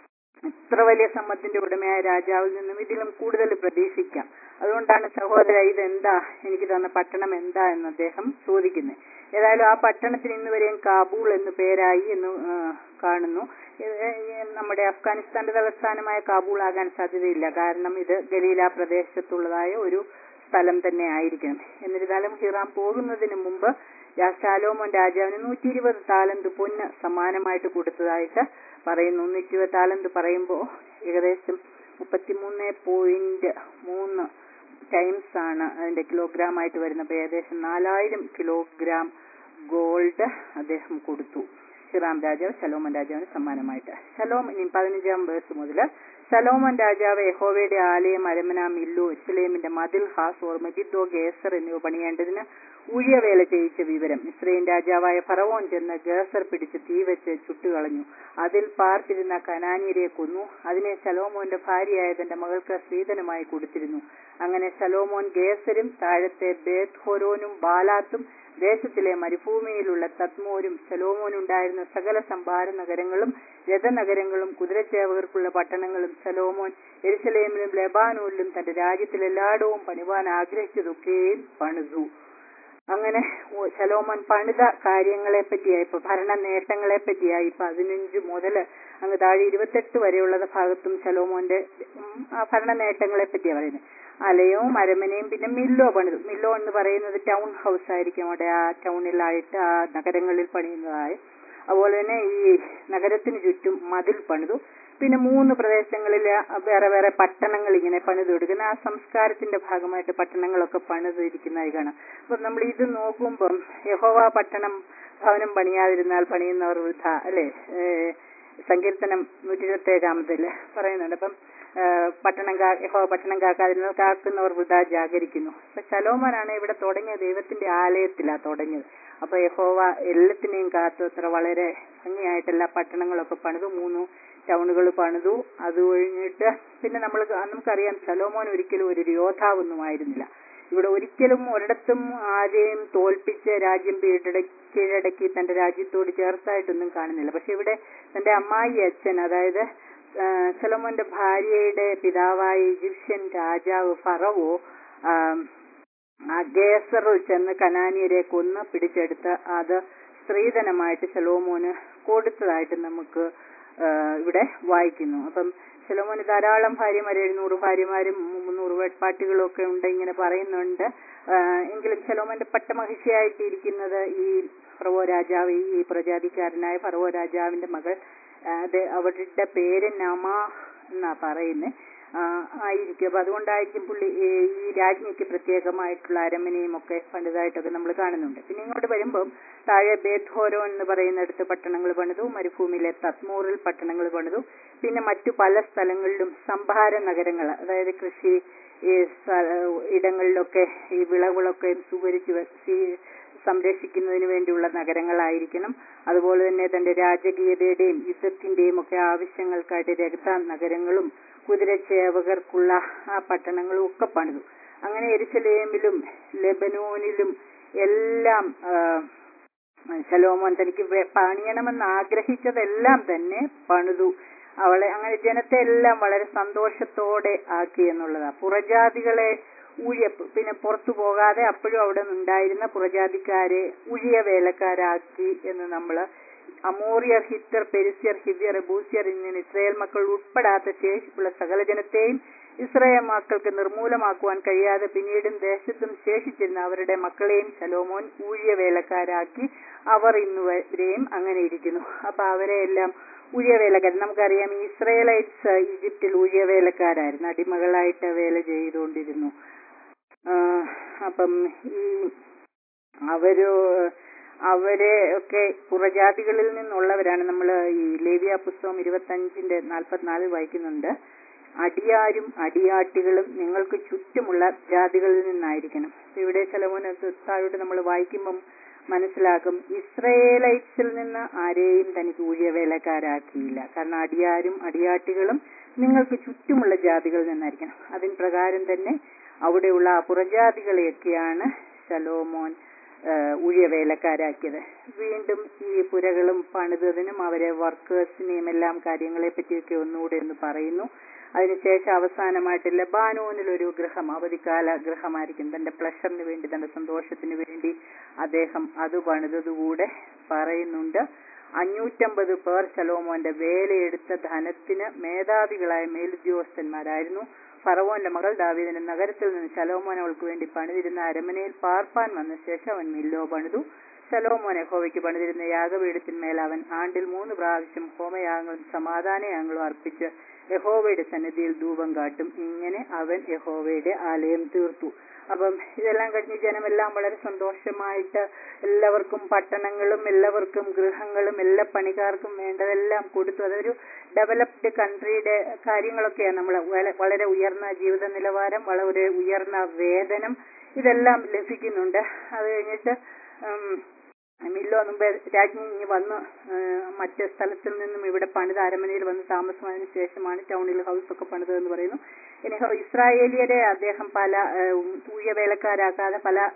ഇത്ര വലിയ സമ്പത്തിന്റെ ഉടമയായ രാജാവിൽ നിന്നും ഇതിലും കൂടുതൽ പ്രതീക്ഷിക്കാം അതുകൊണ്ടാണ് സഹോദര ഇതെന്താ എനിക്ക് തന്ന പട്ടണം എന്താ എന്ന് അദ്ദേഹം ചോദിക്കുന്നത് ഏതായാലും ആ പട്ടണത്തിന് ഇന്ന് വരെയും കാബൂൾ എന്ന് പേരായി എന്ന് ആ, കാണുന്നു ഇത് ഈ നമ്മുടെ അഫ്ഗാനിസ്ഥാന്റെ തലസ്ഥാനമായ കാബൂൾ ആകാൻ സാധ്യതയില്ല കാരണം ഇത് ഗലീല പ്രദേശത്തുള്ളതായ ഒരു സ്ഥലം തന്നെ ആയിരിക്കണം എന്നിരുന്നാലും ഹിറാം പോകുന്നതിന് മുമ്പ് രാ- ശാലോമോൻ രാജാവിന് നൂറ്റി ഇരുപത് താലന്ത് പൊന്ന് സമ്മാനമായിട്ട് കൊടുത്തതായിട്ട് പറയുന്നു നൂറ്റി ഇരുപത് താലന്ത് പറയുമ്പോൾ ഏകദേശം മുപ്പത്തിമൂന്ന് പോയിന്റ് മൂന്ന് ടൈംസ് ആണ് അതിന്റെ കിലോഗ്രാം ആയിട്ട് വരുന്നത് ഏകദേശം നാലായിരം കിലോഗ്രാം ഗോൾഡ് അദ്ദേഹം കൊടുത്തു ഹിറാം രാജാവ് ശലോമൻ രാജാവിന് സമ്മാനമായിട്ട് ശലോം ഇനി പതിനഞ്ചാം വേഴ്സ് മുതൽ ശലോമൻ രാജാവ് യഹോവയുടെ ആലയം അരമന മില്ലു ഇസ്ലേമിന്റെ മതിൽ ഹാസോർ മെഗിദ്ദോ ഗേസർ എന്നിവ പണിയേണ്ടതിന് ഊഴിയവേല ചെയ്യിച്ച വിവരം ഇസ്രയേൽ രാജാവായ ഫറവോൻ ചെന്ന് ഗേസർ പിടിച്ച് തീ വെച്ച് ചുട്ടുകളഞ്ഞു അതിൽ പാർത്തിരുന്ന കനാനിയരെ കൊന്നു അതിനെ ശലോമോന്റെ ഭാര്യയായ തന്റെ മകൾക്ക് സ്ത്രീധനമായി കൊടുത്തിരുന്നു അങ്ങനെ ശലോമോൻ ഗേസരും താഴത്തെ ബേത് ഹോരോനും ബാലാത്തും ദേശത്തിലെ മരുഭൂമിയിലുള്ള തത്മോരും ശലോമോനുണ്ടായിരുന്ന സകല സംഭാര നഗരങ്ങളും രഥനഗരങ്ങളും കുതിരച്ചേവകർക്കുള്ള പട്ടണങ്ങളും ശലോമോൻ എരുസലേമിലും ലെബാനൂരിലും തന്റെ രാജ്യത്തിലെല്ലായിടവും പണിവാൻ ആഗ്രഹിച്ചതൊക്കെയും പണിതു അങ്ങനെ ഓ- ശലോമോൻ പണിത കാര്യങ്ങളെ പറ്റിയായി ഇപ്പൊ ഭരണ നേട്ടങ്ങളെ പറ്റിയായി പതിനഞ്ച് മുതൽ അങ്ങ് താഴെ ഇരുപത്തെട്ട് വരെയുള്ള ഭാഗത്തും ശലോമോന്റെ ഉം, ആ ഭരണ നേട്ടങ്ങളെ പറ്റിയാ പറയുന്നത് അലയവും അരമനയും പിന്നെ മില്ലോ പണിതു മില്ലോ എന്ന് പറയുന്നത് ടൗൺ ഹൗസ് ആയിരിക്കും അവിടെ ആ ടൗണിലായിട്ട് ആ നഗരങ്ങളിൽ പണിയുന്നതായി അതുപോലെ തന്നെ ഈ നഗരത്തിന് ചുറ്റും മതിൽ പണിതു പിന്നെ മൂന്ന് പ്രദേശങ്ങളിൽ വേറെ വേറെ പട്ടണങ്ങൾ ഇങ്ങനെ പണിതെടുക്കുന്ന ആ സംസ്കാരത്തിന്റെ ഭാഗമായിട്ട് പട്ടണങ്ങളൊക്കെ പണിതിരിക്കുന്നതായി കാണാം അപ്പൊ നമ്മൾ ഇത് നോക്കുമ്പം യഹോവ പട്ടണം ഭവനം പണിയാതിരുന്നാൽ പണിയുന്നവർ വൃഥ അല്ലെ സങ്കീർത്തനം നൂറ്റി ഇരുപത്തി ഏഴാമതില് പറയുന്നുണ്ട് അപ്പം ഏ, പട്ടണം കാ യഹോവ പട്ടണം കാക്കാതിരുന്നാൽ കാക്കുന്നവർ വൃഥ ജാഗരിക്കുന്നു അപ്പൊ ശലോമനാണ് ഇവിടെ തുടങ്ങിയ ദൈവത്തിന്റെ ആലയത്തിലാ തുടങ്ങിയത് അപ്പൊ യഹോവ എല്ലാത്തിനെയും കാത്തു അത്ര വളരെ ഭംഗിയായിട്ട് എല്ലാ പട്ടണങ്ങളൊക്കെ പണിതു മൂന്നു ടൗണുകൾ പണിതു അത് കഴിഞ്ഞിട്ട് പിന്നെ നമ്മൾ നമുക്കറിയാം ശലോമോൻ ഒരിക്കലും ഒരു യോദ്ധാവൊന്നും ആയിരുന്നില്ല ഇവിടെ ഒരിക്കലും ഒരിടത്തും ആരെയും തോൽപ്പിച്ച് രാജ്യം കീഴടക്കി കീഴടക്കി തന്റെ രാജ്യത്തോട് ചേർത്തായിട്ടൊന്നും കാണുന്നില്ല പക്ഷെ ഇവിടെ തന്റെ അമ്മായി അച്ഛൻ അതായത് ആ, ശലോമോന്റെ ഭാര്യയുടെ പിതാവായ ഈജിപ്ഷ്യൻ രാജാവ് ഫറവോ ആ, ആ ഗേസറിൽ ചെന്ന് കനാനിയരെ കൊന്ന് പിടിച്ചെടുത്ത് അത് സ്ത്രീധനമായിട്ട് ശലോമോന് കൊടുത്തതായിട്ട് നമുക്ക് ആ, ഇവിടെ വായിക്കുന്നു അപ്പം ശലോമോന് ധാരാളം ഭാര്യമാർ എഴുന്നൂറ് ഭാര്യമാരും മുന്നൂറ് വെപ്പാട്ടികളും ഒക്കെ ഉണ്ട് ഇങ്ങനെ പറയുന്നുണ്ട് ആ, എങ്കിലും ശലോമോന്റെ പട്ടമഹിഷിയായിട്ട് ഇരിക്കുന്നത് ഈ ഫറവോ രാജാവ് ഈ പ്രജാതിക്കാരനായ ഫറവോ രാജാവിന്റെ മകൾ ആ, അത് അവരുടെ പേര് നമ എന്നാ പറയുന്നത് ആയിരിക്കും അപ്പൊ അതുകൊണ്ടായിരിക്കും പുള്ളി ഈ ഈ രാജ്ഞിക്ക് പ്രത്യേകമായിട്ടുള്ള അരമനയും ഒക്കെ പണിതായിട്ടൊക്കെ നമ്മൾ കാണുന്നുണ്ട് പിന്നെ ഇങ്ങോട്ട് വരുമ്പം താഴെ ബേത്ഹോരോ എന്ന് പറയുന്നിടത്ത് പട്ടണങ്ങൾ പണിതു മരുഭൂമിയിലെ തത്മൂറിൽ പട്ടണങ്ങൾ പണിതു പിന്നെ മറ്റു പല സ്ഥലങ്ങളിലും സംഭാര നഗരങ്ങൾ അതായത് കൃഷി ഈ സ്ഥ- ഇടങ്ങളിലൊക്കെ ഈ വിളകളൊക്കെ സുപരിച്ച് വെ- സീ- സംരക്ഷിക്കുന്നതിന് വേണ്ടിയുള്ള നഗരങ്ങളായിരിക്കണം അതുപോലെ തന്നെ തന്റെ രാജകീയതയുടെയും യുദ്ധത്തിന്റെയും ഒക്കെ ആവശ്യങ്ങൾക്കായിട്ട് രക്ത നഗരങ്ങളും കുതിരച്ചേവകർക്കുള്ള ആ പട്ടണങ്ങളും ഒക്കെ പണിതു അങ്ങനെ എരുസലേമിലും ലെബനോനിലും എല്ലാം ആ, ശലോമോൻ തനിക്ക് വെ- പണിയണമെന്ന് ആഗ്രഹിച്ചതെല്ലാം തന്നെ പണിതു അവളെ അങ്ങനെ ജനത്തെ എല്ലാം വളരെ സന്തോഷത്തോടെ ആക്കി എന്നുള്ളതാ പുറജാതികളെ ഊഴിയ പിന്നെ പുറത്തു പോകാതെ അപ്പോഴും അവിടെ ഉണ്ടായിരുന്ന പുറജാതിക്കാരെ ഊഴിയ വേലക്കാരാക്കി എന്ന് നമ്മള് അമോറിയർ ഹിത്തർ പെരിസ്യർ ഹിവ്യർ ബൂസ്യർ ഇങ്ങനെ ഇസ്രായേൽ മക്കൾ ഉൾപ്പെടാത്ത ശേഷിപ്പുള്ള സകല ജനത്തെയും ഇസ്രായേൽ മക്കൾക്ക് നിർമൂലമാക്കുവാൻ കഴിയാതെ പിന്നീടും ദേശത്തും ശേഷിച്ചിരുന്ന അവരുടെ മക്കളെയും ശലോമോൻ ഊഴിയ വേലക്കാരാക്കി അവർ ഇന്നുവരെയും അങ്ങനെ ഇരിക്കുന്നു അപ്പൊ അവരെ എല്ലാം ഊഴിയ വേലക്കാർ നമുക്കറിയാം ഈ ഇസ്രായേലൈറ്റ്സ് ഈജിപ്തിൽ ഊഴിയ വേലക്കാരായിരുന്നു അടിമകളായിട്ട് വേല ചെയ്തുകൊണ്ടിരുന്നു ആ, അപ്പം ഈ അവര് അവരെ ഒക്കെ പുറജാതികളിൽ നിന്നുള്ളവരാണ് നമ്മൾ ഈ ലേവ്യ പുസ്തകം ഇരുപത്തഞ്ചിന്റെ നാൽപ്പത്തിനാലിൽ വായിക്കുന്നുണ്ട് അടിയാരും അടിയാട്ടികളും നിങ്ങൾക്ക് ചുറ്റുമുള്ള ജാതികളിൽ നിന്നായിരിക്കണം ഇപ്പൊ ഇവിടെ ശലമോന താഴോട്ട് നമ്മൾ വായിക്കുമ്പം മനസ്സിലാക്കും ഇസ്രയേലൈറ്റ്സിൽ നിന്ന് ആരെയും തനിക്ക് ഊഴിയ വേലക്കാരാക്കിയില്ല കാരണം അടിയാരും അടിയാട്ടികളും നിങ്ങൾക്ക് ചുറ്റുമുള്ള ജാതികളിൽ നിന്നായിരിക്കണം അതിൻ പ്രകാരം തന്നെ അവിടെയുള്ള ആ പുറജാതികളെയൊക്കെയാണ് ശലോമോൻ ഏഹ് ഊഴിയ വേലക്കാരാക്കിയത് വീണ്ടും ഈ പുരകളും പണിതതിനും അവരെ വർക്കേഴ്സിനെയും എല്ലാം കാര്യങ്ങളെ പറ്റിയൊക്കെ ഒന്നുകൂടെ ഒന്ന് പറയുന്നു അതിനുശേഷം അവസാനമായിട്ട് ലബാനോനിൽ ഒരു ഗൃഹം അവധിക്കാല ഗൃഹമായിരിക്കും തന്റെ പ്ലഷറിന് വേണ്ടി തന്റെ സന്തോഷത്തിന് വേണ്ടി അദ്ദേഹം അത് പണിതതുകൂടെ പറയുന്നുണ്ട് അഞ്ഞൂറ്റമ്പത് പേർ ശലോമോന്റെ വേലയെടുത്ത ധനത്തിന് മേധാവികളായ മേലുദ്യോഗസ്ഥന്മാരായിരുന്നു ഫറവോന്റെ മകൾ ദാവീദിന്റെ നഗരത്തിൽ നിന്ന് ശലോമോൻ അവൾക്ക് വേണ്ടി പണിതിരുന്ന അരമനയിൽ പാർപ്പാൻ വന്ന ശേഷം അവൻ മില്ലോ പണിതു ശലോമോൻ യഹോവയ്ക്ക് പണിതിരുന്ന യാഗപീഠത്തിന്മേൽ അവൻ ആണ്ടിൽ മൂന്ന് പ്രാവശ്യം ഹോമയാഗങ്ങളും സമാധാനയാഗങ്ങളും അർപ്പിച്ച് യഹോവയുടെ സന്നിധിയിൽ ധൂപം കാട്ടും ഇങ്ങനെ അവൻ യഹോവയുടെ ആലയം തീർത്തു അപ്പം ഇതെല്ലാം കഴിഞ്ഞ് ജനമെല്ലാം വളരെ സന്തോഷമായിട്ട് എല്ലാവർക്കും പട്ടണങ്ങളും എല്ലാവർക്കും ഗൃഹങ്ങളും എല്ലാ പണിക്കാർക്കും വേണ്ടതെല്ലാം കൊടുത്തു അതൊരു ഡെവലപ്ഡ് കൺട്രിയുടെ കാര്യങ്ങളൊക്കെയാണ് നമ്മൾ വളരെ ഉയർന്ന ജീവിത നിലവാരം വളരെ ഉയർന്ന വേതനം ഇതെല്ലാം ലഭിക്കുന്നുണ്ട് അത് കഴിഞ്ഞിട്ട് ഉം, മില്ലോ മുമ്പേ രാജ്ഞി ഇങ്ങ് വന്ന് ആ, മറ്റ് സ്ഥലത്തിൽ നിന്നും ഇവിടെ പണിത അരമനയിൽ വന്ന് താമസമായതിനു ശേഷമാണ് ടൗണിൽ ഹൗസ് ഒക്കെ പണിതതെന്ന് പറയുന്നു ഇനി ഹ- ഇസ്രായേലിയരെ അദ്ദേഹം പല തൂയ വേലക്കാരാക്കാതെ പല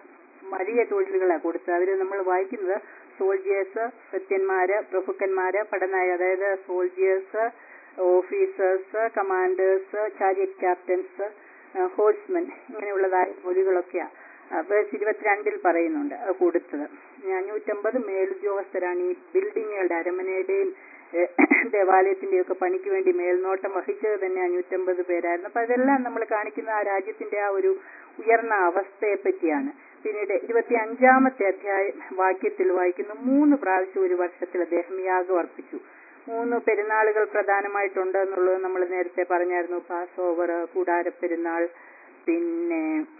വലിയ തൊഴിലുകളാണ് കൊടുത്തത് അതിൽ നമ്മൾ വായിക്കുന്നത് സോൾജിയേഴ്സ് ഭൃത്യന്മാര് പ്രഭുക്കന്മാര് പടനായ അതായത് soldiers officers commanders chariot captains horsemen ഇങ്ങനെയുള്ളതായ ജോലികളൊക്കെയാണ് വേഴ്സ് ഇരുപത്തിരണ്ടിൽ പറയുന്നുണ്ട് അത് കൊടുത്തത് അഞ്ഞൂറ്റമ്പത് മേലുദ്യോഗസ്ഥരാണ് ഈ ബിൽഡിങ്ങുകളുടെ അരമനയുടെയും ഏഹ്, ദേവാലയത്തിന്റെയും ഒക്കെ പണിക്ക് വേണ്ടി മേൽനോട്ടം വഹിച്ചത് തന്നെ അഞ്ഞൂറ്റമ്പത് പേരായിരുന്നു അപ്പൊ അതെല്ലാം നമ്മൾ കാണിക്കുന്ന ആ രാജ്യത്തിന്റെ ആ ഒരു ഉയർന്ന അവസ്ഥയെ പറ്റിയാണ് പിന്നീട് ഇരുപത്തി അഞ്ചാമത്തെ അധ്യായ വാക്യത്തിൽ വായിക്കുന്നു മൂന്ന് പ്രാവശ്യം ഒരു വർഷത്തിൽ അദ്ദേഹം യാഗം അർപ്പിച്ചു മൂന്ന് പെരുന്നാളുകൾ പ്രധാനമായിട്ടുണ്ട് എന്നുള്ളത് നമ്മൾ നേരത്തെ പറഞ്ഞായിരുന്നു പാസ് ഓവർ കൂടാരപ്പെരുന്നാൾ പിന്നെ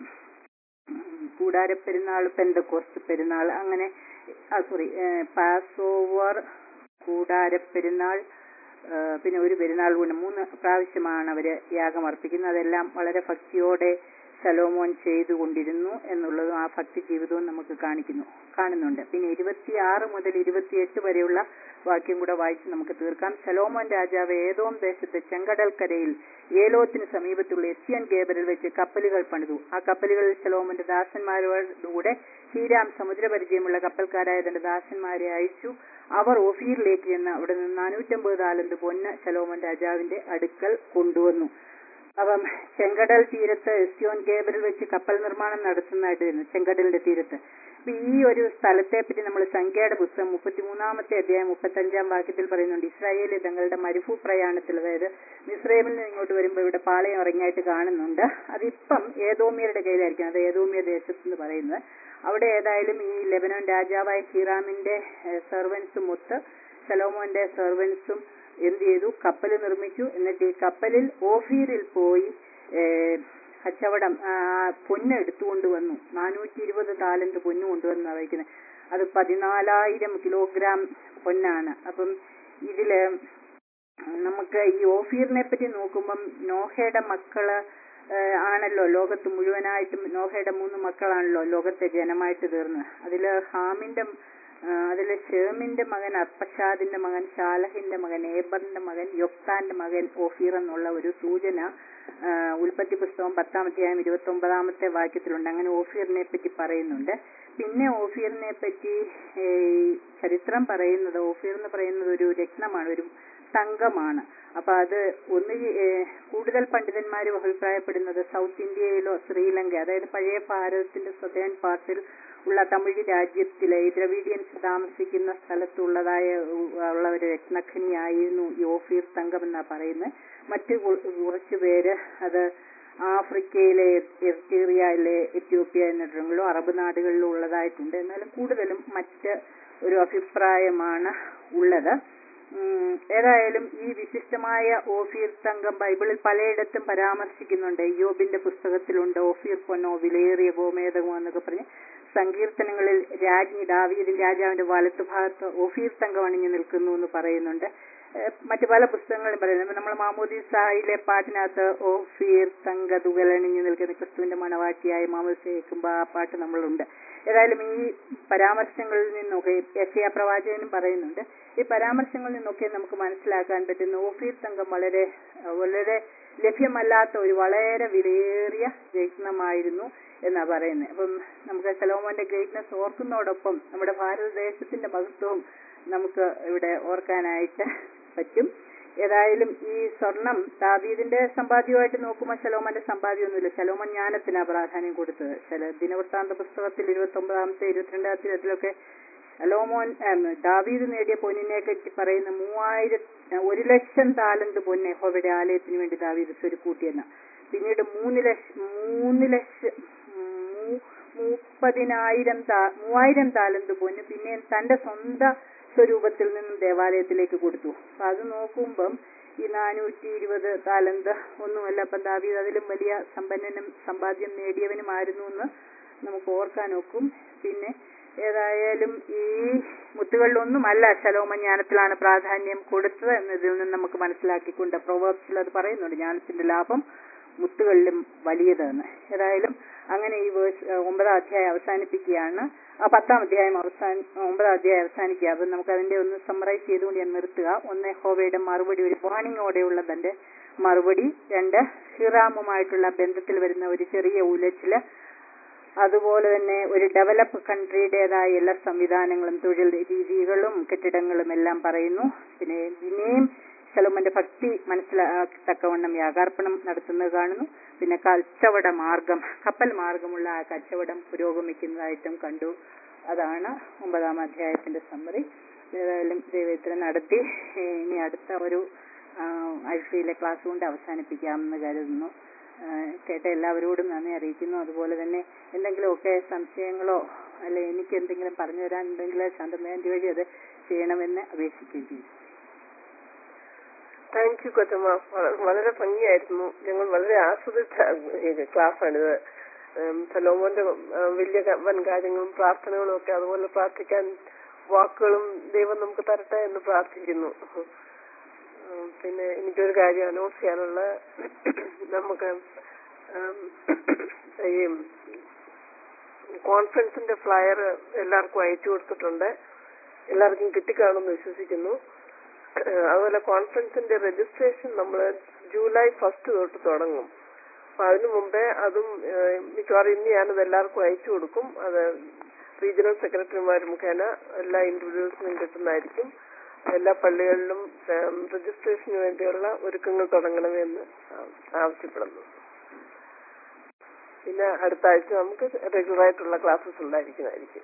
ഉം, കൂടാരപ്പെരുന്നാൾ പെന്തക്കോസ്റ്റ് പെരുന്നാൾ അങ്ങനെ ആ സോറി പാസ് ഓവർ കൂടാരപ്പെരുന്നാൾ ആ, പിന്നെ ഒരു പെരുന്നാൾ കൂടെ മൂന്ന് പ്രാവശ്യമാണ് അവര് യാഗം അർപ്പിക്കുന്നത് അതെല്ലാം വളരെ ഭക്തിയോടെ ശലോമോൻ ചെയ്തുകൊണ്ടിരുന്നു എന്നുള്ളതും ആ ഭക്തി ജീവിതവും നമുക്ക് കാണിക്കുന്നു കാണുന്നുണ്ട് പിന്നെ ഇരുപത്തിയാറ് മുതൽ ഇരുപത്തിയെട്ട് വരെയുള്ള വാക്യം കൂടെ വായിച്ച് നമുക്ക് തീർക്കാം ശലോമോൻ രാജാവ് ഏതോം ദേശത്ത് ചെങ്കടൽക്കരയിൽ ഏലോത്തിന് സമീപത്തുള്ള എസ്യൻ ഗേബറിൽ വെച്ച് കപ്പലുകൾ പണിതു ആ കപ്പലുകളിൽ ശലോമോന്റെ ദാസന്മാരോടുകൂടെ ഹീരാം സമുദ്രപരിചയമുള്ള കപ്പൽക്കാരായ തന്റെ ദാസന്മാരെ അയച്ചു അവർ ഓഫീറിലേക്ക് ചെന്ന് അവിടെ നിന്ന് നാനൂറ്റമ്പത് താലന്ത് പൊന്ന് ശലോമൻ രാജാവിന്റെ അടുക്കൽ കൊണ്ടുവന്നു അപ്പം ചെങ്കടൽ തീരത്ത് എസ്യോൻ ഗേബറിൽ വെച്ച് കപ്പൽ നിർമ്മാണം നടത്തുന്നതായിട്ട് വരുന്നു ചെങ്കടലിന്റെ തീരത്ത് അപ്പൊ ഈ ഒരു സ്ഥലത്തെ പറ്റി നമ്മൾ സംഖ്യയുടെ പുസ്തകം മുപ്പത്തിമൂന്നാമത്തെ അധ്യായം മുപ്പത്തഞ്ചാം വാക്യത്തിൽ പറയുന്നുണ്ട് ഇസ്രായേലി തങ്ങളുടെ മരുഭൂ പ്രയാണത്തിൽ അതായത് മിസ്രൈമിൽ നിന്ന് ഇങ്ങോട്ട് വരുമ്പോൾ ഇവിടെ പാളയം ഇറങ്ങിയായിട്ട് കാണുന്നുണ്ട് അതിപ്പം ഏതോമിയരുടെ കയ്യിലായിരിക്കും അത് ഏതോമിയ ദേശത്ത് എന്ന് പറയുന്നത് അവിടെ ഏതായാലും ഈ ലെബനോൻ രാജാവായ ഹീറാമിന്റെ സെർവൻസും ഒത്ത് സലോമോന്റെ സെർവൻസും എന്ത് ചെയ്തു കപ്പൽ നിർമ്മിച്ചു എന്നിട്ട് ഈ കപ്പലിൽ ഓഫീറിൽ പോയി ഏഹ്, കച്ചവടം ആ, പൊന്ന് എടുത്തുകൊണ്ട് വന്നു നാനൂറ്റി ഇരുപത് താലന്റ് പൊന്ന് കൊണ്ടുവന്ന് വയ്ക്കുന്നത് അത് പതിനാലായിരം കിലോഗ്രാം പൊന്നാണ് അപ്പം ഇതില് നമുക്ക് ഈ ഓഫീറിനെ പറ്റി നോക്കുമ്പം നോഹയുടെ മക്കള് ഏഹ്, ആണല്ലോ ലോകത്ത് മുഴുവനായിട്ടും നോഹയുടെ മൂന്ന് മക്കളാണല്ലോ ലോകത്തെ ജനമായിട്ട് തീർന്നത് അതില് ഹാമിന്റെ ആ, അതില് ഷേമിന്റെ മകൻ അർപ്പഷാദിന്റെ മകൻ ഷാലഹിന്റെ മകൻ ഏബറിന്റെ മകൻ യൊക്താന്റെ മകൻ ഓഫീർ എന്നുള്ള ഒരു സൂചന ആ, ഉൽപ്പത്തി പുസ്തകം പത്താം അധ്യായം ഇരുപത്തി ഒമ്പതാമത്തെ വാക്യത്തിലുണ്ട് അങ്ങനെ ഓഫീറിനെ പറ്റി പറയുന്നുണ്ട് പിന്നെ ഓഫീറിനെ പറ്റി ഏ, ചരിത്രം പറയുന്നത് ഓഫീർ എന്ന് പറയുന്നത് ഒരു രത്നമാണ് ഒരു തങ്കമാണ് അപ്പൊ അത് ഒന്ന് കൂടുതൽ പണ്ഡിതന്മാരും അഭിപ്രായപ്പെടുന്നത് സൗത്ത് ഇന്ത്യയിലോ ശ്രീലങ്ക അതായത് പഴയ ഭാരതത്തിന്റെ സതേൺ പാർട്ടിൽ ഉള്ള തമിഴ് രാജ്യത്തിലെ ഈ ദ്രവീഡിയൻസ് താമസിക്കുന്ന സ്ഥലത്തുള്ളതായ ഉ- ഉള്ള ഒരു രത്നഖനിയായിരുന്നു ഈ ഓഫീർ തങ്കം എന്നാ പറയുന്നത് മറ്റു കു- കുറച്ചു പേര് അത് ആഫ്രിക്കയിലെ എർട്ടീറിയയിലെ എത്യോപ്യ എന്നിട്ടുള്ളൂ അറബ് നാടുകളിലും ഉള്ളതായിട്ടുണ്ട് എന്നാലും കൂടുതലും മറ്റ് ഒരു അഭിപ്രായമാണ് ഉള്ളത് ഉം, ഏതായാലും ഈ വിശിഷ്ടമായ ഓഫീർ തങ്കം ബൈബിളിൽ പലയിടത്തും പരാമർശിക്കുന്നുണ്ട് യോബിന്റെ പുസ്തകത്തിലുണ്ട് ഓഫീർ പൊന്നോ വിലയേറിയ ഗോമേതകമോ എന്നൊക്കെ പറഞ്ഞ് സങ്കീർത്തനങ്ങളിൽ രാജ്ഞി ദാവീദിൻ രാജാവിന്റെ വലത്തുഭാഗത്ത് ഓഫീർ തങ്കം അണിഞ്ഞു നിൽക്കുന്നു എന്ന് പറയുന്നുണ്ട് ഏഹ് മറ്റു പല പുസ്തകങ്ങളും പറയുന്നുണ്ട് നമ്മൾ മാമോദിസായിലെ പാട്ടിനകത്ത് ഓഫീർ തങ്ക തുകലണിഞ്ഞു നിൽക്കുന്ന ക്രിസ്തുവിന്റെ മണവാട്ടിയായ മാമോദിസ കേൾക്കുമ്പോൾ ആ പാട്ട് നമ്മളുണ്ട് ഏതായാലും ഈ പരാമർശങ്ങളിൽ നിന്നൊക്കെ യശയ പ്രവാചകനും പറയുന്നുണ്ട് ഈ പരാമർശങ്ങളിൽ നിന്നൊക്കെ നമുക്ക് മനസ്സിലാക്കാൻ പറ്റുന്ന ഓഫീർ തങ്കം വളരെ വളരെ ലഭ്യമല്ലാത്ത ഒരു വളരെ വിലയേറിയ രത്നമായിരുന്നു എന്നാ പറയുന്നത് അപ്പം നമുക്ക് സലോമോന്റെ ഗ്രേറ്റ്നെസ് ഓർക്കുന്നതോടൊപ്പം നമ്മുടെ ഭാരതദേശത്തിന്റെ മഹത്വവും നമുക്ക് ഇവിടെ ഓർക്കാനായിട്ട് പറ്റും ഏതായാലും ഈ സ്വർണം ദാവീദിന്റെ സമ്പാദ്യമായിട്ട് നോക്കുമ്പോൾ ശലോമന്റെ സമ്പാദ്യമൊന്നുമില്ല ശലോമൻ ജ്ഞാനത്തിനാ പ്രാധാന്യം കൊടുത്തത് ചില ദിനവൃത്താന്ത പുസ്തകത്തിൽ ഇരുപത്തി ഒമ്പതാമത്തെ ഇരുപത്തിരണ്ടാമത്തെ ഇതിലൊക്കെ ശലോമോൻ ഏം, ദാവീദ് നേടിയ പൊന്നിനെ പറ്റി പറയുന്ന മൂവായിരം ഒരു ലക്ഷം താലന്ത് പൊന്ന് യഹോവയുടെ ആലയത്തിന് വേണ്ടി ദാവീദ് സ്വരുക്കൂട്ടിയെന്ന പിന്നീട് മൂന്ന് ലക്ഷം മൂന്ന് ലക്ഷം മൂ- മുപ്പതിനായിരം താ- മൂവായിരം താലന്ത് പൊന്ന് പിന്നെ തന്റെ സ്വന്തം സ്വരൂപത്തിൽ നിന്നും ദേവാലയത്തിലേക്ക് കൊടുത്തു അപ്പൊ അത് നോക്കുമ്പം ഈ നാനൂറ്റി ഇരുപത് താലന്ത് ഒന്നുമല്ല അപ്പം ദാവീദ് അതിലും വലിയ സമ്പന്നനും സമ്പാദ്യം നേടിയവനുമായിരുന്നു എന്ന് നമുക്ക് ഓർക്കാൻ ഒക്കും പിന്നെ ഏതായാലും ഈ മുത്തുകളിലൊന്നുമല്ല ശലോമ ജ്ഞാനത്തിലാണ് പ്രാധാന്യം കൊടുത്തത് എന്നതിൽ നിന്ന് നമുക്ക് മനസ്സിലാക്കിക്കൊണ്ട് പ്രൊവേബ്സിൽ അത് പറയുന്നുണ്ട് ജ്ഞാനത്തിന്റെ ലാഭം മുത്തുകളിലും വലിയതെന്ന് ഏതായാലും അങ്ങനെ ഈ വേഴ്സ് ഏഹ്, ഒമ്പതാം അധ്യായം അവസാനിപ്പിക്കുകയാണ് ആ പത്താം അധ്യായം അവസാന ഒമ്പതാം അധ്യായം അവസാനിക്കുക അപ്പം നമുക്ക് അതിന്റെ ഒന്ന് സമ്മറൈസ് ചെയ്തുകൊണ്ട് ഞാൻ നിർത്തുക ഒന്ന് ഹോവയുടെ മറുപടി ഒരു വാണിങ്ങോടെയുള്ള തന്റെ മറുപടി രണ്ട് ഹിറാമുമായിട്ടുള്ള ബന്ധത്തിൽ വരുന്ന ഒരു ചെറിയ ഉലച്ചില് അതുപോലെ തന്നെ ഒരു ഡെവലപ്പ് കൺട്രിയുടേതായ എല്ലാ സംവിധാനങ്ങളും തൊഴിൽ രീതികളും കെട്ടിടങ്ങളും എല്ലാം പറയുന്നു പിന്നെ പിന്നെയും ശലോമന്റെ ഭക്തി മനസ്സിലാക്കത്തക്കവണ്ണം യാഗാർപ്പണം നടത്തുന്നത് കാണുന്നു പിന്നെ കച്ചവട മാർഗം കപ്പൽ മാർഗമുള്ള ആ കച്ചവടം പുരോഗമിക്കുന്നതായിട്ടും കണ്ടു അതാണ് ഒമ്പതാം അധ്യായത്തിന്റെ സമ്മറി ഏതായാലും ദൈവത്തിന് നടത്തി ഇനി അടുത്ത ഒരു ആഴ്ചയിലെ ക്ലാസ് കൊണ്ട് അവസാനിപ്പിക്കാമെന്ന് കരുതുന്നു ആ, കേട്ട എല്ലാവരോടും നന്ദി അറിയിക്കുന്നു അതുപോലെ തന്നെ എന്തെങ്കിലുമൊക്കെ സംശയങ്ങളോ അല്ലെ എനിക്ക് എന്തെങ്കിലും പറഞ്ഞു തരാനുണ്ടെങ്കിൽ ശാന്തമേന്റെ വഴി അത് ചെയ്യണമെന്ന് അപേക്ഷിക്കുകയും ചെയ്യും താങ്ക് യു കൊച്ചമ്മ വള- വളരെ ഭംഗിയായിരുന്നു ഞങ്ങൾ വളരെ ആസ്വദിച്ച ക്ലാസ്സാണിത് ഉം, സലോമോന്റെ ആ, വലിയ ക- വൻ കാര്യങ്ങളും പ്രാർത്ഥനകളും ഒക്കെ അതുപോലെ പ്രാർത്ഥിക്കാൻ വാക്കുകളും ദൈവം നമുക്ക് തരട്ടെ എന്ന് പ്രാർത്ഥിക്കുന്നു ഉം, പിന്നെ എനിക്കൊരു കാര്യം അനൗൺസ് ചെയ്യാനുള്ള നമുക്ക് ഉം, ഈ കോൺഫറൻസിന്റെ ഫ്ലയർ എല്ലാവർക്കും അയച്ചു കൊടുത്തിട്ടുണ്ട് എല്ലാവർക്കും കിട്ടിക്കാണുമെന്ന് വിശ്വസിക്കുന്നു ഏഹ് അതുപോലെ കോൺഫറൻസിന്റെ രജിസ്ട്രേഷൻ നമ്മൾ ജൂലൈ ഫസ്റ്റ് തൊട്ട് തുടങ്ങും അപ്പൊ അതിനു മുമ്പേ അതും ഏഹ് മിക്കവാറും ഇന്ന് ഞാനത് എല്ലാവർക്കും അയച്ചു കൊടുക്കും അത് റീജിയണൽ സെക്രട്ടറിമാർ മുഖേന എല്ലാ ഇൻഡിവിജ്വൽസിനും കിട്ടുന്നതായിരിക്കും എല്ലാ പള്ളികളിലും രജിസ്ട്രേഷന് വേണ്ടിയുള്ള ഒരുക്കങ്ങൾ തുടങ്ങണമെന്ന് ആ- ആവശ്യപ്പെടുന്നു പിന്നെ അടുത്ത ആഴ്ച നമുക്ക് റെഗുലർ ആയിട്ടുള്ള ക്ലാസ്സസ് ഉണ്ടായിരിക്കുന്നതായിരിക്കും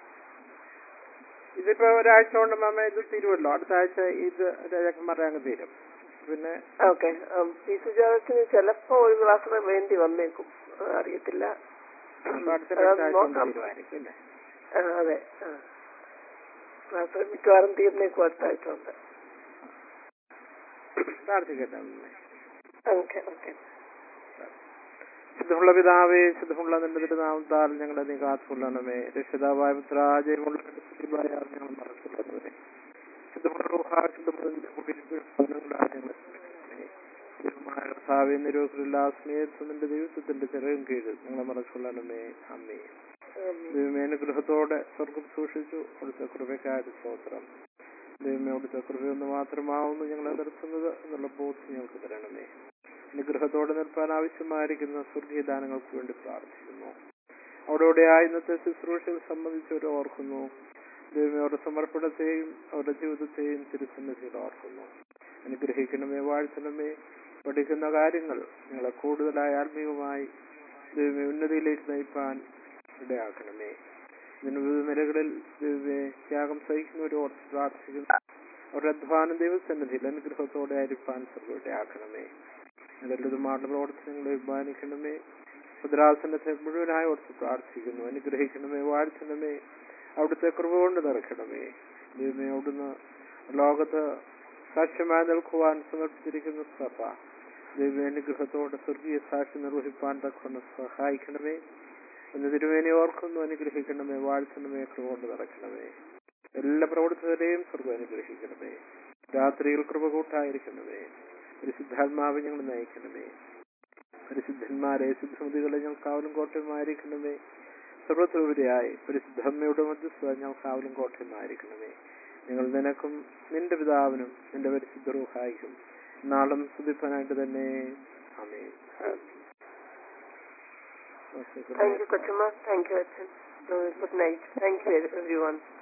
ഇതിപ്പോ ഒരാഴ്ച കൊണ്ട് മാമ ഇത് തീരുമല്ലോ അടുത്ത ആഴ്ച ഇത് രാജാക്കന്മാരുടെ അങ്ങ് തീരും പിന്നെ ഓക്കെ പി സുജാതത്തിന് ചിലപ്പോ ഒരു ക്ലാസ് വേണ്ടി വന്നേക്കും ആ, അറിയത്തില്ല അപ്പൊ അടുത്ത അത് രണ്ടാഴ്ച കൊണ്ട് നോക്കാം. തീരുമാനിക്കും അല്ലേ ആ, അതെ ക്ലാസ് മിക്കവാറും തീർന്നേക്കും അടുത്ത ആഴ്ച ഉണ്ട് പ്രാർത്ഥിക്കട്ടെ അമ്മേ. ഓക്കെ ഓക്കെ ശുദ്ധമുള്ള പിതാവേ ശുദ്ധമുള്ള നിന്റെ തിരുനാമത്താൽ ഞങ്ങളെ നീ കാത്തുകൊള്ളണമേ രക്ഷിതാവായ പുത്രാജയമുള്ള ശുദ്ധിയായ ഞങ്ങൾ മറച്ചുള്ളവരെ ശുദ്ധമുള്ള റൂഹ ശുദ്ധമുള്ള നിന്റെ കുടിയിരിപ്പിൽ ഭവനങ്ങളാൽ ഞങ്ങളെ സംരക്ഷിക്കണമേ. ദൈവമായ കർത്താവേ നിരോധമില്ല സ്നേഹത്തിൽ നിന്റെ ദൈവത്തിന്റെ ചെറിയും കീഴിൽ ഞങ്ങളെ മറച്ചുകൊള്ളണമേ അമ്മേ ദൈവമേ അനുഗ്രഹത്തോടെ സ്വർഗം സൂക്ഷിച്ചു അവിടുത്തെ കൃപയ്ക്കായിട്ട് സ്തോത്രം ദൈവമേ അവിടുത്തെ കൃപയൊന്ന് മാത്രമാവുന്നു ഞങ്ങളെ നിർത്തുന്നത് എന്നുള്ള ബോധ്യം ഞങ്ങൾക്ക് തരണമേ അനുഗ്രഹത്തോടെ നിൽപ്പാൻ ആവശ്യമായിരിക്കുന്ന സ്വർഗീയ ദാനങ്ങൾക്ക് വേണ്ടി പ്രാർത്ഥിക്കുന്നു അവിടെ ആ ഇന്നത്തെ ശുശ്രൂഷകൾ സംബന്ധിച്ചവരെ ഓർക്കുന്നു ദൈവമേ അവരുടെ സമർപ്പണത്തെയും അവരുടെ ജീവിതത്തെയും തിരുസന്നിധിയിൽ ഓർക്കുന്നു അനുഗ്രഹിക്കണമേ വാഴ്ത്തണമേ പഠിക്കുന്ന കാര്യങ്ങൾ ഞങ്ങളെ കൂടുതലായി ആത്മീയമായി ദൈവമേ ഉന്നതിയിലേക്ക് നയിപ്പാൻ ഇടയാക്കണമേ ഇതിന് വിവിധ നിലകളിൽ ദൈവമേ ത്യാഗം സഹിക്കുന്നവരോട് പ്രാർത്ഥിക്കുന്നു അവരുടെ അധ്വാനം ദൈവസന്നിധിയിൽ അനുഗ്രഹത്തോടെ ആയിരിക്കാൻ സർവ്വയിടയാക്കണമേ നല്ലതുമായിട്ടുള്ള പ്രവർത്തനങ്ങളെ ബഹുമാനിക്കണമേ ഭദ്രാസനത്തെ മുഴുവനായി ഓർത്ത് പ്രാർത്ഥിക്കുന്നു അനുഗ്രഹിക്കണമേ വാഴ്ത്തണമേ അവിടുത്തെ കൃപ കൊണ്ട് നിറയ്ക്കണമേ ദൈവമേ അവിടുന്ന് ലോകത്ത് സാക്ഷ്യമായി നിൽക്കുവാൻ സമർപ്പിച്ചിരിക്കുന്ന സഭ ദൈവമേ അനുഗ്രഹത്തോടെ സ്വർഗീയ സാക്ഷി നിർവഹിപ്പാൻ തക്കൊണ്ട് സഹായിക്കണമേ എന്ന് തിരുവേനെ ഓർക്കുന്നു അനുഗ്രഹിക്കണമേ വാഴ്ത്തണമേ കൃപ കൊണ്ട് നിറയ്ക്കണമേ എല്ലാ പ്രവർത്തകരെയും സ്വർഗം അനുഗ്രഹിക്കണമേ രാത്രിയിൽ കൃപ കൂട്ടായിരിക്കണമേ പരിശുദ്ധാത്മാവ് ഞങ്ങൾ നയിക്കണമേ പരിശുദ്ധന്മാരെ സിദ്ധമതികളെ ഞങ്ങൾ കാവലും കോട്ടയുമായിരിക്കണമേ സർവത്രോപരിയായി പരിശുദ്ധമ്മയുടെ മധ്യസ്ഥ ഞങ്ങൾ കാവലും കോട്ടയുമായിരിക്കണമേ ഞങ്ങൾ നിനക്കും നിന്റെ പിതാവിനും നിന്റെ പരിശുദ്ധ റൂഹായിക്കും നാളും സ്തുതിപ്പനായിട്ട് തന്നെ അമേ താങ്ക് യു കൊച്ചമ്മ താങ്ക് യു അച്ഛൻ good night thank you every one